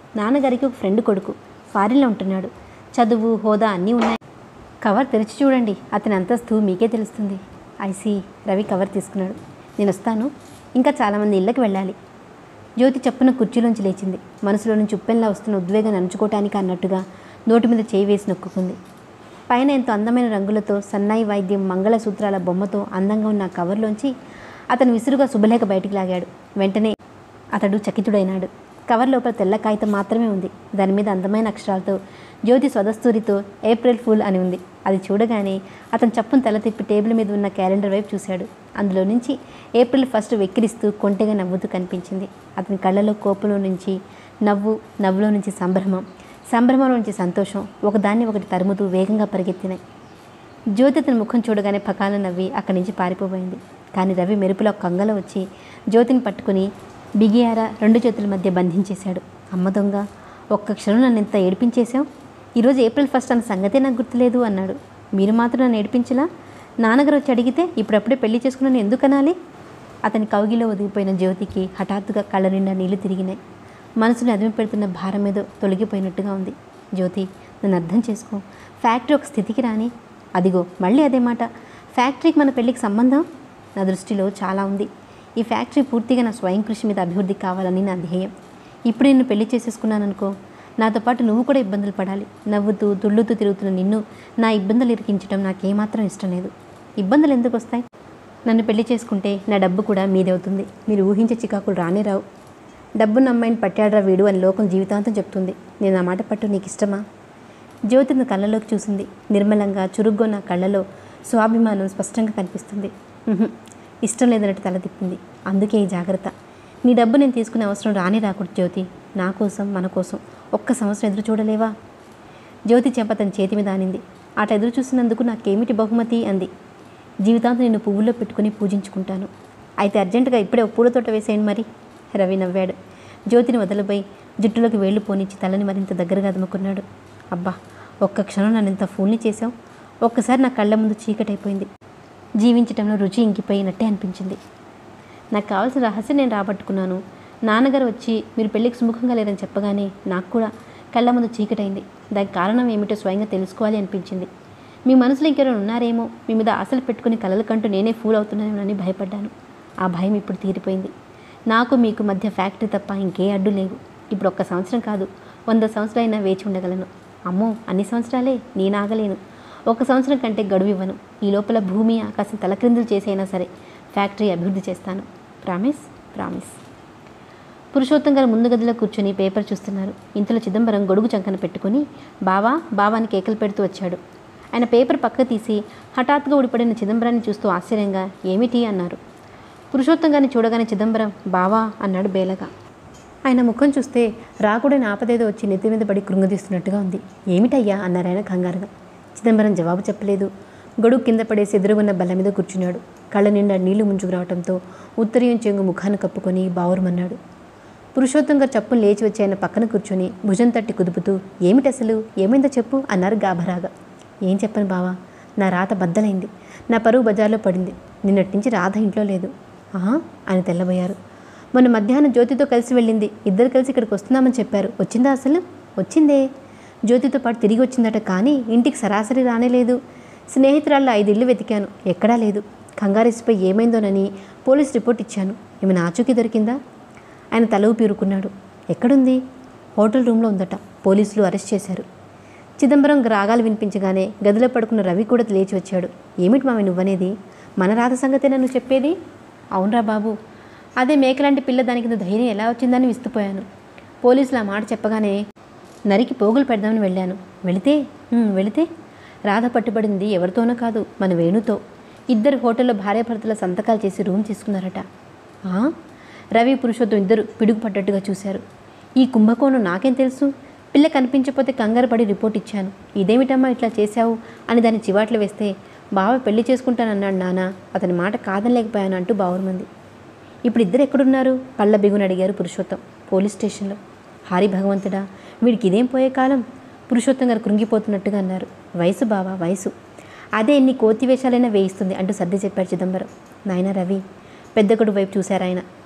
నాన్నగారికి ఒక ఫ్రెండ్ కొడుకు ఫారిన్లో ఉంటున్నాడు చదువు హోదా అన్నీ ఉన్నాయి కవర్ తెరిచి చూడండి అతని అంతస్తు మీకే తెలుస్తుంది ఐసీ రవి కవర్ తీసుకున్నాడు నేను వస్తాను ఇంకా చాలామంది ఇళ్ళకి వెళ్ళాలి జ్యోతి చప్పున కుర్చీలోంచి లేచింది మనసులో నుంచి ఉప్పెన్లా వస్తున్న ఉద్వేగాన్ని అణుచుకోవటానికి అన్నట్టుగా నోటి మీద చేయి వేసి నొక్కుకుంది పైన ఎంతో అందమైన రంగులతో సన్నాయి వాయిద్యం మంగళసూత్రాల బొమ్మతో అందంగా ఉన్న ఆ కవర్లోంచి అతను విసురుగా శుభలేఖ బయటికి లాగాడు వెంటనే అతడు చకితుడైనాడు కవర్ లోపల తెల్ల కాగితం మాత్రమే ఉంది దాని మీద అందమైన అక్షరాలతో జ్యోతి స్వదస్తూరితో ఏప్రిల్ ఫూల్ అని ఉంది అది చూడగానే అతను చప్పును తల తిప్పి టేబుల్ మీద ఉన్న క్యాలెండర్ వైపు చూశాడు అందులో నుంచి ఏప్రిల్ ఫస్ట్ వెక్కిరిస్తూ కొంటెగా నవ్వుతూ కనిపించింది అతని కళ్ళలో కోపంలో నుంచి నవ్వు నవ్వులో నుంచి సంభ్రమం సంభ్రమం నుంచి సంతోషం ఒకదాన్ని ఒకటి తరుముతూ వేగంగా పరిగెత్తినాయి జ్యోతి అతని ముఖం చూడగానే పకాల నవ్వి అక్కడి నుంచి పారిపోయింది కానీ రవి మెరుపులో కంగలో వచ్చి జ్యోతిని పట్టుకుని బిగియారా రెండు చేతుల మధ్య బంధించేశాడు అమ్మ దొంగ ఒక్క క్షణం నన్ను ఇంత ఏడిపించేశావు ఈరోజు ఏప్రిల్ ఫస్ట్ అన్న సంగతే నాకు గుర్తులేదు అన్నాడు మీరు మాత్రం నన్ను ఏడిపించలా నాన్నగారు వచ్చి అడిగితే ఇప్పుడప్పుడే పెళ్లి చేసుకున్నాను ఎందుకు అనాలి అతని కౌగిలో ఒదిగిపోయిన జ్యోతికి హఠాత్తుగా కళ్ళ నిండా నీళ్లు తిరిగినాయి మనసుని అదిమి పెడుతున్న భారం ఏదో తొలగిపోయినట్టుగా ఉంది జ్యోతి నన్ను అర్థం చేసుకో ఫ్యాక్టరీ ఒక స్థితికి రాని అదిగో మళ్ళీ అదే మాట ఫ్యాక్టరీకి మన పెళ్ళికి సంబంధం నా దృష్టిలో చాలా ఉంది ఈ ఫ్యాక్టరీ పూర్తిగా నా స్వయం కృషి మీద అభివృద్ధి కావాలని నా ధ్యేయం ఇప్పుడు నిన్ను పెళ్లి చేసేసుకున్నాననుకో నాతో పాటు నువ్వు కూడా ఇబ్బందులు పడాలి నవ్వుతూ తుళ్ళుతూ తిరుగుతున్న నిన్ను నా ఇబ్బందులు ఇరికించడం నాకేమాత్రం ఇష్టం లేదు ఇబ్బందులు ఎందుకు వస్తాయి నన్ను పెళ్లి చేసుకుంటే నా డబ్బు కూడా మీదే అవుతుంది మీరు ఊహించే చికాకులు రానే రావు డబ్బున్న అమ్మాయిని పట్టాడరా వీడు అని లోకం జీవితాంతం చెప్తుంది నేను ఆ మాట పట్టు నీకు ఇష్టమా జ్యోతి నా కళ్ళలోకి చూసింది నిర్మలంగా చురుగ్గా నా కళ్ళలో స్వాభిమానం స్పష్టంగా కనిపిస్తుంది ఉహుం, ఇష్టం లేదన్నట్టు తల తిప్పింది అందుకే ఈ జాగ్రత్త నీ డబ్బు నేను తీసుకునే అవసరం రాని రాకూడదు జ్యోతి నా కోసం మన కోసం ఒక్క సంవత్సరం ఎదురు చూడలేవా జ్యోతి చెంప తన చేతి మీద ఆనింది అట ఎదురు చూసినందుకు నాకేమిటి బహుమతి అంది జీవితాంతం నిన్ను పువ్వుల్లో పెట్టుకుని పూజించుకుంటాను అయితే అర్జెంటుగా ఇప్పుడే ఒక పూల తోట వేసేయండి మరి రవి నవ్వాడు జ్యోతిని వదలబోయి జుట్టులోకి వేళ్ళు పోనిచ్చి తలని మరింత దగ్గరగా అదుముకున్నాడు అబ్బా ఒక్క క్షణం నన్ను ఇంత ఫూల్ని చేశావు ఒక్కసారి నా కళ్ళ ముందు చీకటైపోయింది జీవించటంలో రుచి ఇంకిపోయినట్టే అనిపించింది నాకు కావాల్సిన రహస్యం నేను రాబట్టుకున్నాను నాన్నగారు వచ్చి మీరు పెళ్ళికి సుముఖంగా లేరని చెప్పగానే నాకు కూడా కళ్ళ ముందు చీకటైంది దానికి కారణం ఏమిటో స్వయంగా తెలుసుకోవాలి అనిపించింది మీ మనసులో ఇంకెవరైనా ఉన్నారేమో మీ మీద ఆశలు పెట్టుకుని కలలు కంటూ నేనే ఫూల్ అవుతున్నానని భయపడ్డాను ఆ భయం ఇప్పుడు తీరిపోయింది నాకు మీకు మధ్య ఫ్యాక్టరీ తప్ప ఇంకే అడ్డు లేవు ఇప్పుడు ఒక్క సంవత్సరం కాదు వంద సంవత్సరాలైనా వేచి ఉండగలను అమ్మో అన్ని సంవత్సరాలే నేను ఆగలేను ఒక సంవత్సరం కంటే గడువు ఇవ్వను ఈ లోపల భూమి ఆకాశం తలక్రిందులు చేసైనా సరే ఫ్యాక్టరీ అభివృద్ధి చేస్తాను ప్రామిస్ ప్రామిస్ పురుషోత్తం గారు ముందు గదిలో కూర్చొని పేపర్ చూస్తున్నారు ఇంతలో చిదంబరం గొడుగు చంకన పెట్టుకుని బావా బావాని కేకలు పెడుతూ వచ్చాడు ఆయన పేపర్ పక్క తీసి హఠాత్తుగా ఊడిపడిన చిదంబరాన్ని చూస్తూ ఆశ్చర్యంగా ఏమిటి అన్నారు పురుషోత్తం గారిని చూడగానే చిదంబరం బావా అన్నాడు బేలగా ఆయన ముఖం చూస్తే రాకూడని ఆపదేదో వచ్చి నెత్తి మీద పడి కృంగదీస్తున్నట్టుగా ఉంది ఏమిటయ్యా అన్నారు ఆయన కంగారుగా చిదంబరం జవాబు చెప్పలేదు గొడుగు కింద పడేసి ఎదురుగున్న బల్ల మీద కూర్చున్నాడు కళ్ళ నిండా నీళ్లు ముంచుకు రావడంతో ఉత్తరీయం చెంగు ముఖాన్ని కప్పుకొని బావురమన్నాడు పురుషోత్తం గారు చప్పును లేచి వచ్చి ఆయన పక్కన కూర్చొని భుజం తట్టి కుదుపుతూ ఏమిటి అసలు ఏమైందో చెప్పు అన్నారు గాభరాగా ఏం చెప్పను బావా నా రాత బద్దలైంది నా పరువు బజార్లో పడింది నిన్నటి నుంచి రాధ ఇంట్లో లేదు ఆహా అని తెల్లబోయారు మొన్న మధ్యాహ్నం జ్యోతితో కలిసి వెళ్ళింది ఇద్దరు కలిసి ఇక్కడికి వస్తున్నామని చెప్పారు వచ్చిందా అసలు వచ్చిందే జ్యోతితో పాటు తిరిగి వచ్చిందట కానీ ఇంటికి సరాసరి రానేలేదు స్నేహితురాళ్ళు ఐదు ఇళ్ళు వెతికాను ఎక్కడా లేదు కంగారేసిపోయి ఏమైందోనని పోలీస్ రిపోర్ట్ ఇచ్చాను ఏమైనా ఆచూకీ దొరికిందా ఆయన తల ఊపిరుకున్నాడు ఎక్కడుంది హోటల్ రూమ్లో ఉందట పోలీసులు అరెస్ట్ చేశారు చిదంబరం రాగాలు వినిపించగానే గదిలో పడుకున్న రవి కూడా లేచి వచ్చాడు ఏమిటి మామి నువ్వనేది మన రాధ సంగతే నన్ను చెప్పేది అవునరా బాబు అదే మేకలాంటి పిల్ల దాని కింద ధైర్యం ఎలా వచ్చిందని విస్తుపోయాను పోలీసులు ఆ మాట చెప్పగానే నరికి పోగులు పెడదామని వెళ్ళాను వెళితే "ఉమ్, వెళితే రాధ పట్టుబడింది ఎవరితోనో కాదు మన వేణుతో ఇద్దరు హోటల్లో భార్యాభర్తల సంతకాలు చేసి రూమ్ తీసుకున్నారట "ఆ?" రవి పురుషోత్తం ఇద్దరు పిడుగు పడ్డట్టుగా చూశారు ఈ కుంభకోణం నాకేం తెలుసు పిల్ల కనిపించకపోతే కంగారు పడి రిపోర్ట్ ఇచ్చాను ఇదేమిటమ్మా ఇట్లా చేశావు అని దాన్ని చివాట్లు వేస్తే బావ పెళ్లి చేసుకుంటానన్నాడు నాన్న అతని మాట కాదనలేకపోయాను అంటూ బావురమంది ఇప్పుడు ఇద్దరు ఎక్కడున్నారు పళ్ళ బిగుని అడిగారు పురుషోత్తం పోలీస్ స్టేషన్లో హారి భగవంతుడా వీడికి ఇదేం పోయే కాలం పురుషోత్తం గారు కృంగిపోతున్నట్టుగా అన్నారు వయసు బావా వయసు అదే ఎన్ని కోతి వేషాలైనా వేయిస్తుంది అంటూ సర్ది చెప్పాడు చిదంబరం నాయన రవి పెద్దకొడు వైపు చూశారు ఆయన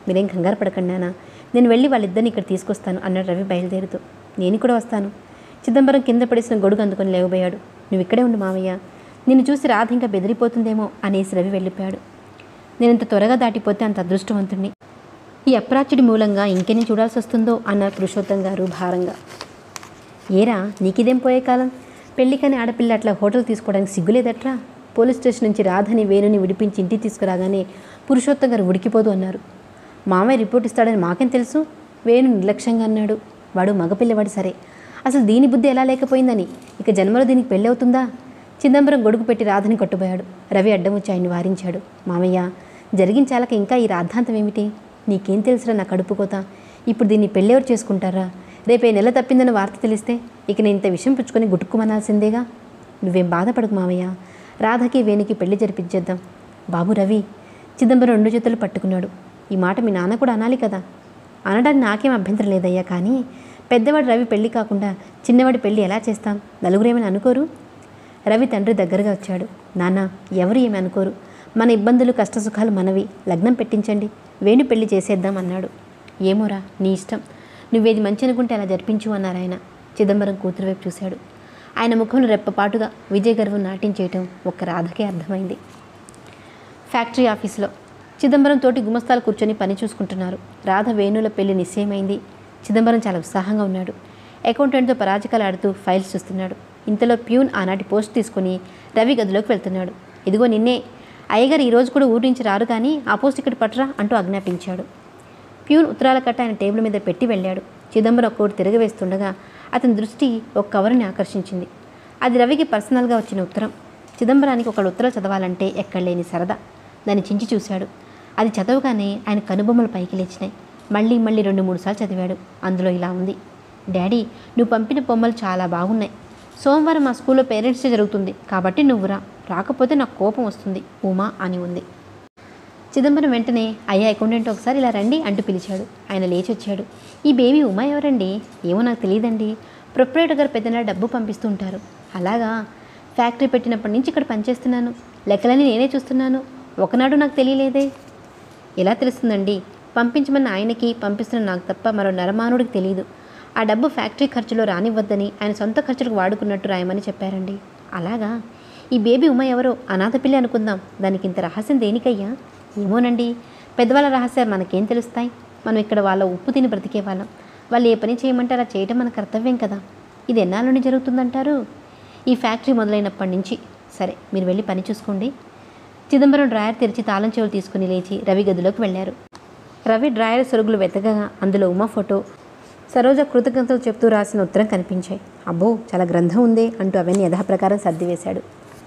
మీరేం కంగారు పడకండి నాన్న నేను వెళ్ళి వాళ్ళిద్దరిని ఇక్కడ తీసుకొస్తాను అన్నాడు రవి బయలుదేరుతూ నేను కూడా వస్తాను చిదంబరం కింద పడేసిన గొడుగు అందుకొని లేవబోయాడు నువ్వు ఇక్కడే ఉండు మావయ్య నిన్ను చూసి రాధ ఇంకా బెదిరిపోతుందేమో అనేసి రవి వెళ్ళిపోయాడు నేను ఇంత త్వరగా దాటిపోతే అంత అదృష్టవంతుణ్ణి ఈ అప్రాచుడి మూలంగా ఇంకెన్ని చూడాల్సి వస్తుందో అన్నారు పురుషోత్తం గారు భారంగా ఏరా నీకిదేం పోయే కాలం పెళ్ళికని ఆడపిల్ల అట్లా హోటల్ తీసుకోవడానికి సిగ్గులేదట్రా పోలీస్ స్టేషన్ నుంచి రాధని వేణుని విడిపించి ఇంటికి తీసుకురాగానే పురుషోత్తం గారు ఉడికిపోదు అన్నారు మామయ్య రిపోర్ట్ ఇస్తాడని మాకేం తెలుసు వేణు నిర్లక్ష్యంగా అన్నాడు వాడు మగపిల్లవాడు సరే అసలు దీని బుద్ధి ఎలా లేకపోయిందని ఇక జన్మలో దీనికి పెళ్ళి అవుతుందా చిదంబరం గొడుగు పెట్టి రాధని కొట్టుపోయాడు రవి అడ్డం వచ్చి ఆయన్ని వారించాడు మామయ్య జరిగిన చాలక ఇంకా ఈ రాద్ధాంతం ఏమిటి నీకేం తెలుసురా నా కడుపు కోత ఇప్పుడు దీన్ని పెళ్ళెవరు చేసుకుంటారా రేపే నెల తప్పిందన్న వార్త తెలిస్తే ఇక నేను ఇంత విషయం పుచ్చుకొని గుట్టుకుమనాల్సిందేగా నువ్వేం బాధపడకు మావయ్య రాధకి వేణుకి పెళ్లి జరిపించేద్దాం బాబు రవి చిదంబరం రెండు చేతులు పట్టుకున్నాడు ఈ మాట మీ నాన్న కూడా అనాలి కదా అనడానికి నాకేం అభ్యంతరం లేదయ్యా కానీ పెద్దవాడు రవి పెళ్లి కాకుండా చిన్నవాడి పెళ్లి ఎలా చేస్తాం నలుగురేమని అనుకోరు రవి తండ్రి దగ్గరగా వచ్చాడు నాన్న ఎవరు ఏమి అనుకోరు మన ఇబ్బందులు కష్టసుఖాలు మనవి లగ్నం పెట్టించండి వేణు పెళ్లి చేసేద్దాం అన్నాడు ఏమోరా నీ ఇష్టం నువ్వేది మంచి అనుకుంటే అలా జరిపించు అన్నారు ఆయన చిదంబరం కూతురు వైపు చూశాడు ఆయన ముఖంలో రెప్పపాటుగా విజయ గర్వం నాట్యం చేయటం ఒక్క రాధకే అర్థమైంది ఫ్యాక్టరీ ఆఫీసులో చిదంబరం తోటి గుమస్తాలు కూర్చొని పని చూసుకుంటున్నారు రాధ వేణుల పెళ్లి నిశ్చయమైంది చిదంబరం చాలా ఉత్సాహంగా ఉన్నాడు అకౌంటెంట్తో పరాజకాలు ఆడుతూ ఫైల్స్ చూస్తున్నాడు ఇంతలో ప్యూన్ ఆనాటి పోస్ట్ తీసుకొని రవి గదిలోకి వెళ్తున్నాడు ఇదిగో నిన్నే అయ్యగారు ఈరోజు కూడా ఊరి నుంచి రారు కానీ ఆ పోస్ట్ ఇక్కడ పట్టరా అంటూ ఆజ్ఞాపించాడు ప్యూన్ ఉత్తరాల కట్ట ఆయన టేబుల్ మీద పెట్టి వెళ్ళాడు చిదంబరం ఒక్కోటి తిరగవేస్తుండగా అతని దృష్టి ఒక కవర్ని ఆకర్షించింది అది రవికి పర్సనల్గా వచ్చిన ఉత్తరం చిదంబరానికి ఒకడు ఉత్తరం చదవాలంటే ఎక్కడలేని సరదా దాన్ని చించి చూశాడు అది చదవగానే ఆయన కనుబొమ్మలు పైకి లేచినాయి మళ్ళీ మళ్ళీ రెండు మూడు సార్లు చదివాడు అందులో ఇలా ఉంది డాడీ నువ్వు పంపిన బొమ్మలు చాలా బాగున్నాయి సోమవారం మా స్కూల్లో పేరెంట్స్ డే జరుగుతుంది కాబట్టి నువ్వు రా రాకపోతే నాకు కోపం వస్తుంది ఉమా అని ఉంది చిదంబరం వెంటనే అయ్యా అకౌంటెంట్ ఒకసారి ఇలా రండి అంటూ పిలిచాడు ఆయన లేచి వచ్చాడు ఈ బేబీ ఉమా ఎవరండి ఏమో నాకు తెలియదండి ప్రొపరేటర్ గారు పెద్దన డబ్బు పంపిస్తూ ఉంటారు అలాగా ఫ్యాక్టరీ పెట్టినప్పటి నుంచి ఇక్కడ పనిచేస్తున్నాను లెక్కలన్నీ నేనే చూస్తున్నాను ఒకనాడు నాకు తెలియలేదే ఎలా తెలుస్తుందండి పంపించమన్న ఆయనకి పంపిస్తున్న నాకు తప్ప మరో నరమానుడికి తెలియదు ఆ డబ్బు ఫ్యాక్టరీ ఖర్చులో రానివ్వద్దని ఆయన సొంత ఖర్చులకు వాడుకున్నట్టు రాయమని చెప్పారండి అలాగా ఈ బేబీ ఉమ ఎవరో అనాథ పిల్లి అనుకుందాం దానికి ఇంత రహస్యం దేనికయ్యా ఏమోనండి పెద్దవాళ్ళ రహస్యాలు మనకేం తెలుస్తాయి మనం ఇక్కడ వాళ్ళ ఉప్పు తిని బ్రతికే వాళ్ళం వాళ్ళు ఏ పని చేయమంటే అలా చేయటం మన కర్తవ్యం కదా ఇది ఎన్నాళ్ళ నుండి జరుగుతుందంటారు ఈ ఫ్యాక్టరీ మొదలైనప్పటి నుంచి సరే మీరు వెళ్ళి పని చూసుకోండి చిదంబరం డ్రాయర్ తెరిచి తాళం చెవులు తీసుకుని లేచి రవి గదిలోకి వెళ్ళారు రవి డ్రాయర్ సొరుగులు వెతకగా అందులో ఉమా ఫోటో సరోజ కృతజ్ఞతలు చెప్తూ రాసిన ఉత్తరం కనిపించాయి అబ్బో చాలా గ్రంథం ఉందే అంటూ అవన్నీ యథాప్రకారం సర్దివేశాడు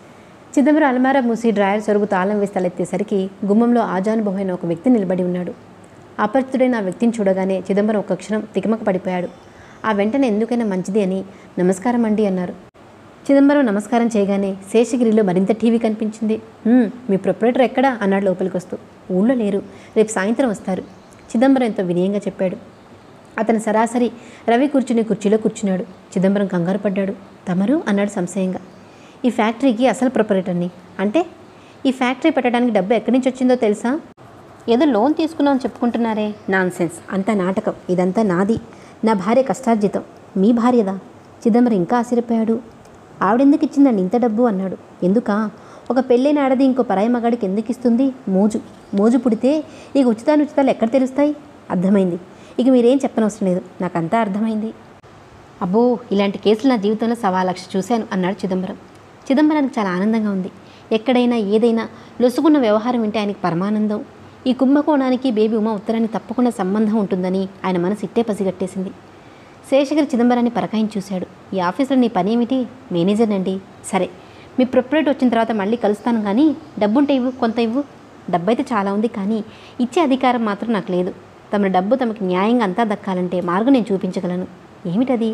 చిదంబరం అలమారా మూసి డ్రాయర్ సొరుగు తాళం వేసి తలెత్తేసరికి గుమ్మంలో ఆజానుభవమైన ఒక వ్యక్తి నిలబడి ఉన్నాడు అపరిచితుడైన ఆ వ్యక్తిని చూడగానే చిదంబరం ఒక క్షణం తికమక పడిపోయాడు ఆ వెంటనే ఎందుకైనా మంచిది అని నమస్కారం అండి అన్నారు చిదంబరం నమస్కారం చేయగానే శేషగిరిలో మరింత టీవీ కనిపించింది "హ్మ్, మీ ప్రొపరేటర్ ఎక్కడా అన్నాడు లోపలికి వస్తూ ఊళ్ళో లేరు రేపు సాయంత్రం వస్తారు చిదంబరం ఎంతో వినయంగా చెప్పాడు అతను సరాసరి రవి కూర్చుని కుర్చీలో కూర్చున్నాడు చిదంబరం కంగారు పడ్డాడు తమరు అన్నాడు సంశయంగా ఈ ఫ్యాక్టరీకి అసలు ప్రొపరేటర్ని అంటే ఈ ఫ్యాక్టరీ పెట్టడానికి డబ్బు ఎక్కడి నుంచి వచ్చిందో తెలుసా ఏదో లోన్ తీసుకున్నామని చెప్పుకుంటున్నారే నాన్ సెన్స్ అంతా నాటకం ఇదంతా నాది నా భార్య కష్టార్జితం మీ భార్యదా చిదంబరం ఇంకా ఆశ్చర్యపోయాడు ఆవిడెందుకు ఇచ్చిందండి ఇంత డబ్బు అన్నాడు ఎందుకా ఒక పెళ్ళైన ఆడది ఇంకో పరాయి మగాడికి ఎందుకు ఇస్తుంది మోజు మోజు పుడితే ఇక ఉచితాను ఉచితాలు ఎక్కడ తెలుస్తాయి అర్థమైంది ఇక మీరేం చెప్పనవసరం లేదు నాకంతా అర్థమైంది అబ్బో ఇలాంటి కేసులు నా జీవితంలో సవా లక్ష చూశాను అన్నాడు చిదంబరం చిదంబరానికి చాలా ఆనందంగా ఉంది ఎక్కడైనా ఏదైనా లొసుగున్న వ్యవహారం వింటే ఆయనకి పరమానందం ఈ కుంభకోణానికి బేబీ ఉమా ఉత్తరానికి తప్పకుండా సంబంధం ఉంటుందని ఆయన మనసు ఇట్టే పసిగట్టేసింది శేషగిరి చిదంబరాన్ని పరకాయించి చూశాడు ఈ ఆఫీసులో నీ పని ఏమిటి మేనేజర్నండి సరే మీ ప్రొపరేట్ వచ్చిన తర్వాత మళ్ళీ కలుస్తాను కానీ డబ్బుంటే ఇవ్వు కొంత ఇవ్వు డబ్బు అయితే చాలా ఉంది కానీ ఇచ్చే అధికారం మాత్రం నాకు లేదు తమ డబ్బు తమకి న్యాయంగా అంతా దక్కాలంటే మార్గం నేను చూపించగలను ఏమిటది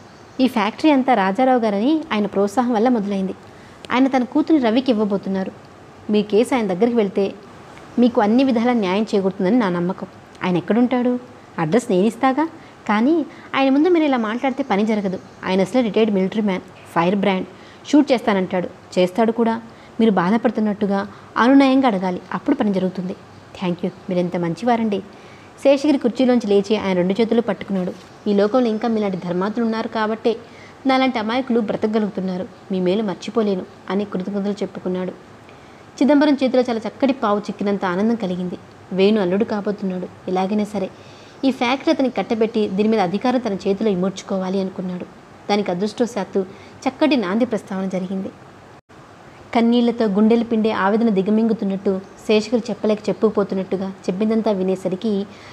ఈ ఫ్యాక్టరీ అంతా రాజారావు గారని ఆయన ప్రోత్సాహం వల్ల మొదలైంది ఆయన తన కూతురిని రవికి ఇవ్వబోతున్నారు మీ కేసు ఆయన దగ్గరికి వెళ్తే మీకు అన్ని విధాల న్యాయం చేకూరుతుందని నా నమ్మకం ఆయన ఎక్కడుంటాడు అడ్రస్ నేను ఇస్తాగా కానీ ఆయన ముందు మీరు ఇలా మాట్లాడితే పని జరగదు ఆయన అసలు retired military man firebrand shoot చేస్తానంటాడు చేస్తాడు కూడా మీరు బాధపడుతున్నట్టుగా అనునయంగా అడగాలి అప్పుడు పని జరుగుతుంది థ్యాంక్ యూ మీరు ఎంత మంచివారండి శేషగిరి కుర్చీలోంచి లేచి ఆయన రెండు చేతులు పట్టుకున్నాడు ఈ లోకంలో ఇంకా మీలాంటి ధర్మాతులు ఉన్నారు కాబట్టే నాలాంటి అమాయకులు బ్రతకగలుగుతున్నారు మీ మేలు మర్చిపోలేను అని కృతజ్ఞతలు చెప్పుకున్నాడు చిదంబరం చేతిలో చాలా చక్కటి పావు చిక్కినంత ఆనందం కలిగింది వేణు అల్లుడు కాబోతున్నాడు ఎలాగైనా సరే ఈ ఫ్యాక్టరీ అతనికి కట్టబెట్టి దీని మీద అధికారం తన చేతిలో ఇమర్చుకోవాలి అనుకున్నాడు దానికి అదృష్టవశాత్తు చక్కటి నాంది ప్రస్తావన జరిగింది కన్నీళ్లతో గుండెలు పిండే ఆవేదన దిగమింగుతున్నట్టు శేషగిరి చెప్పలేక చెప్పుకుపోతున్నట్టుగా చెప్పిందంతా వినేసరికి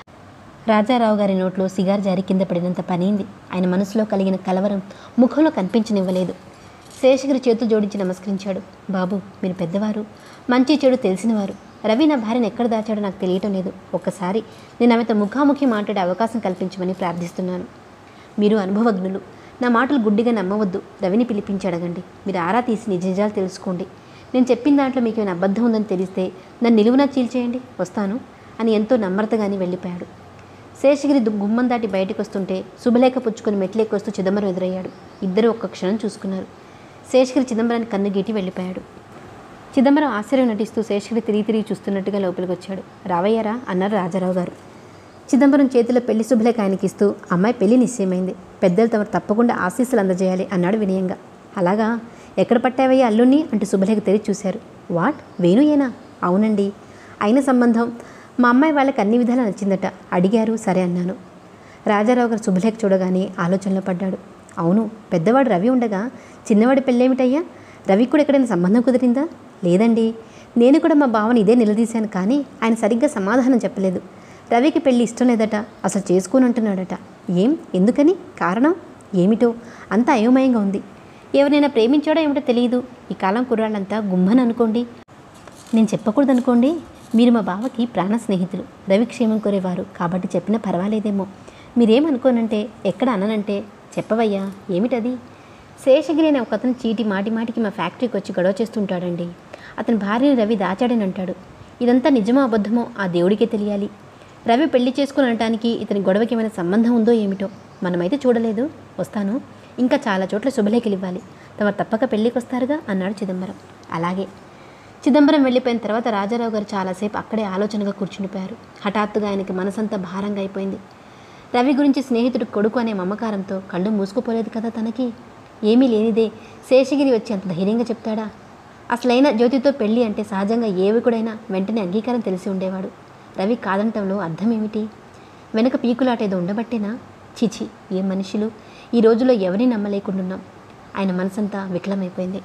రాజారావు గారి నోట్లో సిగార్ జారి కింద పడినంత పనైంది ఆయన మనసులో కలిగిన కలవరం ముఖంలో కనిపించనివ్వలేదు శేషగిరి చేతులు జోడించి నమస్కరించాడు బాబు మీరు పెద్దవారు మంచి చెడు తెలిసినవారు రవి నా భార్యను ఎక్కడ దాచాడో నాకు తెలియటం లేదు ఒక్కసారి నేను ఆమెతో ముఖాముఖి మాట్లాడే అవకాశం కల్పించమని ప్రార్థిస్తున్నాను మీరు అనుభవజ్ఞులు నా మాటలు గుడ్డిగా నమ్మవద్దు రవిని పిలిపించి అడగండి మీరు ఆరా తీసి నిజ నిజాలు తెలుసుకోండి నేను చెప్పిన దాంట్లో మీకు ఏమైనా అబద్ధం ఉందని తెలిస్తే నన్ను నిలువునా చీల్చేయండి వస్తాను అని ఎంతో నమ్రతగాని వెళ్ళిపోయాడు శేషగిరి దు- గుమ్మం దాటి బయటకు వస్తుంటే శుభలేఖ పుచ్చుకొని మెట్లెక్కొస్తూ చిదంబరం ఎదురయ్యాడు ఇద్దరు ఒక్క క్షణం చూసుకున్నారు శేషగిరి చిదంబరాన్ని కన్ను గీటి వెళ్ళిపోయాడు చిదంబరం ఆశ్చర్యం నటిస్తూ శేషగిరి తిరిగి తిరిగి చూస్తున్నట్టుగా లోపలికి వచ్చాడు రావయ్యారా అన్నారు రాజారావు గారు చిదంబరం చేతిలో పెళ్లి శుభలేఖ ఆయనకి ఇస్తూ అమ్మాయి పెళ్లి నిశ్చయమైంది పెద్దలు తమరు తప్పకుండా ఆశీస్సులు అందజేయాలి అన్నాడు వినయంగా అలాగా ఎక్కడ పట్టావయ్యా అల్లుణ్ణి అంటూ శుభలేఖ తెరిచి చూశారు వాట్ వేణుయేనా అవునండి అయిన సంబంధం మా అమ్మాయి వాళ్ళకి అన్ని విధాలా నచ్చిందట అడిగారు సరే అన్నాను రాజారావు గారు శుభలేఖ చూడగానే ఆలోచనలో పడ్డాడు అవును పెద్దవాడు రవి ఉండగా చిన్నవాడి పెళ్ళేమిటయ్యా రవి కూడా ఎక్కడైనా సంబంధం కుదిరిందా లేదండి నేను కూడా మా బావని ఇదే నిలదీశాను కానీ ఆయన సరిగ్గా సమాధానం చెప్పలేదు రవికి పెళ్ళి ఇష్టం లేదట అసలు చేసుకోను అంటున్నాడట ఏం ఎందుకని కారణం ఏమిటో అంతా అయోమయంగా ఉంది ఎవరైనా ప్రేమించాడో ఏమిటో తెలియదు ఈ కాలం కుర్రాళ్ళంతా గుమ్మని అనుకోండి నేను చెప్పకూడదు అనుకోండి మీరు మా బావకి ప్రాణ స్నేహితులు రవి క్షేమం కోరేవారు కాబట్టి చెప్పినా పర్వాలేదేమో మీరేమనుకోనంటే ఎక్కడ అననంటే చెప్పవయ్యా ఏమిటది శేషగిరి అనే ఒక అతను చీటి మాటి మాటికి మా ఫ్యాక్టరీకి వచ్చి గొడవ చేస్తుంటాడండి అతని భార్యని రవి దాచాడని అంటాడు ఇదంతా నిజమో అబద్ధమో ఆ దేవుడికే తెలియాలి రవి పెళ్లి చేసుకుని అనటానికి ఇతని గొడవకి ఏమైనా సంబంధం ఉందో ఏమిటో మనమైతే చూడలేదు వస్తాను ఇంకా చాలా చోట్ల శుభలేఖలు ఇవ్వాలి తమ తప్పక పెళ్ళికి వస్తారుగా అన్నాడు చిదంబరం అలాగే చిదంబరం వెళ్ళిపోయిన తర్వాత రాజారావు గారు చాలాసేపు అక్కడే ఆలోచనగా కూర్చుండిపోయారు హఠాత్తుగా ఆయనకి మనసంతా భారంగా అయిపోయింది రవి గురించి స్నేహితుడు కొడుకు అనే మమకారంతో కళ్ళు మూసుకుపోలేదు కదా తనకి ఏమీ లేనిదే శేషగిరి వచ్చి అంత ధైర్యంగా చెప్తాడా అసలైన జ్యోతితో పెళ్లి అంటే సహజంగా ఏవికుడైనా వెంటనే అంగీకారం తెలిసి ఉండేవాడు రవి కాదంటంలో అర్థం ఏమిటి వెనక పీకులాట ఏదో ఉండబట్టేనా చిచి ఏ మనుషులు ఈ రోజుల్లో ఎవరిని నమ్మలేకుంటున్నాం ఆయన మనసంతా వికలమైపోయింది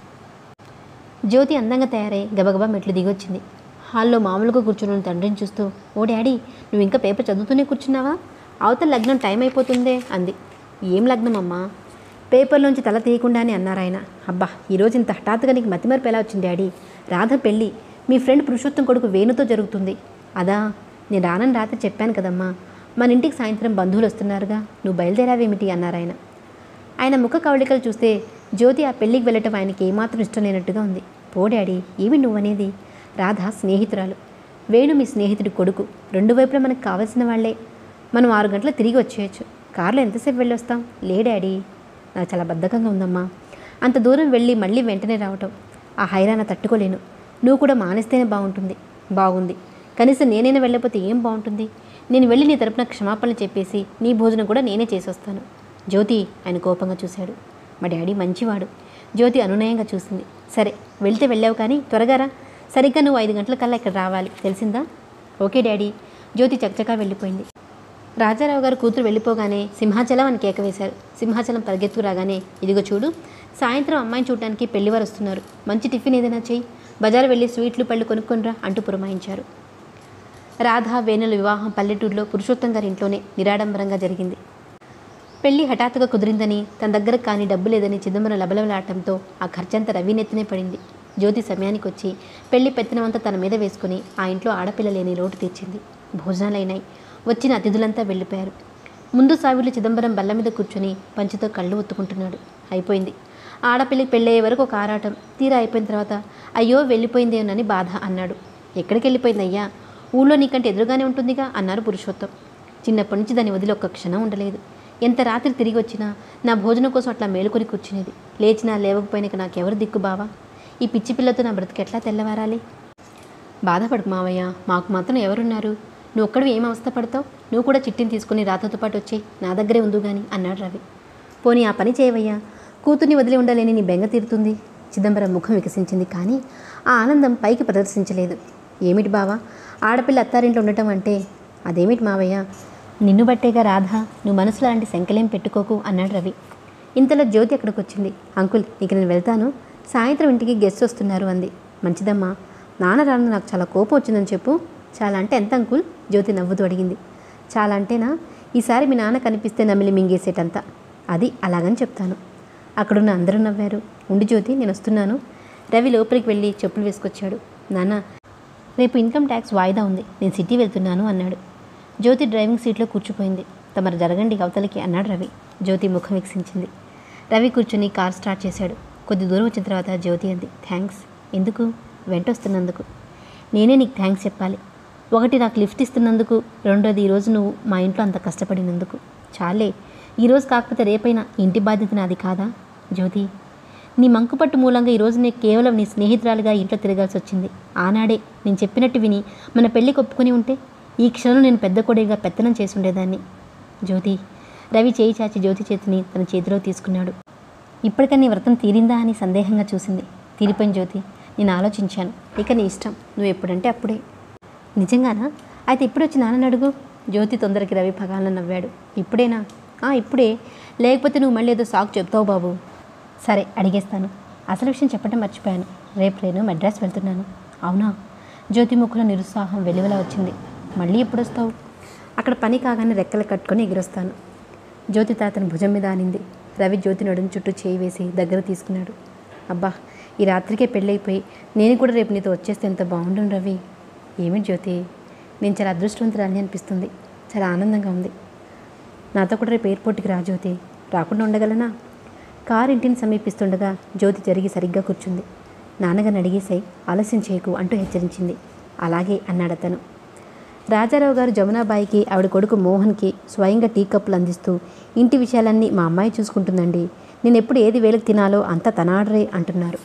జ్యోతి అందంగా తయారై గబగబా మెట్లు దిగొచ్చింది హాల్లో మామూలుగా కూర్చున్న తండ్రిని చూస్తూ ఓ డాడీ నువ్వు ఇంకా పేపర్ చదువుతూనే కూర్చున్నావా అవతల లగ్నం టైం అయిపోతుందే అంది ఏం లగ్నం అమ్మా పేపర్లోంచి తల తీయకుండానే అన్నారు ఆయన అబ్బా ఈరోజు ఇంత హఠాత్తుగా నీకు మతిమరుపు ఎలా వచ్చింది డాడీ రాధ పెళ్ళి మీ ఫ్రెండ్ పురుషోత్తం కొడుకు వేణుతో జరుగుతుంది అదా నేను రానని రాత్రి చెప్పాను కదమ్మా మన ఇంటికి సాయంత్రం బంధువులు వస్తున్నారుగా నువ్వు బయలుదేరావేమిటి అన్నారు ఆయన ఆయన ముఖ కవళికలు చూస్తే జ్యోతి ఆ పెళ్ళికి వెళ్ళటం ఆయనకి ఏమాత్రం ఇష్టం లేనట్టుగా ఉంది పో డాడీ ఏమి నువ్వనేది రాధ స్నేహితురాలు వేణు మీ స్నేహితుడి కొడుకు రెండు వైపులా మనకు కావలసిన వాళ్ళే మనం ఆరు గంటలు తిరిగి వచ్చేయచ్చు కారులో ఎంతసేపు వెళ్ళొస్తాం లే డాడీ నాకు చాలా బద్ధకంగా ఉందమ్మా అంత దూరం వెళ్ళి మళ్ళీ వెంటనే రావటం ఆ హైరాణ తట్టుకోలేను నువ్వు కూడా మానేస్తేనే బాగుంటుంది బాగుంది కనీసం నేనైనా వెళ్ళకపోతే ఏం బాగుంటుంది నేను వెళ్ళి నీ తరపున క్షమాపణలు చెప్పేసి నీ భోజనం కూడా నేనే చేసి వస్తాను జ్యోతి ఆయన కోపంగా చూశాడు మా డాడీ మంచివాడు జ్యోతి అనునయంగా చూసింది సరే వెళ్తే వెళ్ళావు కానీ త్వరగా రా సరిగ్గా నువ్వు ఐదు గంటల కల్లా ఇక్కడ రావాలి తెలిసిందా ఓకే డాడీ జ్యోతి చకచకా వెళ్ళిపోయింది రాజారావు గారు కూతురు వెళ్ళిపోగానే సింహాచలం అని కేక వేశారు సింహాచలం పరిగెత్తుకు రాగానే ఇదిగో చూడు సాయంత్రం అమ్మాయిని చూడటానికి పెళ్లివారు వస్తున్నారు మంచి టిఫిన్ ఏదైనా చెయ్యి బజారు వెళ్ళి స్వీట్లు పళ్ళు కొనుక్కొనిరా అంటూ పురమాయించారు రాధ వేణుల వివాహం పల్లెటూరులో పురుషోత్తం గారి ఇంట్లోనే నిరాడంబరంగా జరిగింది పెళ్లి హఠాత్తుగా కుదిరిందని తన దగ్గర కానీ డబ్బు లేదని చిదంబరం లబలబలాటంతో ఆ ఖర్చంతా రవి నెత్తినే పడింది జ్యోతి సమయానికి వచ్చి పెళ్లి పెత్తనమంతా తన మీద వేసుకుని ఆ ఇంట్లో ఆడపిల్ల లేని లోటు తీర్చింది భోజనాలైనాయి వచ్చిన అతిథులంతా వెళ్ళిపోయారు ముందు సావిళ్ళు చిదంబరం బల్ల మీద కూర్చొని పంచితో కళ్ళు ఒత్తుకుంటున్నాడు అయిపోయింది ఆడపిల్లకి పెళ్ళయ్యే వరకు ఒక ఆరాటం తీరా అయిపోయిన తర్వాత అయ్యో వెళ్ళిపోయిందేనని బాధ అన్నాడు ఎక్కడికి వెళ్ళిపోయింది అయ్యా ఊళ్ళో నీకంటే ఎదురుగానే ఉంటుందిగా అన్నారు పురుషోత్తం చిన్నప్పటి నుంచి దాన్ని వదిలి ఒక్క క్షణం ఉండలేదు ఎంత రాత్రి తిరిగి వచ్చినా నా భోజనం కోసం అట్లా మేలుకొని కూర్చునేది లేచినా లేవకపోయినాక నాకెవరు దిక్కు బావా ఈ పిచ్చి పిల్లతో నా బ్రతికి ఎట్లా తెల్లవారాలి బాధపడకు మావయ్య మాకు మాత్రం ఎవరున్నారు నువ్వు ఒక్కడు ఏం అవస్థ పడతావు నువ్వు కూడా చిట్టిని తీసుకుని రాతతో పాటు వచ్చేయి నా దగ్గరే ఉందు గాని అన్నాడు రవి పోనీ ఆ పని చేయవయ్యా కూతుర్ని వదిలి ఉండలేని నీ బెంగ తీరుతుంది చిదంబరం ముఖం వికసించింది కానీ ఆ ఆనందం పైకి ప్రదర్శించలేదు ఏమిటి బావా ఆడపిల్ల అత్తారింట్లో ఉండటం అంటే అదేమిటి మావయ్య నిన్ను బట్టేగా రాధా నువ్వు మనసులో అలాంటి శంకలేం పెట్టుకోకు అన్నాడు రవి ఇంతలో జ్యోతి అక్కడికి వచ్చింది అంకుల్ ఇక నేను వెళ్తాను సాయంత్రం ఇంటికి గెస్ట్ వస్తున్నారు అంది మంచిదమ్మా నాన్న రాను నాకు చాలా కోపం వచ్చిందని చెప్పు చాలా అంటే ఎంత అంకుల్ జ్యోతి నవ్వుతూ అడిగింది చాలా అంటేనా ఈసారి మీ నాన్న కనిపిస్తే నమిలి మింగేసేటంత అది అలాగని చెప్తాను అక్కడున్న అందరూ నవ్వారు ఉండి జ్యోతి నేను వస్తున్నాను రవి లోపలికి వెళ్ళి చెప్పులు వేసుకొచ్చాడు నాన్న రేపు ఇన్కమ్ ట్యాక్స్ వాయిదా ఉంది నేను సిటీ వెళ్తున్నాను అన్నాడు జ్యోతి డ్రైవింగ్ సీట్లో కూర్చుపోయింది తమరు జరగండి అవతలికి అన్నాడు రవి జ్యోతి ముఖం వికసించింది రవి కూర్చుని కార్ స్టార్ట్ చేశాడు కొద్ది దూరం వచ్చిన తర్వాత జ్యోతి అంది థ్యాంక్స్ ఎందుకు వెంటొస్తున్నందుకు నేనే నీకు థ్యాంక్స్ చెప్పాలి ఒకటి నాకు లిఫ్ట్ ఇస్తున్నందుకు రెండోది ఈరోజు నువ్వు మా ఇంట్లో అంత కష్టపడినందుకు చాలే ఈరోజు కాకపోతే రేపైనా ఇంటి బాధ్యత నాది కాదా జ్యోతి నీ మంకుపట్టు మూలంగా ఈరోజు నేను కేవలం నీ స్నేహితురాలుగా ఇంట్లో తిరగాల్సి వచ్చింది ఆనాడే నేను చెప్పినట్టు విని మన పెళ్ళి కొప్పుకొని ఉంటే ఈ క్షణం నేను పెద్ద కొడుగా పెత్తనం చేసి ఉండేదాన్ని జ్యోతి రవి చేయి చాచి జ్యోతి చేతిని తన చేతిలో తీసుకున్నాడు ఇప్పటికన్నా నీ వ్రతం తీరిందా అని సందేహంగా చూసింది తీరిపోయిన జ్యోతి నేను ఆలోచించాను ఇక నీ ఇష్టం నువ్వు ఎప్పుడంటే అప్పుడే నిజంగానా అయితే ఇప్పుడు వచ్చి నాన్నని అడుగు జ్యోతి తొందరకి రవి పగాలను నవ్వాడు ఇప్పుడేనా "ఆ, ఇప్పుడే లేకపోతే నువ్వు మళ్ళీ ఏదో సాకు చెప్తావు బాబు సరే అడిగేస్తాను అసలు విషయం చెప్పడం మర్చిపోయాను రేపు నేను మెడ్రాస్ వెళ్తున్నాను అవునా జ్యోతి ముఖంలో నిరుత్సాహం వెలువల వచ్చింది మళ్ళీ ఎప్పుడు వస్తావు అక్కడ పని కాగానే రెక్కలు కట్టుకొని ఎగిరొస్తాను జ్యోతి తాతని భుజం మీద ఆనింది రవి జ్యోతి నడుము చుట్టూ చేయి వేసి దగ్గర తీసుకున్నాడు అబ్బా ఈ రాత్రికే పెళ్ళైపోయి నేను కూడా రేపు నీతో వచ్చేస్తే ఎంత బాగుండును రవి ఏమిటి జ్యోతి నేను చాలా అదృష్టవంతురాలని అనిపిస్తుంది చాలా ఆనందంగా ఉంది నాతో కూడా రేపు ఎయిర్పోర్ట్కి రా జ్యోతి రాకుండా ఉండగలనా కారు ఇంటిని సమీపిస్తుండగా జ్యోతి జరిగి సరిగ్గా కూర్చుంది నాన్నగారిని అడిగేసాయి ఆలస్యం చేయకు అంటూ హెచ్చరించింది అలాగే అన్నాడు అతను రాజారావు గారు జమునాబాయికి ఆవిడ కొడుకు మోహన్కి స్వయంగా టీ కప్పులు అందిస్తూ ఇంటి విషయాలన్నీ మా అమ్మాయి చూసుకుంటుందండి నేను ఎప్పుడు ఏది వేలకు తినాలో అంతా తన ఆర్డరే అంటున్నారు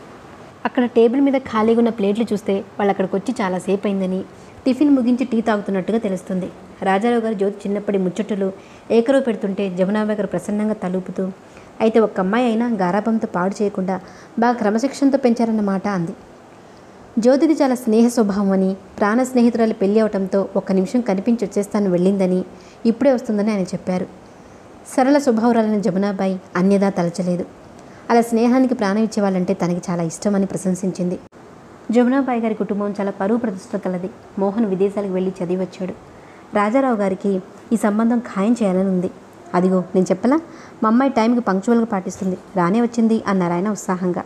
అక్కడ టేబుల్ మీద ఖాళీగా ఉన్న ప్లేట్లు చూస్తే వాళ్ళు అక్కడికి వచ్చి చాలాసేపు అయిందని టిఫిన్ ముగించి టీ తాగుతున్నట్టుగా తెలుస్తుంది రాజారావు గారు జ్యోతి చిన్నప్పటి ముచ్చట్లు ఏకరవు పెడుతుంటే జమునాబాయి గారు ప్రసన్నంగా తలుపుతూ అయితే ఒక్క అమ్మాయి అయినా గారాబంతో పాడు చేయకుండా బాగా క్రమశిక్షణతో పెంచారన్నమాట అంది జ్యోతిది చాలా స్నేహ స్వభావం అని ప్రాణ స్నేహితురాలు పెళ్లి అవటంతో ఒక్క నిమిషం కనిపించి వచ్చేస్తాను వెళ్ళిందని ఇప్పుడే వస్తుందని ఆయన చెప్పారు సరళ స్వభావరాలైన జమునాబాయి అన్యదా తలచలేదు అలా స్నేహానికి ప్రాణం ఇచ్చేవాళ్ళంటే తనకి చాలా ఇష్టమని ప్రశంసించింది జమునాబాయి గారి కుటుంబం చాలా పరువు ప్రతిష్ట కలది మోహన్ విదేశాలకు వెళ్ళి చదివి వచ్చాడు రాజారావు గారికి ఈ సంబంధం ఖాయం చేయాలని ఉంది అదిగో నేను చెప్పలా మా అమ్మాయి టైంకి పంక్చువల్గా పాటిస్తుంది రానే వచ్చింది అన్నారు ఆయన ఉత్సాహంగా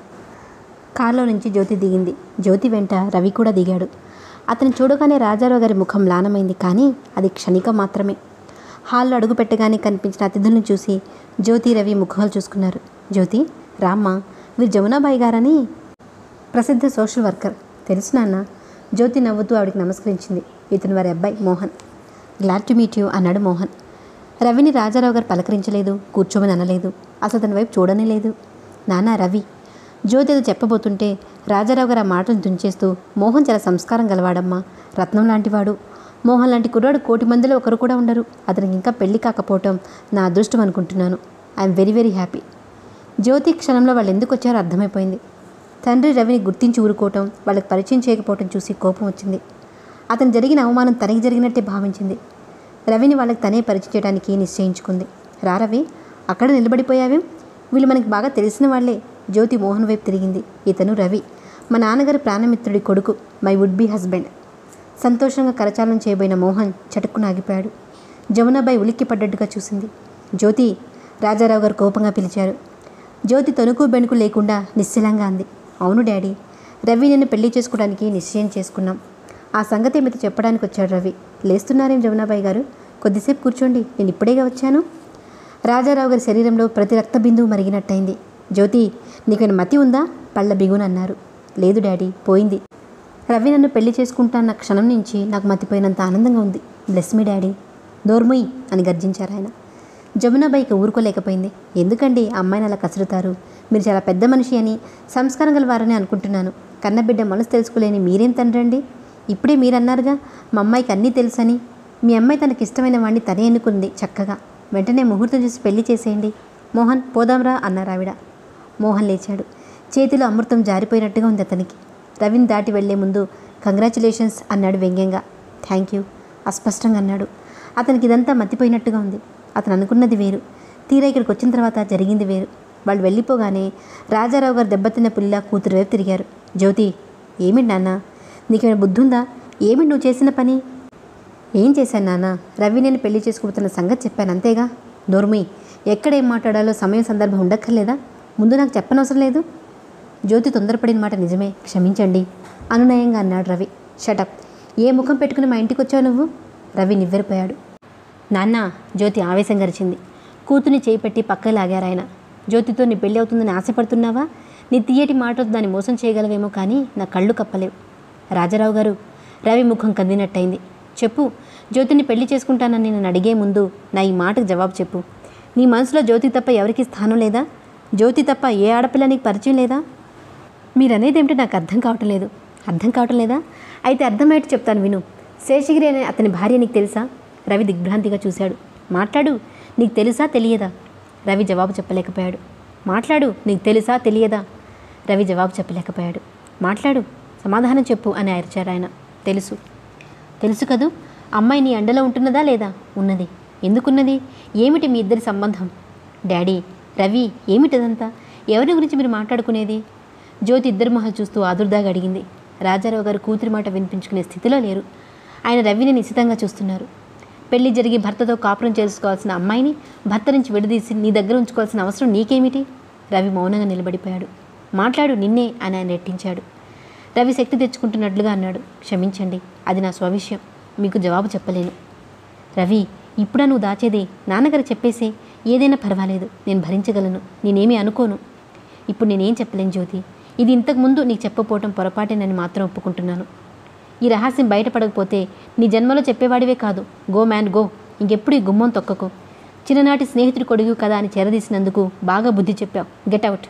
కారులో నుంచి జ్యోతి దిగింది జ్యోతి వెంట రవి కూడా దిగాడు అతను చూడగానే రాజారావు గారి ముఖం లానమైంది కానీ అది క్షణికం మాత్రమే హాల్లో అడుగు పెట్టగానే కనిపించిన అతిథులను చూసి జ్యోతి రవి ముఖాలు చూసుకున్నారు జ్యోతి రామ్మ వీరు జమునాబాయి గారని ప్రసిద్ధ సోషల్ వర్కర్ తెలుసు నాన్న జ్యోతి నవ్వుతూ ఆవిడకి నమస్కరించింది ఇతను వారి అబ్బాయి Mohan glad to meet you అన్నాడు మోహన్ రవిని రాజారావు గారు పలకరించలేదు కూర్చోమని అనలేదు అసలు అతని వైపు చూడనే లేదు నాన్న రవి జ్యోతి ఏదో చెప్పబోతుంటే రాజారావు గారు ఆ మాటలు తుంచేస్తూ మోహన్ చాలా సంస్కారం గలవాడమ్మా రత్నం లాంటివాడు మోహన్ లాంటి కుర్రాడు కోటి మందిలో ఒకరు కూడా ఉండరు అతనికి ఇంకా పెళ్లి కాకపోవటం నా అదృష్టం అనుకుంటున్నాను I'm very very happy Jyothi క్షణంలో వాళ్ళు ఎందుకు వచ్చారో అర్థమైపోయింది తండ్రి రవిని గుర్తించి ఊరుకోవటం వాళ్ళకి పరిచయం చేయకపోవటం చూసి కోపం వచ్చింది అతను జరిగిన అవమానం తనకి జరిగినట్టే భావించింది రవిని వాళ్ళకి తనే పరిచయం చేయడానికి నిశ్చయించుకుంది రా రవి అక్కడ నిలబడిపోయావేం వీళ్ళు మనకి బాగా తెలిసిన వాళ్ళే జ్యోతి మోహన్ వైపు తిరిగింది ఇతను రవి మా నాన్నగారి ప్రాణమిత్రుడి కొడుకు మై వుడ్ బీ హస్బెండ్ సంతోషంగా కరచాలనం చేయబోయిన మోహన్ చటుక్కున ఆగిపోయాడు జమునాబాయి ఉలిక్కి పడ్డట్టుగా చూసింది జ్యోతి రాజారావు గారు కోపంగా పిలిచారు జ్యోతి తణుకు బెణుకు లేకుండా నిశ్చలంగా అంది అవును డాడీ రవి నిన్ను పెళ్లి చేసుకోవడానికి నిశ్చయం చేసుకున్నాం ఆ సంగతి మీతో చెప్పడానికి వచ్చాడు రవి లేస్తున్నారేం జమునాబాయి గారు కొద్దిసేపు కూర్చోండి నేను ఇప్పుడేగా వచ్చాను రాజారావు గారి శరీరంలో ప్రతి రక్త బిందువు మరిగినట్టయింది జ్యోతి నీకైనా మతి ఉందా పళ్ళ బిగునన్నారు లేదు డాడీ పోయింది రవి నన్ను పెళ్లి చేసుకుంటాన్న క్షణం నుంచి నాకు మతిపోయినంత ఆనందంగా ఉంది బ్లెస్ మీ డాడీ నోర్ముయ్ అని గర్జించారు ఆయన జమునాబాయికి ఊరుకోలేకపోయింది ఎందుకండి ఆ అమ్మాయిని అలా కసురుతారు మీరు చాలా పెద్ద మనిషి అని సంస్కారం గల వారని అనుకుంటున్నాను కన్నబిడ్డ మనసు తెలుసుకోలేని మీరేం తండ్రండి ఇప్పుడే మీరు అన్నారుగా మా అమ్మాయికి అన్నీ తెలుసని మీ అమ్మాయి తనకి ఇష్టమైన వాడిని తనే ఎన్నుకుంది చక్కగా వెంటనే ముహూర్తం చూసి పెళ్లి చేసేయండి మోహన్ పోదాంరా అన్నారు ఆవిడ మోహన్ లేచాడు చేతిలో అమృతం జారిపోయినట్టుగా ఉంది అతనికి రవిని దాటి వెళ్లే ముందు కంగ్రాచులేషన్స్ అన్నాడు వ్యంగ్యంగా థ్యాంక్ యూ అస్పష్టంగా అన్నాడు అతనికి ఇదంతా మతిపోయినట్టుగా ఉంది అతను అనుకున్నది వేరు తీరా ఇక్కడికి వచ్చిన తర్వాత జరిగింది వేరు వాళ్ళు వెళ్ళిపోగానే రాజారావు గారు దెబ్బతిన్న పుల్లా కూతురు వైపు తిరిగారు జ్యోతి ఏమిటి నాన్న నీకేమైనా బుద్ధి ఉందా ఏమిటి నువ్వు చేసిన పని ఏం చేశాను నాన్న రవి నేను పెళ్లి చేసుకుంటున్న సంగతి చెప్పాను అంతేగా నోర్మి ఎక్కడ ఏం మాట్లాడాలో సమయం సందర్భం ఉండక్కర్లేదా ముందు నాకు చెప్పనవసరం లేదు జ్యోతి తొందరపడిన మాట నిజమే క్షమించండి అనునయంగా అన్నాడు రవి షటప్ ఏ ముఖం పెట్టుకుని మా ఇంటికి వచ్చావు నువ్వు రవి నివ్వెరపోయాడు నాన్న జ్యోతి ఆవేశం గరిచింది కూతుని చేయి పెట్టి పక్క లాగారు ఆయన జ్యోతితో నీ పెళ్ళి అవుతుందని ఆశపడుతున్నావా నీ తీయటి మాటలతో దాన్ని మోసం చేయగలవేమో కానీ నా కళ్ళు కప్పలేవు రాజారావు గారు రవి ముఖం కందినట్టయింది చెప్పు జ్యోతిని పెళ్లి చేసుకుంటానని నేను అడిగే ముందు నా ఈ మాటకు జవాబు చెప్పు నీ మనసులో జ్యోతి తప్ప ఎవరికి స్థానం లేదా జ్యోతి తప్ప ఏ ఆడపిల్ల నీకు పరిచయం లేదా మీరనేది ఏమిటో నాకు అర్థం కావటం లేదు అర్థం కావటం లేదా అయితే అర్థమయ్యేట్టు చెప్తాను విను శేషగిరి అనే అతని భార్య నీకు తెలుసా రవి దిగ్భ్రాంతిగా చూశాడు మాట్లాడు నీకు తెలుసా తెలియదా రవి జవాబు చెప్పలేకపోయాడు మాట్లాడు నీకు తెలుసా తెలియదా రవి జవాబు చెప్పలేకపోయాడు మాట్లాడు సమాధానం చెప్పు అని అరిచారు ఆయన తెలుసు తెలుసు కదూ అమ్మాయి నీ అండలో ఉంటున్నదా లేదా ఉన్నది ఎందుకున్నది ఏమిటి మీ ఇద్దరి సంబంధం డాడీ రవి ఏమిటిదంతా ఎవరి గురించి మీరు మాట్లాడుకునేది జ్యోతి ఇద్దరు మొహం చూస్తూ ఆదుర్దాగా అడిగింది రాజారావు గారు కూతురి మాట వినిపించుకునే స్థితిలో లేరు ఆయన రవిని నిశితంగా చూస్తున్నారు పెళ్లి జరిగి భర్తతో కాపురం చేసుకోవాల్సిన అమ్మాయిని భర్త నుంచి విడదీసి నీ దగ్గర ఉంచుకోవాల్సిన అవసరం నీకేమిటి రవి మౌనంగా నిలబడిపోయాడు మాట్లాడు నిన్నే అని ఆయన రెట్టించాడు రవి శక్తి తెచ్చుకుంటున్నట్లుగా అన్నాడు క్షమించండి అది నా స్వవిషయం మీకు జవాబు చెప్పలేను రవి ఇప్పుడా నువ్వు దాచేది నాన్నగారు చెప్పేసే ఏదైనా పర్వాలేదు నేను భరించగలను నేనేమీ అనుకోను ఇప్పుడు నేనేం చెప్పలేను జ్యోతి ఇది ఇంతకుముందు నీకు చెప్పపోవటం పొరపాటేనని మాత్రం ఒప్పుకుంటున్నాను ఈ రహస్యం బయటపడకపోతే నీ జన్మలో చెప్పేవాడివే కాదు గో మ్యాన్ గో ఇంకెప్పుడు ఈ గుమ్మం తొక్కకు చిన్ననాటి స్నేహితుడి కొడుకు కదా అని చెరదీసినందుకు బాగా బుద్ధి చెప్పావు గెట్ అవుట్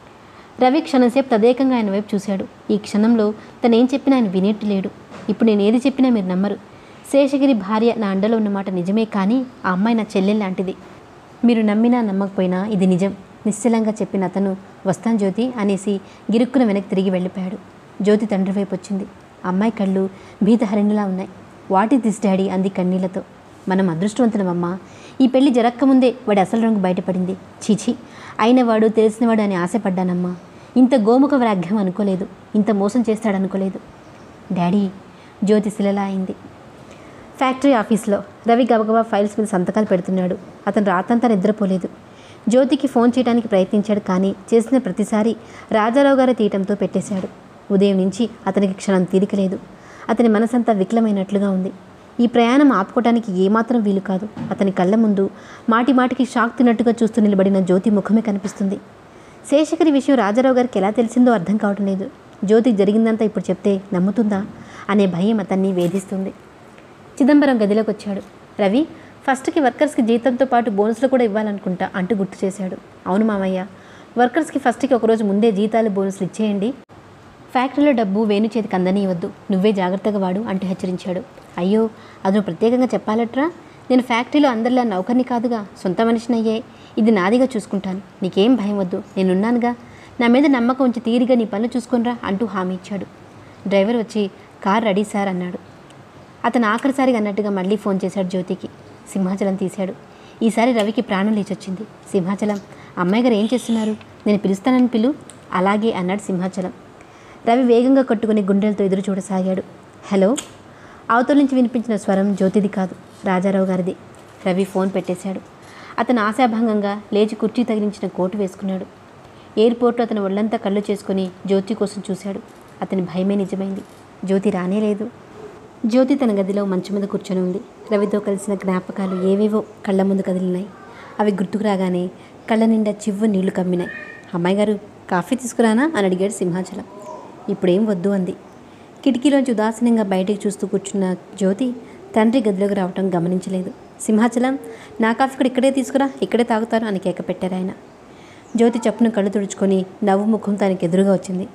రవి క్షణంసేపు తదేకంగా ఆయన వైపు చూశాడు ఈ క్షణంలో తను ఏం చెప్పినా ఆయన వినేట్టు లేడు ఇప్పుడు నేను ఏది చెప్పినా మీరు నమ్మరు శేషగిరి భార్య నా అండలో ఉన్నమాట నిజమే కానీ ఆ అమ్మాయి నా చెల్లెల్ లాంటిది మీరు నమ్మినా నమ్మకపోయినా ఇది నిజం నిశ్చలంగా చెప్పిన అతను వస్తాను జ్యోతి అనేసి గిరుక్కున వెనక్కి తిరిగి వెళ్ళిపోయాడు జ్యోతి తండ్రి వైపు వచ్చింది అమ్మాయి కళ్ళు భీతహరిణిలా ఉన్నాయి వాటి దిస్ డాడీ అంది కన్నీళ్లతో మనం అదృష్టవంతులమమ్మా ఈ పెళ్లి జరక్కముందే వాడి అసలు రంగు బయటపడింది చీచి అయినవాడు తెలిసినవాడు అని ఆశపడ్డానమ్మా ఇంత గోముఖ వ్రాఘ్యం అనుకోలేదు ఇంత మోసం చేస్తాడనుకోలేదు డాడీ జ్యోతి శిలలా అయింది ఫ్యాక్టరీ ఆఫీస్లో రవి గబగబా ఫైల్స్ మీద సంతకాలు పెడుతున్నాడు అతను రాతంతా నిద్రపోలేదు జ్యోతికి ఫోన్ చేయడానికి ప్రయత్నించాడు కానీ చేసిన ప్రతిసారి రాజారావు గారి తీయటంతో పెట్టేశాడు ఉదయం నుంచి అతనికి క్షణం తీరిక లేదు అతని మనసంతా వికలమైనట్లుగా ఉంది ఈ ప్రయాణం ఆపుకోవడానికి ఏమాత్రం వీలు కాదు అతని కళ్ళ ముందు మాటి మాటికి షాక్ తిన్నట్టుగా చూస్తూ నిలబడిన జ్యోతి ముఖమే కనిపిస్తుంది శేషగిరి విషయం రాజారావు గారికి ఎలా తెలిసిందో అర్థం కావటం లేదు జ్యోతి జరిగిందంతా ఇప్పుడు చెప్తే నమ్ముతుందా అనే భయం అతన్ని వేధిస్తుంది చిదంబరం గదిలోకి వచ్చాడు రవి ఫస్ట్కి వర్కర్స్కి జీతంతో పాటు బోనస్లు కూడా ఇవ్వాలనుకుంటా అంటూ గుర్తు చేశాడు అవును మామయ్య వర్కర్స్కి ఫస్ట్కి ఒకరోజు ముందే జీతాలు బోనస్లు ఇచ్చేయండి ఫ్యాక్టరీలో డబ్బు వేణు చేతికి అందనియవద్దు నువ్వే జాగ్రత్తగా వాడు అంటూ హెచ్చరించాడు అయ్యో అది నువ్వు ప్రత్యేకంగా చెప్పాలట్రా నేను ఫ్యాక్టరీలో అందరిలా నౌకర్ని కాదుగా సొంత మనిషినయ్యే ఇది నాదిగా చూసుకుంటాను నీకేం భయం వద్దు నేనున్నానుగా నా మీద నమ్మకం ఉంచి తీరిగా నీ పనులు చూసుకొనిరా అంటూ హామీ ఇచ్చాడు డ్రైవర్ వచ్చి కార్ రెడీ సార్ అన్నాడు అతను ఆఖరిసారిగా అన్నట్టుగా మళ్ళీ ఫోన్ చేశాడు జ్యోతికి సింహాచలం తీశాడు ఈసారి రవికి ప్రాణం లేచొచ్చింది సింహాచలం అమ్మాయి గారు ఏం చేస్తున్నారు నేను పిలుస్తానని పిలు అలాగే అన్నాడు సింహాచలం రవి వేగంగా కట్టుకుని గుండెలతో ఎదురు చూడసాగాడు హలో అవతల నుంచి వినిపించిన స్వరం జ్యోతిది కాదు రాజారావు గారిది రవి ఫోన్ పెట్టేశాడు అతను ఆశాభంగంగా లేచి కుర్చీ తగిలించిన కోటు వేసుకున్నాడు ఎయిర్పోర్ట్లో అతను ఒళ్ళంతా కళ్ళు చేసుకుని జ్యోతి కోసం చూశాడు అతని భయమే నిజమైంది జ్యోతి రానే లేదు జ్యోతి తన గదిలో మంచం మీద కూర్చొని ఉంది రవితో కలిసిన జ్ఞాపకాలు ఏవేవో కళ్ళ ముందు కదిలినాయి అవి గుర్తుకు రాగానే కళ్ళ నిండా చివ్వు నీళ్లు కమ్మినాయి అమ్మాయి గారు కాఫీ తీసుకురానా అని అడిగాడు సింహాచలం ఇప్పుడేం వద్దు అంది కిటికీలోంచి ఉదాసీనంగా బయటికి చూస్తూ కూర్చున్న జ్యోతి తండ్రి గదిలోకి రావటం గమనించలేదు సింహాచలం నా కాఫీ కూడా ఇక్కడే తీసుకురా ఇక్కడే తాగుతాను అని కేక పెట్టారు ఆయన జ్యోతి చప్పున కళ్ళు తుడుచుకొని నవ్వు ముఖం తనకి ఎదురుగా వచ్చింది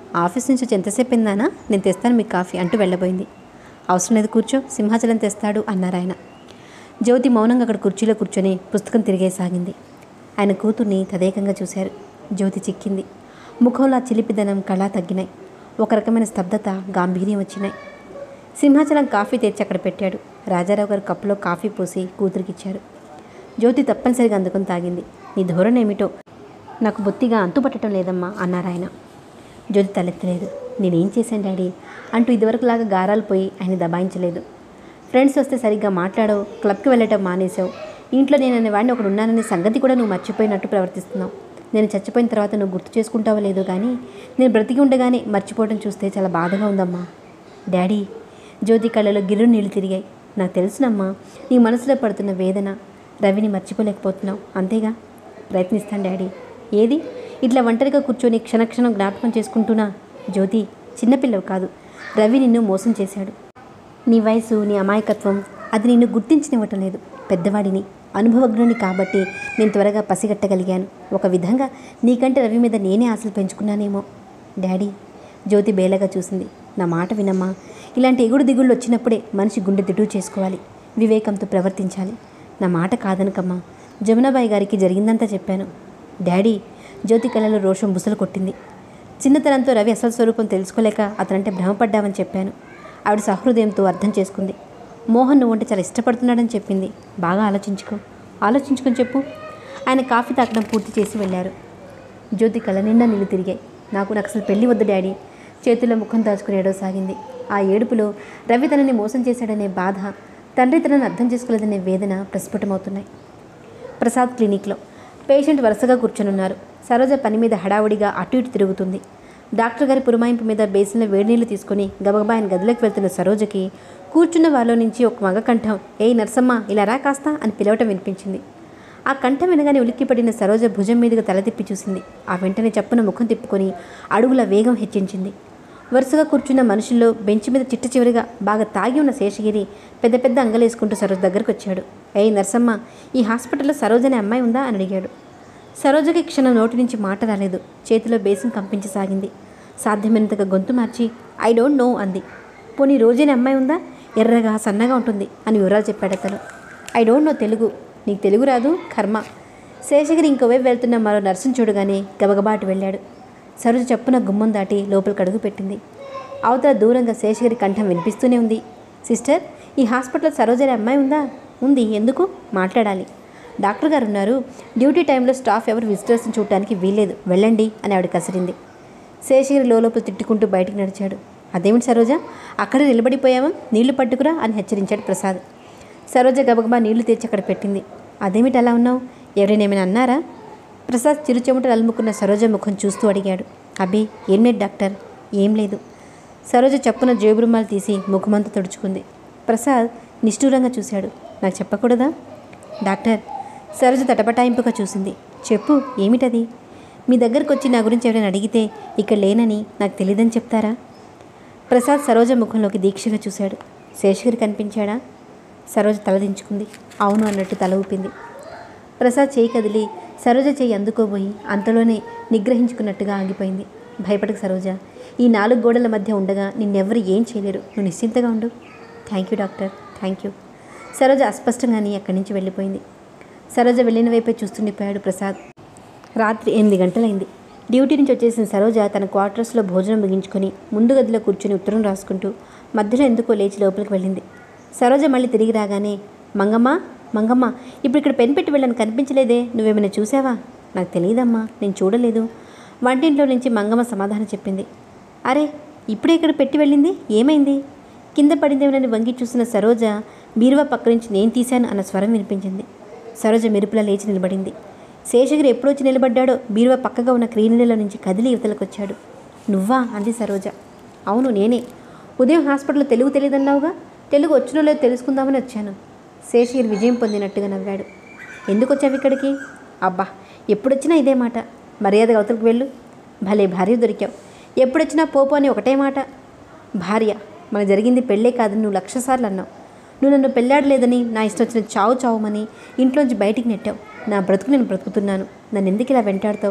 ఆఫీస్ నుంచి వచ్చి ఎంతసేపు అయిందానా నేను తెస్తాను మీకు కాఫీ అంటూ వెళ్ళబోయింది అవసరం లేదు కూర్చో సింహాచలం తెస్తాడు అన్నారు ఆయన జ్యోతి మౌనంగా అక్కడ కుర్చీలో కూర్చొని పుస్తకం తిరిగేసాగింది ఆయన కూతుర్ని తదేకంగా చూశారు జ్యోతి చిక్కింది ముఖంలో ఆ చిలిపిదనం కళ తగ్గినాయి ఒక రకమైన స్తబ్దత గాంభీర్యం వచ్చినాయి సింహాచలం కాఫీ తెచ్చి అక్కడ పెట్టాడు రాజారావు గారు కప్పులో కాఫీ పోసి కూతురికిచ్చారు జ్యోతి తప్పనిసరిగా అందుకొని తాగింది నీ ధోరణి ఏమిటో నాకు బొత్తిగా అంతుపట్టడం లేదమ్మా అన్నారు ఆయన జ్యోతి తలెత్తలేదు నేనేం చేశాను డాడీ అంటూ ఇదివరకులాగా గారాలు పోయి ఆయన దబాయించలేదు ఫ్రెండ్స్ వస్తే సరిగ్గా మాట్లాడవు క్లబ్కి వెళ్ళటం మానేసావు ఇంట్లో నేను అనే వాడిని ఒకడు ఉన్నాననే సంగతి కూడా నువ్వు మర్చిపోయినట్టు ప్రవర్తిస్తున్నావు నేను చచ్చిపోయిన తర్వాత నువ్వు గుర్తు చేసుకుంటావో లేదో కానీ నేను బ్రతికి ఉండగానే మర్చిపోవడం చూస్తే చాలా బాధగా ఉందమ్మా డాడీ జ్యోతి కళ్ళలో గిర్రు నీళ్ళు తిరిగాయి నాకు తెలుసునమ్మా నీ మనసులో పడుతున్న వేదన రవిని మర్చిపోలేకపోతున్నావు అంతేగా ప్రయత్నిస్తాను డాడీ ఏది ఇట్లా ఒంటరిగా కూర్చొని క్షణక్షణం జ్ఞాపకం చేసుకుంటున్నా జ్యోతి చిన్నపిల్లవు కాదు రవి నిన్ను మోసం చేశాడు నీ వయసు నీ అమాయకత్వం అది నిన్ను గుర్తించనివ్వటం లేదు పెద్దవాడిని అనుభవజ్ఞుని కాబట్టి నేను త్వరగా పసిగట్టగలిగాను ఒక విధంగా నీకంటే రవి మీద నేనే ఆశలు పెంచుకున్నానేమో డాడీ జ్యోతి బేలగా చూసింది నా మాట వినమ్మా ఇలాంటి ఎగుడు దిగుళ్ళు వచ్చినప్పుడే మనిషి గుండె దిటు చేసుకోవాలి వివేకంతో ప్రవర్తించాలి నా మాట కాదనకమ్మా జమునాబాయి గారికి జరిగిందంతా చెప్పాను డాడీ జ్యోతి కళ్ళలో రోషం బుసలు కొట్టింది చిన్నతనంతో రవి అసలు స్వరూపం తెలుసుకోలేక అతనంటే భ్రమపడ్డామని చెప్పాను ఆవిడ సహృదయంతో అర్థం చేసుకుంది మోహన్ నువ్వు అంటే చాలా ఇష్టపడుతున్నాడని చెప్పింది బాగా ఆలోచించుకో ఆలోచించుకొని చెప్పు ఆయన కాఫీ తాగడం పూర్తి చేసి వెళ్ళారు జ్యోతి కళ్ళ నిండా నీళ్ళు తిరిగాయి నాకు నాకు అసలు పెళ్లి వద్దు డాడీ చేతుల్లో ముఖం దాచుకుని ఏడవసాగింది ఆ ఏడుపులో రవి తనని మోసం చేశాడనే బాధ తండ్రి తనని అర్థం చేసుకోలేదనే వేదన ప్రస్ఫుటమవుతున్నాయి ప్రసాద్ క్లినిక్లో పేషెంట్ వరుసగా కూర్చొనున్నారు సరోజ పని మీద హడావుడిగా అటు ఇటు తిరుగుతుంది డాక్టర్ గారి పురమాయింపు మీద బేసిన్లో వేడినీళ్లు తీసుకుని గబగబా ఆయన గదిలోకి వెళ్తున్న సరోజకి కూర్చున్న వాళ్ళలో నుంచి ఒక మగ కంఠం ఏయ్ నర్సమ్మ ఇలా రా కాస్తా అని పిలవటం వినిపించింది ఆ కంఠం వినగానే ఉలిక్కిపడిన సరోజ భుజం మీదుగా తల తిప్పి చూసింది ఆ వెంటనే చప్పున ముఖం తిప్పుకొని అడుగుల వేగం హెచ్చించింది వరుసగా కూర్చున్న మనుషుల్లో బెంచ్ మీద చిట్ట చివరిగా బాగా తాగి ఉన్న శేషగిరి పెద్ద పెద్ద అంగలేసుకుంటూ సరోజ దగ్గరకు వచ్చాడు ఏయ్ నర్సమ్మ ఈ హాస్పిటల్లో సరోజ అనే అమ్మాయి ఉందా అని అడిగాడు సరోజకి క్షణం నోటి నుంచి మాట రాలేదు చేతిలో బేసిన్ కంపించసాగింది సాధ్యమైనంతగా గొంతు మార్చి ఐ డోంట్ నో అంది పోనీ రోజైన అమ్మాయి ఉందా ఎర్రగా సన్నగా ఉంటుంది అని వివరాలు చెప్పాడు అతను ఐ డోంట్ నో తెలుగు నీకు తెలుగు రాదు కర్మ శేషగిరి ఇంకోవైపు వెళ్తున్న మరో నర్సును చూడగానే గబగబా అటు వెళ్ళాడు సరోజ చప్పున గుమ్మం దాటి లోపలికి అడుగు పెట్టింది అవతల దూరంగా శేషగిరి కంఠం వినిపిస్తూనే ఉంది సిస్టర్ ఈ హాస్పిటల్లో సరోజని అమ్మాయి ఉందా ఉంది ఎందుకు మాట్లాడాలి డాక్టర్ గారు ఉన్నారు డ్యూటీ టైంలో స్టాఫ్ ఎవరు విజిటర్స్ని చూడటానికి వీల్లేదు వెళ్ళండి అని ఆవిడ కసిరింది శేషగిరి లోపల తిట్టుకుంటూ బయటికి నడిచాడు అదేమిటి సరోజ అక్కడే నిలబడిపోయావా నీళ్లు పట్టుకురా అని హెచ్చరించాడు ప్రసాద్ సరోజ గబగబా నీళ్లు తెచ్చి అక్కడ పెట్టింది అదేమిటి అలా ఉన్నావు ఎవరైనా ఏమైనా అన్నారా ప్రసాద్ చిరుచెమటలు అలుముకున్న సరోజ ముఖం చూస్తూ అడిగాడు అబ్బి ఏం లేదు డాక్టర్ ఏం లేదు సరోజ చప్పున జేబురుమాలు తీసి ముఖమంతా తుడుచుకుంది ప్రసాద్ నిష్ఠూరంగా చూశాడు నాకు చెప్పకూడదా డాక్టర్ సరోజ తటపటాయింపుగా చూసింది చెప్పు ఏమిటది మీ దగ్గరకు వచ్చి నా గురించి ఎవరైనా అడిగితే ఇక్కడ లేనని నాకు తెలియదని చెప్తారా ప్రసాద్ సరోజ ముఖంలోకి దీక్షగా చూశాడు శేషగిరి కనిపించాడా సరోజ తలదించుకుంది అవును అన్నట్టు తల ఊపింది ప్రసాద్ చేయి కదిలి సరోజ చేయి అందుకోబోయి అంతలోనే నిగ్రహించుకున్నట్టుగా ఆగిపోయింది భయపడకు సరోజ ఈ నాలుగు గోడల మధ్య ఉండగా నిన్నెవ్వరు ఏం చేయలేరు నువ్వు నిశ్చింతగా ఉండు thank you doctor thank you Saroja అస్పష్టంగానే అక్కడి నుంచి వెళ్ళిపోయింది సరోజ వెళ్ళిన వైపే చూస్తుండిపోయాడు ప్రసాద్ రాత్రి ఎనిమిది గంటలైంది డ్యూటీ నుంచి వచ్చేసిన సరోజ తన క్వార్టర్స్లో భోజనం ముగించుకొని ముందు గదిలో కూర్చుని ఉత్తరం రాసుకుంటూ మధ్యలో ఎందుకో లేచి లోపలికి వెళ్ళింది సరోజ మళ్ళీ తిరిగి రాగానే మంగమ్మ మంగమ్మ ఇప్పుడు ఇక్కడ పెన్ పెట్టి వెళ్ళని కనిపించలేదే నువ్వేమైనా చూసావా నాకు తెలియదమ్మా నేను చూడలేదు వంటింట్లో నుంచి మంగమ్మ సమాధానం చెప్పింది అరే ఇప్పుడే ఇక్కడ పెట్టి వెళ్ళింది ఏమైంది కింద పడిందేమోనని వంగి చూసిన సరోజ బీరువా పక్క నుంచి నేను తీశాను అన్న స్వరం వినిపించింది సరోజ మెరుపులా లేచి నిలబడింది శేషగిరి ఎప్పుడొచ్చి నిలబడ్డాడో బీరువా పక్కగా ఉన్న క్రీనీళ్ళలో నుంచి కదిలి యువతలకు వచ్చాడు నువ్వా అంది సరోజ అవును నేనే ఉదయం హాస్పిటల్లో తెలుగు తెలియదన్నావుగా తెలుగు వచ్చినో లేదో తెలుసుకుందామని వచ్చాను శేషగిరి విజయం పొందినట్టుగా నవ్వాడు ఎందుకు వచ్చావు ఇక్కడికి అబ్బా ఎప్పుడొచ్చినా ఇదే మాట మర్యాదగా అవతలకు వెళ్ళు భలే భార్య దొరికావు ఎప్పుడొచ్చినా పోపు అని ఒకటే మాట భార్య మన జరిగింది పెళ్ళే కాదని నువ్వు లక్షసార్లు అన్నావు నువ్వు నన్ను పెళ్ళాడలేదని నా ఇష్టం వచ్చిన చావు చావుమని ఇంట్లోంచి బయటికి నెట్టావు నా బ్రతుకు నేను బ్రతుకుతున్నాను నన్ను ఎందుకు ఇలా వెంటాడతావు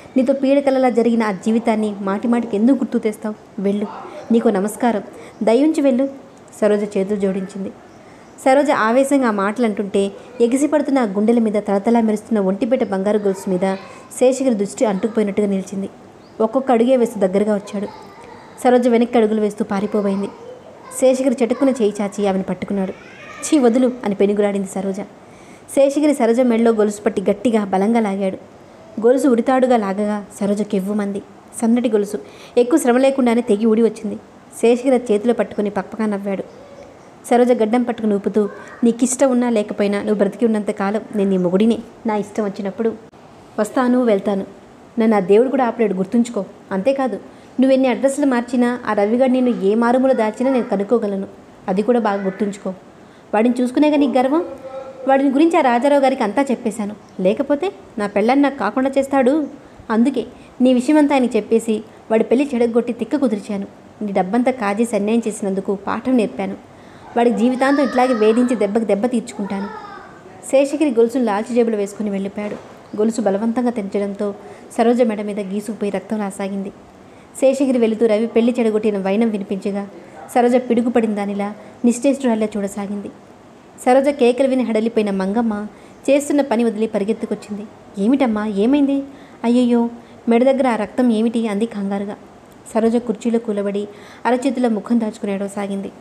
నీతో పీడకలలా జరిగిన ఆ జీవితాన్ని మాటి మాటికి ఎందుకు గుర్తు తెస్తావు వెళ్ళు నీకు నమస్కారం దయించి వెళ్ళు సరోజ చేతులు జోడించింది సరోజ ఆవేశంగా ఆ మాటలు అంటుంటే ఎగిసిపడుతున్న ఆ గుండెల మీద తలతలా మెరుస్తున్న ఒంటిపేట బంగారు గొలుసు మీద శేషగిరి దృష్టి అంటుకుపోయినట్టుగా నిలిచింది ఒక్కొక్క అడుగే వేస్తూ దగ్గరగా వచ్చాడు సరోజ వెనక్కి అడుగులు వేస్తూ పారిపోబోయింది శేషగిరి చటుక్కున చేయి చాచి ఆమెను పట్టుకున్నాడు చీ వదులు అని పెనుగులాడింది సరోజ శేషగిరి సరోజ మెడలో గొలుసు పట్టి గట్టిగా బలంగా లాగాడు గొలుసు ఉడితాడుగా లాగగా సరోజ కెవ్వుమంది సన్నటి గొలుసు ఎక్కువ శ్రమ లేకుండానే తెగి ఊడి వచ్చింది శేషగిరి అది చేతిలో పట్టుకుని పక్కపక్క నవ్వాడు సరోజ గడ్డం పట్టుకుని ఊపుతూ నీకు ఇష్టం ఉన్నా లేకపోయినా నువ్వు బ్రతికి ఉన్నంత కాలం నేను నీ మొగుడిని నా ఇష్టం వచ్చినప్పుడు వస్తాను వెళ్తాను నన్ను ఆ దేవుడు కూడా ఆపలేడు గుర్తుంచుకో అంతేకాదు నువ్వు ఎన్ని అడ్రస్లు మార్చినా ఆ రవిగాడు నేను ఏ మారుమూల దాచినా నేను కనుక్కోగలను అది కూడా బాగా గుర్తుంచుకో వాడిని చూసుకునేగా నీకు గర్వం వాడిని గురించి ఆ రాజారావు గారికి అంతా చెప్పేశాను లేకపోతే నా పెళ్ళని నాకు కాకుండా చేస్తాడు అందుకే నీ విషయమంతా ఆయనకి చెప్పేసి వాడి పెళ్లి చెడగొట్టి తిక్క కుదిర్చాను నీ డబ్బంతా కాజేసి అన్యాయం చేసినందుకు పాఠం నేర్పాను వాడి జీవితాంతం ఇట్లాగే వేధించి దెబ్బకి దెబ్బ తీర్చుకుంటాను శేషగిరి గొలుసును లాల్చి జేబులో వేసుకుని వెళ్ళిపోయాడు గొలుసు బలవంతంగా తెంచడంతో సరోజ మెడ మీద గీసుకుపోయి రక్తం రాసాగింది శేషగిరి వెళుతూ రవి పెళ్లి చెడగొట్టిన వైనం వినిపించగా సరోజ పిడుగుపడిన దానిలా నిశ్చేష్టురాల్లా చూడసాగింది సరోజ కేకలు విని హడలిపోయిన మంగమ్మ చేస్తున్న పని వదిలి పరిగెత్తుకొచ్చింది ఏమిటమ్మా ఏమైంది అయ్యయ్యో మెడ దగ్గర ఆ రక్తం ఏమిటి అంది కంగారుగా సరోజ కుర్చీలో కూలబడి అరచేతిలో ముఖం దాచుకుని ఏడవసాగింది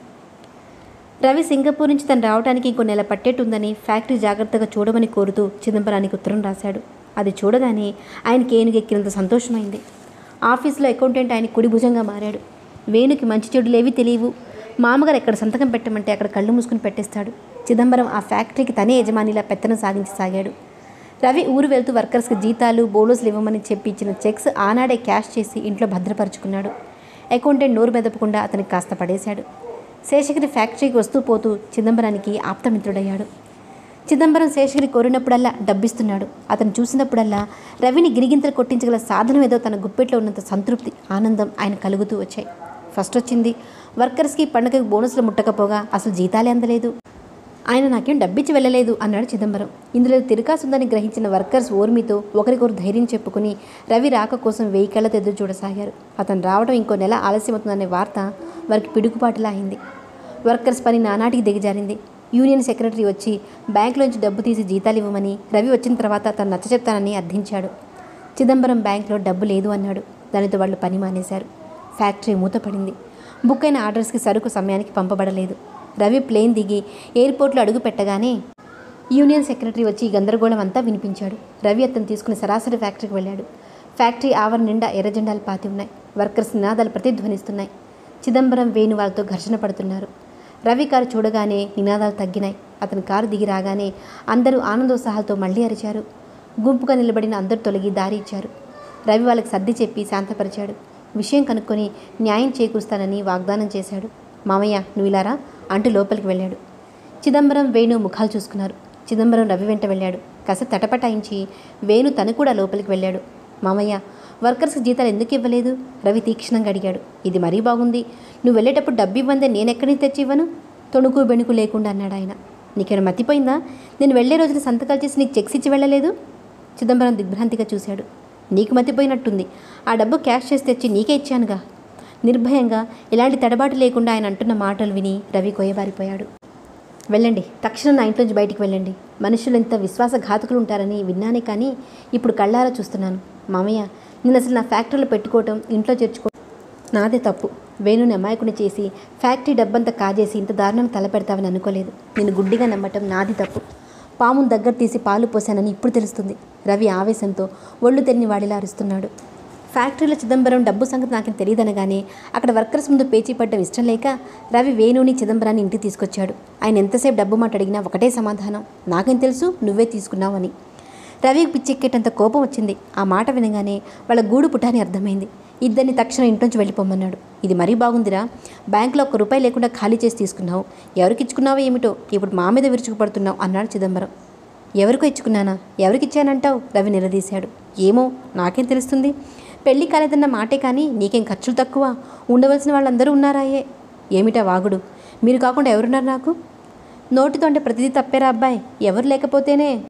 రవి సింగపూర్ నుంచి తను రావడానికి ఇంకో నెల పట్టేట్టుందని ఫ్యాక్టరీ జాగ్రత్తగా చూడమని కోరుతూ చిదంబరానికి ఉత్తరం రాశాడు అది చూడగానే ఆయనకి ఏనుగెక్కినంత సంతోషమైంది ఆఫీస్లో అకౌంటెంట్ ఆయన కుడి భుజంగా మారాడు వేణుకి మంచి చెడులేవి తెలియవు మామగారు ఎక్కడ సంతకం పెట్టమంటే అక్కడ కళ్ళు మూసుకుని పెట్టేస్తాడు చిదంబరం ఆ ఫ్యాక్టరీకి తనే యజమానిలా పెత్తనం సాగించసాగాడు రవి ఊరు వెళ్తూ వర్కర్స్కి జీతాలు బోనస్లు ఇవ్వమని చెప్పి ఇచ్చిన చెక్స్ ఆనాడే క్యాష్ చేసి ఇంట్లో భద్రపరుచుకున్నాడు అకౌంటెంట్ నోరు మెదపకుండా అతనికి కాస్త పడేశాడు శేషగిరి ఫ్యాక్టరీకి వస్తూ పోతూ చిదంబరానికి ఆప్తమిత్రుడయ్యాడు చిదంబరం శేషగిరి కోరినప్పుడల్లా డబ్బిస్తున్నాడు అతను చూసినప్పుడల్లా రవిని గిరిగింతలు కొట్టించగల సాధనం ఏదో తన గుప్పెట్లో ఉన్నంత సంతృప్తి ఆనందం ఆయన కలుగుతూ వచ్చాయి ఫస్ట్ వచ్చింది వర్కర్స్కి పండగకి బోనస్లు ముట్టకపోగా అసలు జీతాలే అందలేదు ఆయన నాకేం డబ్బిచ్చి వెళ్ళలేదు అన్నాడు చిదంబరం ఇందులో తిరకాసుందని గ్రహించిన వర్కర్స్ ఓర్మితో ఒకరికొరు ధైర్యం చెప్పుకుని రవి రాక కోసం వెయ్యి కళ్ళతో ఎదురు చూడసాగారు అతను రావడం ఇంకో నెల ఆలస్యమవుతుందనే వార్త వారికి పిడుగుపాటులా అయింది వర్కర్స్ పని నానాటికి దిగజారింది యూనియన్ సెక్రటరీ వచ్చి బ్యాంకులోంచి డబ్బు తీసి జీతాలు ఇవ్వమని రవి వచ్చిన తర్వాత తను నచ్చ చెప్తానని అర్థించాడు చిదంబరం బ్యాంక్లో డబ్బు లేదు అన్నాడు దానితో వాళ్ళు పని మానేశారు ఫ్యాక్టరీ మూతపడింది బుక్ అయిన ఆర్డర్స్కి సరుకు సమయానికి పంపబడలేదు రవి ప్లేన్ దిగి ఎయిర్పోర్ట్లో అడుగు పెట్టగానే యూనియన్ సెక్రటరీ వచ్చి ఈ గందరగోళం అంతా వినిపించాడు రవి అతను తీసుకుని సరాసరి ఫ్యాక్టరీకి వెళ్ళాడు ఫ్యాక్టరీ ఆవరణ నిండా ఎర్రజెండాలు పాతి ఉన్నాయి వర్కర్స్ నినాదాలు ప్రతిధ్వనిస్తున్నాయి చిదంబరం వేణు వాళ్ళతో ఘర్షణ పడుతున్నారు రవి కారు చూడగానే నినాదాలు తగ్గినాయి అతని కారు దిగి రాగానే అందరూ ఆనందోత్సాహాలతో మళ్ళీ అరిచారు గుంపుగా నిలబడిన అందరూ తొలగి దారి ఇచ్చారు రవి వాళ్ళకి సర్ది చెప్పి శాంతపరిచాడు విషయం కనుక్కొని న్యాయం చేకూరుస్తానని వాగ్దానం చేశాడు మామయ్య నువ్వు ఇలారా అంటూ లోపలికి వెళ్ళాడు చిదంబరం వేణు ముఖాలు చూసుకున్నారు చిదంబరం రవి వెంట వెళ్ళాడు కాస్త తటపటాయించి వేణు తను కూడా లోపలికి వెళ్ళాడు మామయ్య వర్కర్స్కి జీతాలు ఎందుకు ఇవ్వలేదు రవి తీక్షణంగా అడిగాడు ఇది మరీ బాగుంది నువ్వు వెళ్ళేటప్పుడు డబ్బు ఇవ్వందే నేను ఎక్కడి నుంచి తెచ్చి ఇవ్వను తొణుకు బెణుకు లేకుండా అన్నాడు ఆయన నీకేమైనా మతిపోయిందా నేను వెళ్ళే రోజున సంతకాలు చేసి నీకు చెక్స్ ఇచ్చి వెళ్ళలేదు చిదంబరం దిగ్భ్రాంతిగా చూశాడు నీకు మతిపోయినట్టుంది ఆ డబ్బు క్యాష్ చేసి తెచ్చి నీకే ఇచ్చానుగా నిర్భయంగా ఎలాంటి తడబాటు లేకుండా ఆయన అంటున్న మాటలు విని రవి కొయ్యబారిపోయాడు వెళ్ళండి తక్షణం నా ఇంట్లోంచి బయటికి వెళ్ళండి మనుషులు ఎంత విశ్వాసఘాతకులు ఉంటారని విన్నానే కానీ ఇప్పుడు కళ్ళారా చూస్తున్నాను మామయ్య నేను అసలు నా ఫ్యాక్టరీలో పెట్టుకోవటం ఇంట్లో చేర్చుకో నాదే తప్పు వేణుని అమాయకుని చేసి ఫ్యాక్టరీ డబ్బంతా కాజేసి ఇంత దారుణం తలపెడతావని అనుకోలేదు నేను గుడ్డిగా నమ్మటం నాది తప్పు పామును దగ్గర తీసి పాలు పోశానని ఇప్పుడు తెలుస్తుంది రవి ఆవేశంతో ఒళ్ళు తెరిని వాడిలా అరుస్తున్నాడు ఫ్యాక్టరీలో చిదంబరం డబ్బు సంగతి నాకేం తెలియదనగానే అక్కడ వర్కర్స్ ముందు పేచీ పడ్డం ఇష్టం లేక రవి వేణుని చిదంబరాన్ని ఇంటికి తీసుకొచ్చాడు ఆయన ఎంతసేపు డబ్బు మాట అడిగినా ఒకటే సమాధానం నాకేం తెలుసు నువ్వే తీసుకున్నావని రవికి పిచ్చెక్కేటంత కోపం వచ్చింది ఆ మాట వినగానే వాళ్ళ గూడు పుటాని అర్థమైంది ఇద్దరిని తక్షణం ఇంట్లోంచి వెళ్ళిపోమన్నాడు ఇది మరీ బాగుందిరా బ్యాంకులో ఒక్క రూపాయి లేకుండా ఖాళీ చేసి తీసుకున్నావు ఎవరికి ఇచ్చుకున్నావో ఏమిటో ఇప్పుడు మా మీద విరుచుకుపడుతున్నావు అన్నాడు చిదంబరం ఎవరికో ఇచ్చుకున్నానా ఎవరికి ఇచ్చానంటావు రవి నిలదీశాడు ఏమో నాకేం తెలుస్తుంది పెళ్లి కాలేదన్న మాటే కానీ నీకేం ఖర్చులు తక్కువ ఉండవలసిన వాళ్ళందరూ ఉన్నారాయే ఏమిటా వాగుడు మీరు కాకుండా ఎవరున్నారు నాకు నోటితో అంటే ప్రతిదీ తప్పేరా అబ్బాయి ఎవరు లేకపోతేనే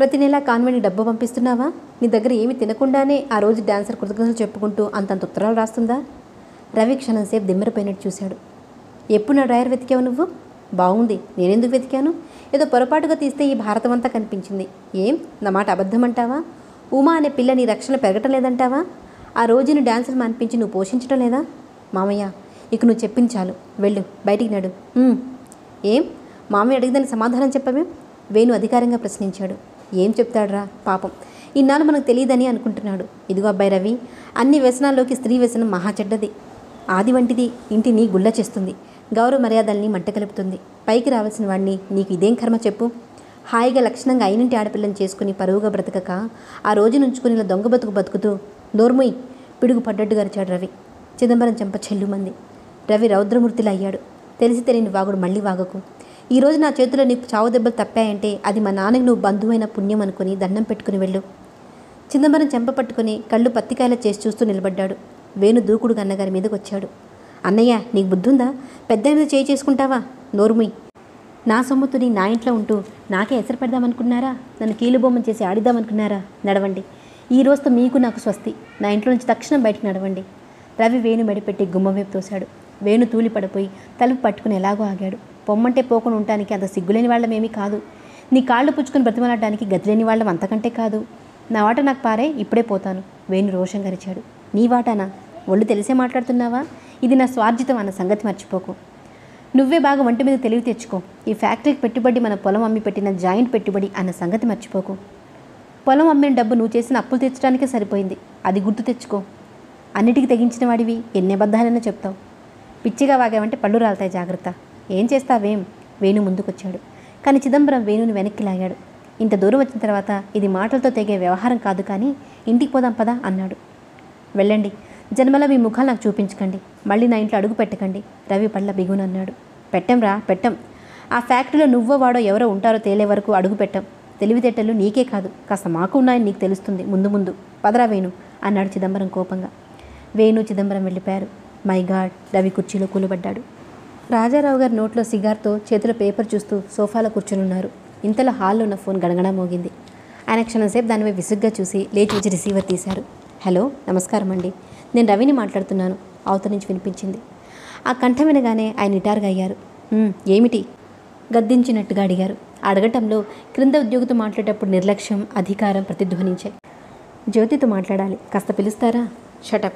ప్రతి నెల కాన్వెంట్కి డబ్బు పంపిస్తున్నావా నీ దగ్గర ఏమి తినకుండానే ఆ రోజు డాన్సర్ కృతజ్ఞతలు చెప్పుకుంటూ అంతంత ఉత్తరాలు రాస్తుందా రవి క్షణం సేపు దిమ్మరపోయినట్టు చూశాడు ఎప్పుడు నా డ్రైవర్ వెతికావు నువ్వు బాగుంది నేనెందుకు వెతికాను ఏదో పొరపాటుగా తీస్తే ఈ భారతం అంతా కనిపించింది ఏం నా మాట అబద్ధమంటావా ఉమా అనే పిల్ల నీ రక్షణ పెరగటం లేదంటావా ఆ రోజుని డాన్సర్ అనిపించి నువ్వు పోషించడం లేదా మామయ్య ఇక నువ్వు చెప్పింది చాలు వెళ్ళు బయటికి నడు "ఉమ్." ఏం మామయ్య అడిగిదని సమాధానం చెప్పవే వేణు అధికారంగా ప్రశ్నించాడు ఏం చెప్తాడురా పాపం ఇన్నాళ్ళు మనకు తెలియదని అనుకుంటున్నాడు ఇదిగో అబ్బాయి రవి అన్ని వ్యసనాల్లోకి స్త్రీ వ్యసనం మహా చెడ్డది ఆది వంటిది ఇంటిని గుల్ల చేస్తుంది గౌరవ మర్యాదల్ని మంట కలుపుతుంది పైకి రావాల్సిన వాడిని నీకు ఇదేం కర్మ చెప్పు హాయిగా లక్షణంగా అయినింటి ఆడపిల్లని చేసుకుని పరువుగా బ్రతకక ఆ రోజు నుంచుకుని ఇలా దొంగ బతుకు బతుకుతూ నోర్ముయ్ పిడుగు పడ్డట్టుగా అరిచాడు రవి చిదంబరం చెంప చెల్లుమంది రవి రౌద్రమూర్తిలా అయ్యాడు తెలిసి తెలియని వాగుడు మళ్ళీ వాగకు ఈ రోజు నా చేతిలో నీకు చావు దెబ్బలు తప్పాయంటే అది మా నాన్నకి నువ్వు బంధువైన పుణ్యం అనుకుని దండం పెట్టుకుని వెళ్ళు చిదంబరం చెంప పట్టుకుని కళ్ళు పత్తికాయల చేసి చూస్తూ నిలబడ్డాడు వేణు దూకుడు అన్నగారి మీదకి వచ్చాడు అన్నయ్య నీకు బుద్ధుందా పెద్ద మీద చేయి చేసుకుంటావా నోరుముయ్ నా సొమ్ముతుని నా ఇంట్లో ఉంటూ నాకే ఎసరు పెడదామనుకున్నారా నన్ను కీలుబొమ్మం చేసి ఆడిద్దామనుకున్నారా నడవండి ఈ రోజుతో మీకు నాకు స్వస్తి నా ఇంట్లో నుంచి తక్షణం బయటకు నడవండి రవి వేణు మెడపెట్టి గుమ్మం వైపు తోశాడు వేణు తూలి పడిపోయి తలుపు పట్టుకుని ఎలాగో ఆగాడు పొమ్మంటే పోకుండా ఉండటానికి అంత సిగ్గులేని వాళ్ళమేమీ కాదు నీ కాళ్ళు పుచ్చుకుని బ్రతిమలాడడానికి గతిలేని వాళ్ళం అంతకంటే కాదు నా వాట నాకు పారే ఇప్పుడే పోతాను వేణు రోషం గరిచాడు నీ వాటానా ఒళ్ళు తెలిసే మాట్లాడుతున్నావా ఇది నా స్వార్జితం అన్న సంగతి మర్చిపోకు నువ్వే బాగా వంటి మీద తెలివి తెచ్చుకో ఈ ఫ్యాక్టరీకి పెట్టుబడి మన పొలం అమ్మి పెట్టిన జాయింట్ పెట్టుబడి అన్న సంగతి మర్చిపోకు పొలం అమ్మిన డబ్బు నువ్వు చేసిన అప్పులు తెచ్చడానికే సరిపోయింది అది గుర్తు తెచ్చుకో అన్నిటికీ తెగించిన వాడివి ఎన్ని అబద్ధాలైనా చెప్తావు పిచ్చిగా వాగావంటే పళ్ళు రాలుతాయి జాగ్రత్త ఏం చేస్తావేం వేణు ముందుకొచ్చాడు కానీ చిదంబరం వేణుని వెనక్కి లాగాడు ఇంత దూరం వచ్చిన తర్వాత ఇది మాటలతో తెగే వ్యవహారం కాదు కానీ ఇంటికి పోదాం పదా అన్నాడు వెళ్ళండి జన్మల మీ ముఖాలు నాకు చూపించకండి మళ్ళీ నా ఇంట్లో అడుగు పెట్టకండి రవి పళ్ళ బిగునన్నాడు పెట్టంరా పెట్టం ఆ ఫ్యాక్టరీలో నువ్వో వాడో ఎవరో ఉంటారో తేలే వరకు అడుగు పెట్టం తెలివితేటలు నీకే కాదు కాస్త మాకు ఉన్నాయని నీకు తెలుస్తుంది ముందు ముందు పదరా వేణు అన్నాడు చిదంబరం కోపంగా వేణు చిదంబరం వెళ్ళిపోయారు మై గాడ్ రవి కుర్చీలో కూలబడ్డాడు రాజారావు గారి నోట్లో సిగార్తో చేతిలో పేపర్ చూస్తూ సోఫాలో కూర్చునున్నారు ఇంతలో హాల్లో ఉన్న ఫోన్ గడగడా మోగింది ఆయన క్షణంసేపు దానిపై విసుగ్గా చూసి లేచి వచ్చి రిసీవర్ తీశారు హలో నమస్కారం అండి నేను రవిని మాట్లాడుతున్నాను అవతల నుంచి వినిపించింది ఆ కంఠం వినగానే ఆయన నిటారుగా అయ్యారు "ఉమ్, ఏమిటి గద్దించినట్టుగా అడిగారు అడగటంలో క్రింద ఉద్యోగితో మాట్లాడేటప్పుడు నిర్లక్ష్యం అధికారం ప్రతిధ్వనించాయి జ్యోతితో మాట్లాడాలి కాస్త పిలుస్తారా షటప్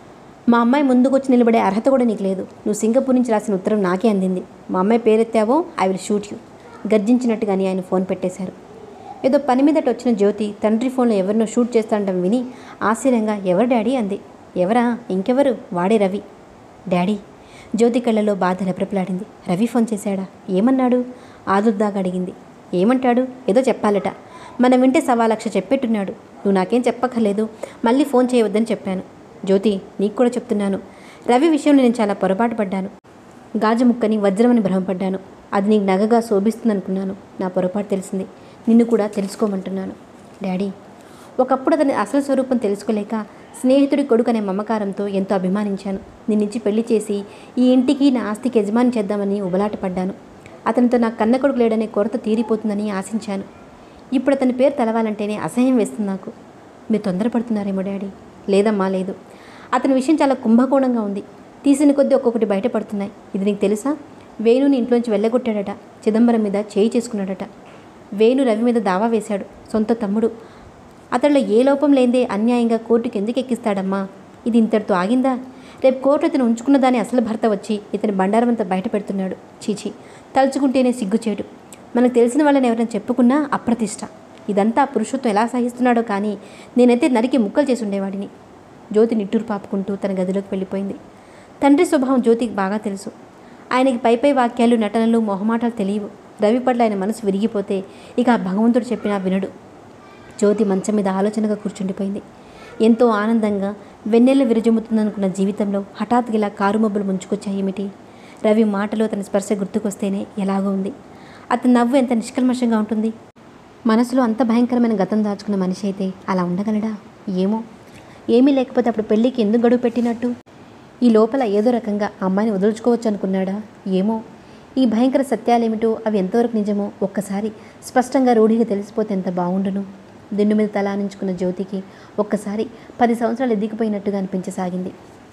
మా అమ్మాయి ముందుకొచ్చి నిలబడే అర్హత కూడా నీకు లేదు నువ్వు సింగపూర్ నుంచి రాసిన ఉత్తరం నాకే అందింది మా అమ్మాయి పేరెత్తావో ఐ విల్ షూట్ యూ గర్జించినట్టుగాని ఆయన ఫోన్ పెట్టేశారు ఏదో పని మీదట వచ్చిన జ్యోతి తండ్రి ఫోన్లో ఎవరినో షూట్ చేస్తాండం విని ఆశ్చర్యంగా ఎవరు డాడీ అంది ఎవరా ఇంకెవరు వాడే రవి డాడీ జ్యోతి కళ్ళలో బాధ రెప్రెపలాడింది రవి ఫోన్ చేశాడా ఏమన్నాడు ఆదుర్దాగా అడిగింది ఏమంటాడు ఏదో చెప్పాలట మనం వింటే సవా లక్ష చెప్పేట్టున్నాడు నువ్వు నాకేం చెప్పక్కర్లేదు మళ్ళీ ఫోన్ చేయవద్దని చెప్పాను జ్యోతి నీకు కూడా చెప్తున్నాను రవి విషయంలో నేను చాలా పొరపాటు పడ్డాను గాజు ముక్కని వజ్రమని భ్రమపడ్డాను అది నీకు నగగా శోభిస్తుందనుకున్నాను నా పొరపాటు తెలిసింది నిన్ను కూడా తెలుసుకోమంటున్నాను డాడీ ఒకప్పుడు అతని అసలు స్వరూపం తెలుసుకోలేక స్నేహితుడి కొడుకు అనే మమకారంతో ఎంతో అభిమానించాను నిన్నించి పెళ్లి చేసి ఈ ఇంటికి నా ఆస్తికి యజమాని చేద్దామని ఉబలాట పడ్డాను అతనితో నా కన్న కొడుకు లేడనే కొరత తీరిపోతుందని ఆశించాను ఇప్పుడు అతని పేరు తెలవాలంటేనే అసహ్యం వేస్తుంది నాకు మీరు తొందరపడుతున్నారేమో డాడీ లేదమ్మా లేదు అతని విషయం చాలా కుంభకోణంగా ఉంది తీసిన కొద్దీ ఒక్కొక్కటి బయటపడుతున్నాయి ఇది నీకు తెలుసా వేణుని ఇంట్లోంచి వెళ్ళగొట్టాడట చిదంబరం మీద చేయి చేసుకున్నాడట వేణు రవి మీద దావా వేశాడు సొంత తమ్ముడు అతడిలో ఏ లోపం లేదే అన్యాయంగా కోర్టుకి ఎందుకు ఎక్కిస్తాడమ్మా ఇది ఇంతటితో ఆగిందా రేపు కోర్టు ఇతను ఉంచుకున్న దాని అసలు భర్త వచ్చి ఇతని బండారమంతా బయట పెడుతున్నాడు చీచి తలుచుకుంటేనే సిగ్గుచేటు మనకు తెలిసిన వాళ్ళని ఎవరైనా చెప్పుకున్నా అప్రతిష్ట ఇదంతా ఆ పురుషత్వం ఎలా సహిస్తున్నాడో కానీ నేనైతే నరికి ముక్కలు చేసి ఉండేవాడిని జ్యోతి నిట్టూరు పాపుకుంటూ తన గదిలోకి వెళ్ళిపోయింది తండ్రి స్వభావం జ్యోతికి బాగా తెలుసు ఆయనకి పై పై వాక్యాలు నటనలు మొహమాటాలు తెలియవు రవి పట్ల ఆయన మనసు విరిగిపోతే ఇక ఆ భగవంతుడు చెప్పినా వినడు జ్యోతి మంచం మీద ఆలోచనగా కూర్చుండిపోయింది ఎంతో ఆనందంగా వెన్నెల విరజుముతుందనుకున్న జీవితంలో హఠాత్తుగా ఇలా కారు మబ్బులు ముంచుకొచ్చాయేమిటి రవి మాటలో తన స్పర్శ గుర్తుకొస్తేనే ఎలాగో ఉంది అతని నవ్వు ఎంత నిష్కల్మషంగా ఉంటుంది మనసులో అంత భయంకరమైన గతం దాచుకున్న మనిషి అయితే అలా ఉండగలడా ఏమో ఏమీ లేకపోతే అప్పుడు పెళ్ళికి ఎందుకు గడువు పెట్టినట్టు ఈ లోపల ఏదో రకంగా ఆ అమ్మాయిని వదులుచుకోవచ్చు అనుకున్నాడా ఏమో ఈ భయంకర సత్యాలేమిటో అవి ఎంతవరకు నిజమో ఒక్కసారి స్పష్టంగా రూఢిగా తెలిసిపోతే ఎంత బాగుండును దిండు మీద తలానించుకున్న జ్యోతికి ఒక్కసారి పది సంవత్సరాలు ఎదిగిపోయినట్టుగా అనిపించసాగింది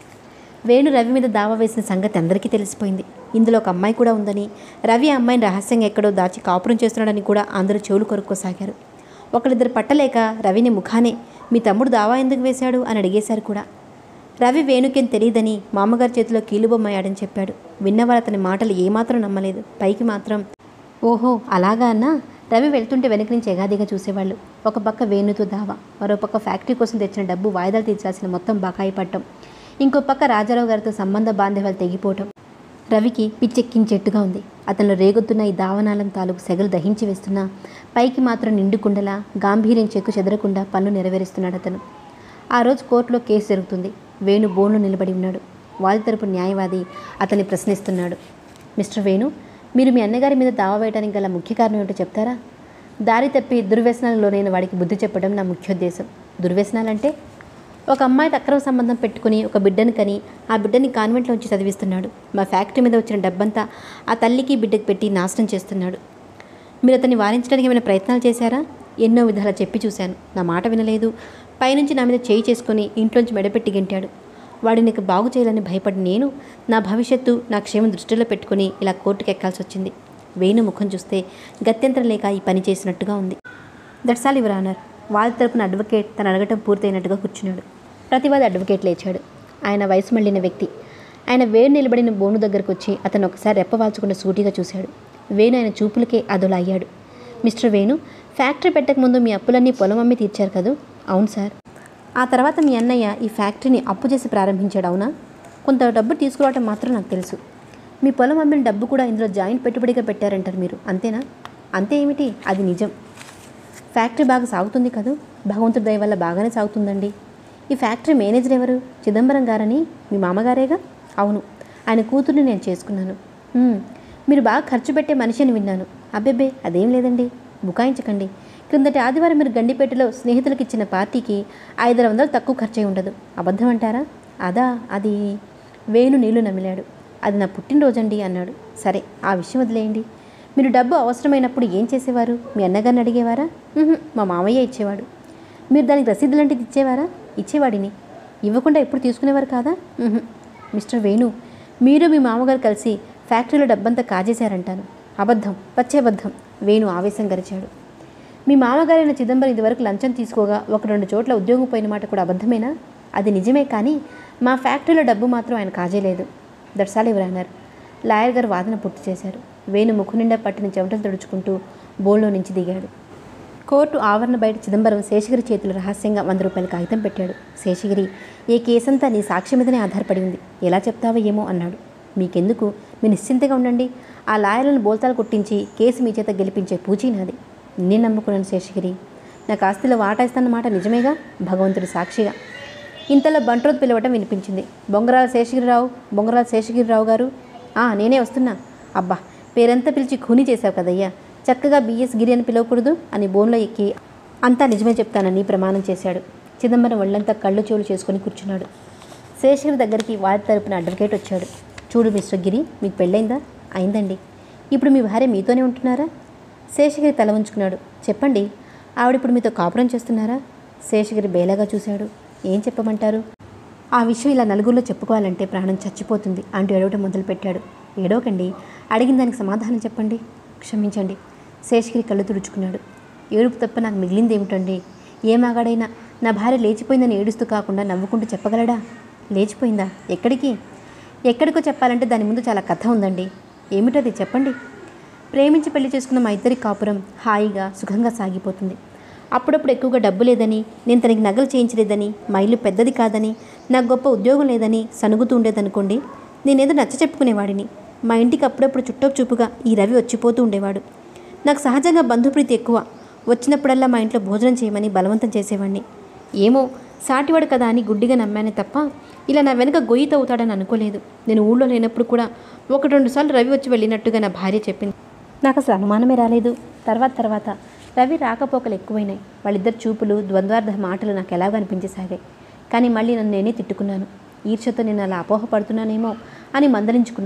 వేణు రవి మీద దావా వేసిన సంగతి అందరికీ తెలిసిపోయింది ఇందులో ఒక అమ్మాయి కూడా ఉందని రవి ఆ అమ్మాయిని రహస్యంగా ఎక్కడో దాచి కాపురం చేస్తున్నాడని కూడా అందరూ చెవులు కొరుక్కోసాగారు ఒకరిద్దరు పట్టలేక రవిని ముఖానే మీ తమ్ముడు దావా ఎందుకు వేశాడు అని అడిగేశారు కూడా రవి వేణుకేం తెలియదని మామగారి చేతిలో కీలుబొమ్మయ్యాడని చెప్పాడు విన్నవారు అతని మాటలు ఏమాత్రం నమ్మలేదు పైకి మాత్రం ఓహో అలాగా అన్నా రవి వెళ్తుంటే వెనక నుంచి ఎగాదిగా చూసేవాళ్ళు ఒక పక్క వేణుతో దావా మరో పక్క ఫ్యాక్టరీ కోసం తెచ్చిన డబ్బు వాయిదాలు తీర్చాల్సిన మొత్తం బకాయి పట్టం ఇంకో పక్క రాజారావు గారితో సంబంధ బాంధవ్యాలు తెగిపోవటం రవికి పిచ్చెక్కించేట్టుగా ఉంది అతనిలో రేగొత్తున్న ఈ దావనాలం తాలూకు సెగలు దహించి వేస్తున్నా పైకి మాత్రం నిండుకుండలా గాంభీర్యం చెక్కు చెదరకుండా పనులు నెరవేరుస్తున్నాడు అతను ఆ రోజు కోర్టులో కేసు జరుగుతుంది వేణు బోన్లో నిలబడి ఉన్నాడు వాళ్ళ తరపు న్యాయవాది అతన్ని ప్రశ్నిస్తున్నాడు మిస్టర్ వేణు మీరు మీ అన్నగారి మీద దావా వేయడానికి గల ముఖ్య కారణం ఏమిటో చెప్తారా దారి తప్పి దుర్వ్యసనాలకు లోనైన వాడికి బుద్ధి చెప్పడం నా ముఖ్యోద్దేశం దుర్వ్యసనాలంటే ఒక అమ్మాయితో అక్రమ సంబంధం పెట్టుకుని ఒక బిడ్డను కని ఆ బిడ్డని కాన్వెంట్లో ఉంచి చదివిస్తున్నాడు మా ఫ్యాక్టరీ మీద వచ్చిన డబ్బంతా ఆ తల్లికి బిడ్డకి పెట్టి నాశనం చేస్తున్నాడు మీరు అతన్ని వారించడానికి ఏమైనా ప్రయత్నాలు చేశారా ఎన్నో విధాలా చెప్పి చూశాను నా మాట వినలేదు పైనుంచి నా మీద చేయి చేసుకొని ఇంట్లోంచి మెడపెట్టి గెంటాడు వాడిని నీకు బాగు చేయాలని భయపడి నేను నా భవిష్యత్తు నా క్షేమం దృష్టిలో పెట్టుకుని ఇలా కోర్టుకు ఎక్కాల్సి వచ్చింది వేణు ముఖం చూస్తే గత్యంతరం లేక ఈ పని చేసినట్టుగా ఉంది దట్స్ ఆల్ యువర్ ఆనర్ వాళ్ళ తరపున అడ్వకేట్ తను అడగటం పూర్తయినట్టుగా కూర్చున్నాడు ప్రతివాది అడ్వకేట్ లేచాడు ఆయన వయసు మళ్ళిన వ్యక్తి ఆయన వేణు నిలబడిన బోను దగ్గరకు వచ్చి అతను ఒకసారి రెప్పవాల్చకుండా సూటిగా చూశాడు వేణు ఆయన చూపులకే అదోలా అయ్యాడు మిస్టర్ వేణు ఫ్యాక్టరీ పెట్టకముందు మీ అప్పులన్నీ పొలం అమ్మి తీర్చారు కదూ అవును సార్ ఆ తర్వాత మీ అన్నయ్య ఈ ఫ్యాక్టరీని అప్పు చేసి ప్రారంభించాడు అవునా కొంత డబ్బు తీసుకురావటం మాత్రం నాకు తెలుసు మీ పొలం అమ్మిన డబ్బు కూడా ఇందులో జాయింట్ పెట్టుబడిగా పెట్టారంటారు మీరు అంతేనా అంతే ఏమిటి అది నిజం ఫ్యాక్టరీ బాగా సాగుతుంది కదూ భగవంతుడి దయ వల్ల బాగానే సాగుతుందండి ఈ ఫ్యాక్టరీ మేనేజర్ ఎవరు చిదంబరం గారని మీ మామగారేగా అవును ఆయన కూతుర్ని నేను చేసుకున్నాను "మ్మ్, మీరు బాగా ఖర్చు పెట్టే మనిషి అని విన్నాను అబ్బెబ్బే అదేం లేదండి బుకాయించకండి క్రిందటి ఆదివారం మీరు గండిపేటలో స్నేహితులకు ఇచ్చిన పార్టీకి ఐదు వందలు తక్కువ ఖర్చు అయి ఉండదు అబద్ధం అంటారా అదా అది వేణు నీళ్లు నమిలాడు అది నా పుట్టినరోజండి అన్నాడు సరే ఆ విషయం వదిలేయండి మీరు డబ్బు అవసరమైనప్పుడు ఏం చేసేవారు మీ అన్నగారిని అడిగేవారా "ఉహుం, మా మామయ్య ఇచ్చేవాడు మీరు దానికి రసీదు లాంటిది ఇచ్చేవారా ఇచ్చేవాడిని ఇవ్వకుండా ఎప్పుడు తీసుకునేవారు కాదా "ఉహుం." మిస్టర్ వేణు మీరు మీ మామగారు కలిసి ఫ్యాక్టరీలో డబ్బంతా కాజేశారంటాను అబద్ధం పచ్చే అబద్ధం వేణు ఆవేశం గరిచాడు మీ మామగారైన చిదంబరం ఇదివరకు లంచం తీసుకోగా ఒక రెండు చోట్ల ఉద్యోగం పోయిన మాట కూడా అబద్ధమేనా అది నిజమే కానీ మా ఫ్యాక్టరీలో డబ్బు మాత్రం ఆయన కాజేయలేదు దట్సాల్ ఎవరు అన్నారు లాయర్ గారు వాదన పూర్తి చేశారు వేణు ముక్కు నిండా పట్టిన చెమటలు తుడుచుకుంటూ బోల్లో నుంచి దిగాడు కోర్టు ఆవరణ బయట చిదంబరం శేషగిరి చేతులు రహస్యంగా వంద రూపాయల కాగితం పెట్టాడు శేషగిరి ఈ కేసంతా నీ సాక్ష్యం మీదనే ఆధారపడి ఉంది ఎలా చెప్తావో ఏమో అన్నాడు మీకెందుకు మీరు నిశ్చింతగా ఉండండి ఆ లాయర్లను బోల్తాలు కొట్టించి కేసు మీ చేత గెలిపించే పూచీ నాది నేను నమ్ముకున్నాను శేషగిరి నాకు ఆస్తిలో వాటా ఇస్తాన్నమాట నిజమేగా భగవంతుడి సాక్షిగా ఇంతలో బంట్రోత్ పిలవటం వినిపించింది బొంగరాల శేషగిరిరావు బొంగరాల శేషగిరిరావు గారు "ఆ, నేనే వస్తున్నా అబ్బా పేరంతా పిలిచి ఖూనీ చేశావు కదయ్యా చక్కగా బిఎస్ గిరి అని పిలవకూడదు అని బోన్లో ఎక్కి అంతా నిజమే చెప్తానని ప్రమాణం చేశాడు చిదంబరం ఒళ్ళంతా కళ్ళు చెవులు చేసుకొని కూర్చున్నాడు శేషగిరి దగ్గరికి వారి తరపున అడ్వకేట్ వచ్చాడు చూడు మిస్టర్ గిరి మీకు పెళ్ళైందా అయిందండి ఇప్పుడు మీ భార్య మీతోనే ఉంటున్నారా శేషగిరి తల ఉంచుకున్నాడు చెప్పండి ఆవిడ ఇప్పుడు మీతో కాపురం చేస్తున్నారా శేషగిరి బేలగా చూశాడు ఏం చెప్పమంటారు ఆ విషయం ఇలా నలుగురిలో చెప్పుకోవాలంటే ప్రాణం చచ్చిపోతుంది అంటూ ఏడవటం మొదలుపెట్టాడు ఏడవకండి అడిగిన దానికి సమాధానం చెప్పండి క్షమించండి శేషగిరి కళ్ళు తుడుచుకున్నాడు ఏడుపు తప్ప నాకు మిగిలింది ఏమిటండి ఏ మగాడైనా నా భార్య లేచిపోయిందని ఏడుస్తూ కాకుండా నవ్వుకుంటూ చెప్పగలడా లేచిపోయిందా ఎక్కడికి ఎక్కడికో చెప్పాలంటే దాని ముందు చాలా కథ ఉందండి ఏమిటది చెప్పండి ప్రేమించి పెళ్లి చేసుకున్న మా ఇద్దరి కాపురం హాయిగా సుఖంగా సాగిపోతుంది అప్పుడప్పుడు ఎక్కువగా డబ్బు లేదని నేను తనకి నగలు చేయించలేదని మా ఇల్లు పెద్దది కాదని నాకు గొప్ప ఉద్యోగం లేదని సనుగుతూ ఉండేదనుకోండి నేనేదో నచ్చ చెప్పుకునేవాడిని మా ఇంటికి అప్పుడప్పుడు చుట్టపు చూపుగా ఈ రవి వచ్చిపోతూ ఉండేవాడు నాకు సహజంగా బంధుప్రీతి ఎక్కువ వచ్చినప్పుడల్లా మా ఇంట్లో భోజనం చేయమని బలవంతం చేసేవాడిని ఏమో సాటివాడు కదా అని గుడ్డిగా నమ్మానే తప్ప ఇలా నా వెనక గొయ్యి తవ్వుతాడని అనుకోలేదు నేను ఊళ్ళో లేనప్పుడు కూడా ఒకటి రెండు సార్లు రవి వచ్చి వెళ్ళినట్టుగా నా భార్య చెప్పింది నాకు అసలు అనుమానమే రాలేదు తర్వాత తర్వాత రవి రాకపోకలు ఎక్కువైనాయి వాళ్ళిద్దరు చూపులు ద్వంద్వార్థ మాటలు నాకు ఎలాగో అనిపించసాగాయి కానీ మళ్ళీ నన్ను నేనే తిట్టుకున్నాను ఈర్ష్యతో నేను అలా అపోహపడుతున్నానేమో అని మందలించుకున్నాను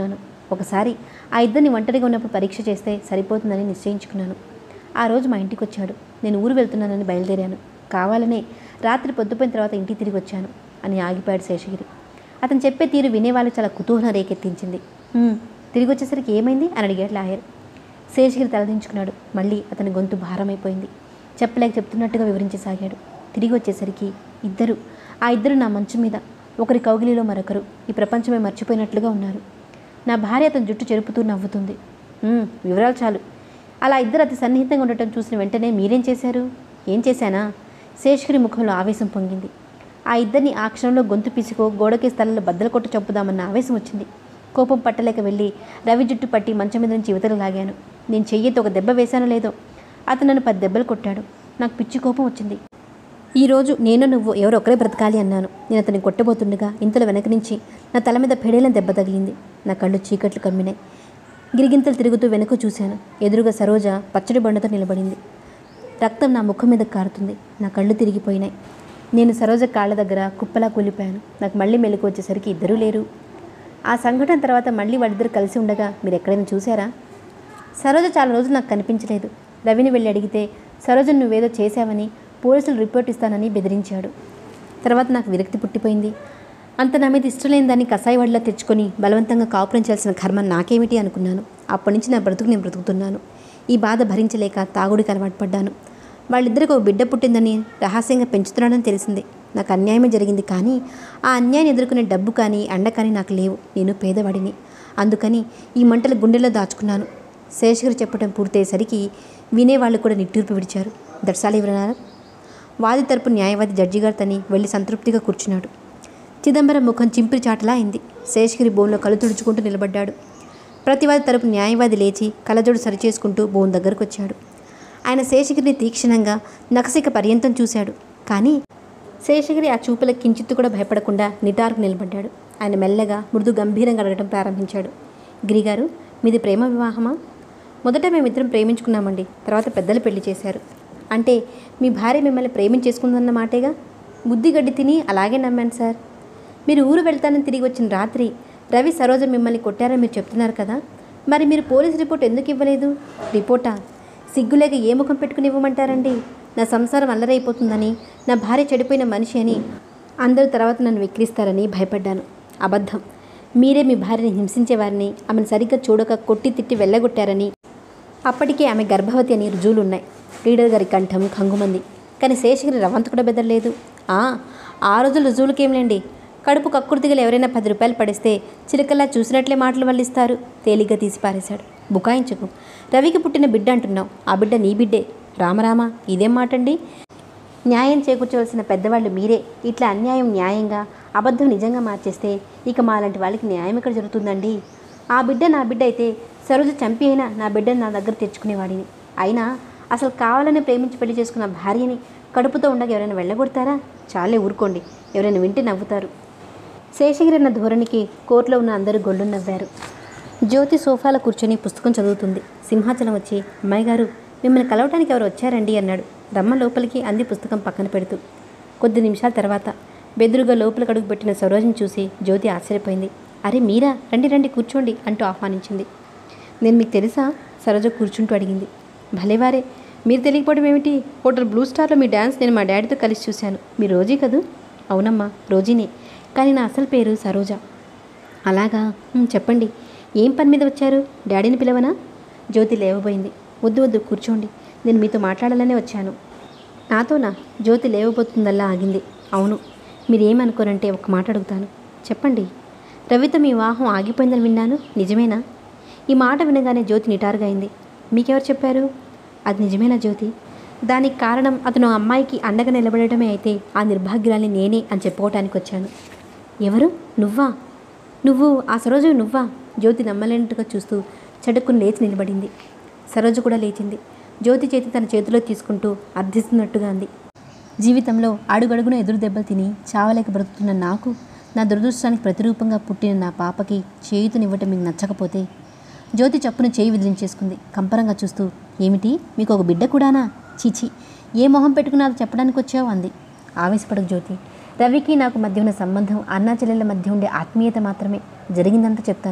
ఒకసారి ఆ ఇద్దరిని ఒంటరిగా ఉన్నప్పుడు పరీక్ష చేస్తే సరిపోతుందని నిశ్చయించుకున్నాను ఆ రోజు మా ఇంటికి వచ్చాడు నేను ఊరు వెళ్తున్నానని బయలుదేరాను కావాలనే రాత్రి పొద్దుపోయిన తర్వాత ఇంటికి తిరిగి వచ్చాను అని ఆగిపోయాడు శేషగిరి అతను చెప్పే తీరు వినేవాళ్ళు చాలా కుతూహలం రేకెత్తించింది "హ్మ్, తిరిగి వచ్చేసరికి ఏమైంది అని అడిగాడు లాయర్ శేషగిరి తలదించుకున్నాడు మళ్ళీ అతని గొంతు భారమైపోయింది చెప్పలేక చెప్తున్నట్టుగా వివరించసాగాడు తిరిగి వచ్చేసరికి ఇద్దరు ఆ ఇద్దరు నా మంచం మీద ఒకరి కౌగిలిలో మరొకరు ఈ ప్రపంచమే మర్చిపోయినట్లుగా ఉన్నారు నా భార్య అతని జుట్టు చెరుపుతూ నవ్వుతుంది "ఉమ్, వివరాలు చాలు అలా ఇద్దరు అతి సన్నిహితంగా ఉండటం చూసిన వెంటనే మీరేం చేశారు ఏం చేశానా శేషగిరి ముఖంలో ఆవేశం పొంగింది ఆ ఇద్దరిని ఆ క్షణంలో గొంతు పిసుకో గోడకి స్థలంలో బద్దలు కొట్టు చంపుదామన్న ఆవేశం వచ్చింది కోపం పట్టలేక వెళ్ళి రవి జుట్టు పట్టి మంచం మీద నుంచి యువతలు లాగాను నేను చెయ్యితో ఒక దెబ్బ వేశానో లేదో అతను నన్ను పది దెబ్బలు కొట్టాడు నాకు పిచ్చి కోపం వచ్చింది ఈరోజు నేను నువ్వు ఎవరో ఒకరే బ్రతకాలి అన్నాను నేను అతన్ని కొట్టబోతుండగా ఇంతలో వెనక నుంచి నా తల మీద పెడేల దెబ్బ తగిలింది నా కళ్ళు చీకట్లు కమ్మినాయి గిరిగింతలు తిరుగుతూ వెనుక చూశాను ఎదురుగా సరోజ పచ్చడి బండతో నిలబడింది రక్తం నా ముఖం మీద కారుతుంది నా కళ్ళు తిరిగిపోయినాయి నేను సరోజ కాళ్ళ దగ్గర కుప్పలా కూలిపోయాను నాకు మళ్ళీ మెలకు వచ్చేసరికి ఇద్దరూ లేరు ఆ సంఘటన తర్వాత మళ్ళీ వాళ్ళిద్దరు కలిసి ఉండగా మీరు ఎక్కడైనా చూసారా సరోజ చాలా రోజులు నాకు కనిపించలేదు రవిని వెళ్ళి అడిగితే సరోజ నువ్వేదో చేశావని పోలీసులు రిపోర్ట్ ఇస్తానని బెదిరించాడు తర్వాత నాకు విరక్తి పుట్టిపోయింది అంత నా మీద ఇష్టం లేని దాన్ని కసాయి వడిలా తెచ్చుకొని బలవంతంగా కాపురం చేయాల్సిన కర్మ నాకేమిటి అనుకున్నాను అప్పటి నుంచి నా బ్రతుకు నేను బ్రతుకుతున్నాను ఈ బాధ భరించలేక తాగుడికి అలవాటు పడ్డాను వాళ్ళిద్దరికి ఒక బిడ్డ పుట్టిందని రహస్యంగా పెంచుతున్నాడని తెలిసింది నాకు అన్యాయమే జరిగింది కానీ ఆ అన్యాయం ఎదుర్కొనే డబ్బు కానీ అండ కానీ నాకు లేవు నేను పేదవాడిని అందుకని ఈ మంటలు గుండెల్లో దాచుకున్నాను శేషగిరి చెప్పడం పూర్తయ్యేసరికి వినేవాళ్ళు కూడా నిట్టూర్పు విడిచారు దర్శాలు ఎవరన్నారు వాది తరపు న్యాయవాది జడ్జి గారు తని వెళ్ళి సంతృప్తిగా కూర్చున్నాడు చిదంబరం ముఖం చింపిరి చాటలా అయింది శేషగిరి బోన్లో కళ్ళు తుడుచుకుంటూ నిలబడ్డాడు ప్రతివాది తరపు న్యాయవాది లేచి కళ్ళజోడు సరిచేసుకుంటూ బోన్ దగ్గరకు వచ్చాడు ఆయన శేషగిరిని తీక్షణంగా నకసిక పర్యంతం చూశాడు కానీ శేషగిరి ఆ చూపులకు కించిత్తు కూడా భయపడకుండా నిటారుకు నిలబడ్డాడు ఆయన మెల్లగా మృదు గంభీరంగా అడగడం ప్రారంభించాడు గిరిగారు మీది ప్రేమ వివాహమా మొదట మేమిద్దరం ప్రేమించుకున్నామండి తర్వాత పెద్దలు పెళ్లి చేశారు అంటే మీ భార్య మిమ్మల్ని ప్రేమించేసుకుందన్న మాటేగా బుద్ధి గడ్డి తిని అలాగే నమ్మాను సార్ మీరు ఊరు వెళ్తానని తిరిగి వచ్చిన రాత్రి రవి సరోజ మిమ్మల్ని కొట్టారని మీరు చెప్తున్నారు కదా మరి మీరు పోలీస్ రిపోర్ట్ ఎందుకు ఇవ్వలేదు రిపోర్టా సిగ్గులేక ఏ ముఖం పెట్టుకుని ఇవ్వమంటారండి నా సంసారం అల్లరైపోతుందని నా భార్య చెడిపోయిన మనిషి అని అందరూ తర్వాత నన్ను వెక్కిరిస్తారని భయపడ్డాను అబద్ధం మీరే మీ భార్యని హింసించేవారిని ఆమెను సరిగ్గా చూడక కొట్టి తిట్టి వెళ్ళగొట్టారని అప్పటికే ఆమె గర్భవతి అని రుజువులు ఉన్నాయి లీడర్ గారి కంఠం కంగుమంది కానీ శేషగిరి రవంత కూడా బెదరలేదు ఆ ఆ రోజులు రుజువులకేంలేండి కడుపు కక్కుర్తిగలు ఎవరైనా పది రూపాయలు పడిస్తే చిలకల్లా చూసినట్లే మాటలు వల్లిస్తారు తేలిగ్గా తీసి పారేశాడు బుకాయించకు రవికి పుట్టిన బిడ్డ అంటున్నావు ఆ బిడ్డ నీ బిడ్డే రామరామ ఇదేం మాటండి న్యాయం చేకూర్చవలసిన పెద్దవాళ్ళు మీరే ఇట్లా అన్యాయం న్యాయంగా అబద్ధం నిజంగా మార్చేస్తే ఇక మాలాంటి వాళ్ళకి న్యాయం ఎక్కడ జరుగుతుందండి ఆ బిడ్డ నా బిడ్డ అయితే సరోజ చంపి అయినా నా బిడ్డను నా దగ్గర తెచ్చుకునేవాడిని అయినా అసలు కావాలని ప్రేమించి పెళ్లి చేసుకున్న భార్యని కడుపుతో ఉండగా ఎవరైనా వెళ్ళగొడతారా చాలే ఊరుకోండి ఎవరైనా వింటే నవ్వుతారు శేషగిరి అన్న ధోరణికి కోర్టులో ఉన్న అందరూ గొల్లు నవ్వారు జ్యోతి సోఫాలో కూర్చొని పుస్తకం చదువుతుంది సింహాచలం వచ్చి అమ్మాయి గారు మిమ్మల్ని కలవటానికి ఎవరు వచ్చారండి అన్నాడు రమ్మ లోపలికి అంది పుస్తకం పక్కన పెడుతూ కొద్ది నిమిషాల తర్వాత బెదురుగా లోపలికి అడుగు పెట్టిన సరోజని చూసి జ్యోతి ఆశ్చర్యపోయింది అరే మీరా రండి రండి కూర్చోండి అంటూ ఆహ్వానించింది నేను మీకు తెలుసా సరోజ కూర్చుంటూ అడిగింది భలేవారే మీరు తెలియకపోవడం ఏమిటి హోటల్ బ్లూ స్టార్లో మీ డ్యాన్స్ నేను మా డాడీతో కలిసి చూశాను మీ రోజీ కదూ అవునమ్మా రోజీనే కానీ నా అసలు పేరు సరోజ అలాగా "ఉమ్, చెప్పండి ఏం పని మీద వచ్చారు డాడీని పిలవనా జ్యోతి లేవబోయింది వద్దు వద్దు కూర్చోండి నేను మీతో మాట్లాడాలనే వచ్చాను నాతోనా జ్యోతి లేవబోతుందల్లా ఆగింది అవును మీరేమనుకోనంటే ఒక మాట అడుగుతాను చెప్పండి రవితో మీ వివాహం ఆగిపోయిందని విన్నాను నిజమేనా ఈ మాట వినగానే జ్యోతి నిటారుగా అయింది మీకెవరు చెప్పారు అది నిజమేనా జ్యోతి దానికి కారణం అతను ఆ అమ్మాయికి అండగా నిలబడటమే అయితే ఆ నిర్భాగ్యురాలి నేనే అని చెప్పుకోవటానికి వచ్చాను ఎవరు నువ్వా నువ్వు ఆ సరోజు నువ్వా జ్యోతి నమ్మలేనట్టుగా చూస్తూ చటుక్కుని లేచి నిలబడింది సరోజు కూడా లేచింది జ్యోతి చేతి తన చేతిలో తీసుకుంటూ అర్థిస్తున్నట్టుగా అంది జీవితంలో అడుగడుగున ఎదురు దెబ్బలు తిని చావలేక బ్రతుకుతున్న నాకు నా దురదృష్టానికి ప్రతిరూపంగా పుట్టిన నా పాపకి చేయుతనివ్వటం మీకు నచ్చకపోతే జ్యోతి చప్పున చేయి విదిలించేసుకుంది కంపరంగా చూస్తూ ఏమిటి మీకు ఒక బిడ్డ కూడానా చీచి ఏ మొహం పెట్టుకున్నారో చెప్పడానికి వచ్చావు అంది ఆవేశపడకు జ్యోతి రవికి నాకు మధ్య ఉన్న సంబంధం అన్నా చెల్లెళ్ళ మధ్య ఉండే ఆత్మీయత మాత్రమే జరిగిందంతా చెప్తాను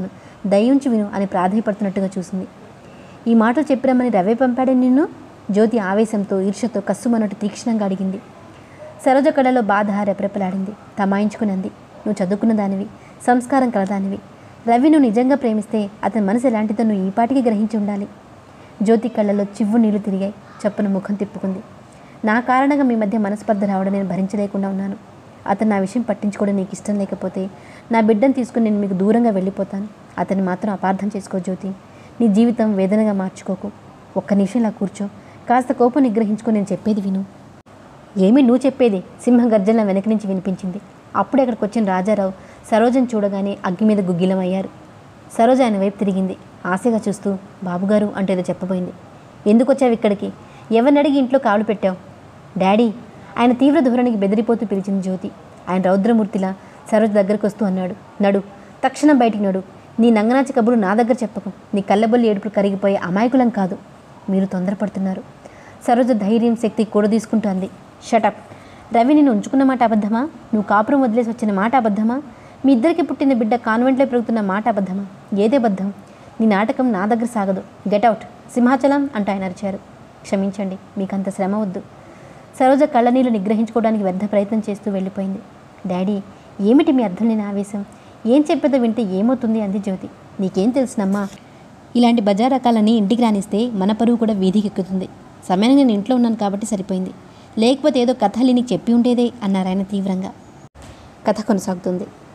దయించి విను అని ప్రాధాయపడుతున్నట్టుగా చూసింది ఈ మాటలు చెప్పిరమ్మని రవే పంపాడే నిన్ను జ్యోతి ఆవేశంతో ఈర్ష్యతో కస్సుమన్నట్టు తీక్షణంగా అడిగింది సరోజ కళలో బాధ రెపరెపలాడింది తమాయించుకునంది నువ్వు చదువుకున్న దానివి సంస్కారం కలదానివి రవి నువ్వు నిజంగా ప్రేమిస్తే అతని మనసు ఎలాంటిదో నువ్వు ఈ పాటికి గ్రహించి ఉండాలి జ్యోతి కళ్ళలో చివ్వు నీళ్లు తిరిగాయి చప్పున ముఖం తిప్పుకుంది నా కారణంగా మీ మధ్య మనస్పర్ధ రావడం నేను భరించలేకుండా ఉన్నాను అతను నా విషయం పట్టించుకోవడం నీకు ఇష్టం లేకపోతే నా బిడ్డను తీసుకుని నేను మీకు దూరంగా వెళ్ళిపోతాను అతన్ని మాత్రం అపార్థం చేసుకో జ్యోతి నీ జీవితం వేదనగా మార్చుకోకు ఒక్క నిమిషం ఇలా కూర్చో కాస్త కోపం నిగ్రహించుకొని నేను చెప్పేది విను ఏమి నువ్వు చెప్పేది సింహ గర్జన వెనక నుంచి వినిపించింది అప్పుడే అక్కడికి వచ్చిన రాజారావు సరోజను చూడగానే అగ్గి మీద గుగ్గిలమయ్యారు సరోజ ఆయన వైపు తిరిగింది ఆశగా చూస్తూ బాబుగారు అంటే ఏదో చెప్పబోయింది ఎందుకు వచ్చావు ఇక్కడికి ఎవరిని అడిగి ఇంట్లో కావలు పెట్టావు డాడీ ఆయన తీవ్ర ధోరణికి బెదిరిపోతూ పిలిచింది జ్యోతి ఆయన రౌద్రమూర్తిలా సరోజ దగ్గరకు వస్తూ అన్నాడు నడు తక్షణం బయటికి నడు నీ నంగనాచి కబురు నా దగ్గర చెప్పకు నీ కళ్ళబొల్లి ఏడుపులు కరిగిపోయే అమాయకులం కాదు మీరు తొందరపడుతున్నారు సరోజ ధైర్యం శక్తి కూడదీసుకుంటూ అంది షటప్ రవి నిన్ను ఉంచుకున్న మాట అబద్ధమా నువ్వు కాపురం వదిలేసి వచ్చిన మాట అబద్ధమా మీ ఇద్దరికి పుట్టిన బిడ్డ కాన్వెంట్లో పెరుగుతున్న మాట అబద్ధమా ఏదే అబద్ధం నీ నాటకం నా దగ్గర సాగదు గెటౌట్ సింహాచలం అంటూ ఆయన అరిచారు క్షమించండి మీకంత శ్రమ వద్దు సరోజ కళ్ళనీళ్ళు నిగ్రహించుకోవడానికి వ్యర్థ ప్రయత్నం చేస్తూ వెళ్ళిపోయింది డాడీ ఏమిటి మీ అర్థం లేని ఆవేశం ఏం చెప్పేదో వింటే ఏమవుతుంది అంది జ్యోతి నీకేం తెలుసునమ్మా ఇలాంటి బజార్ రకాలని ఇంటికి రానిస్తే మన పరువు కూడా వీధికి ఎక్కుతుంది సమయానికి నేను ఇంట్లో ఉన్నాను కాబట్టి సరిపోయింది లేకపోతే ఏదో కథ నీకు చెప్పి ఉండేదే అన్నారు ఆయన తీవ్రంగా కథ కొనసాగుతుంది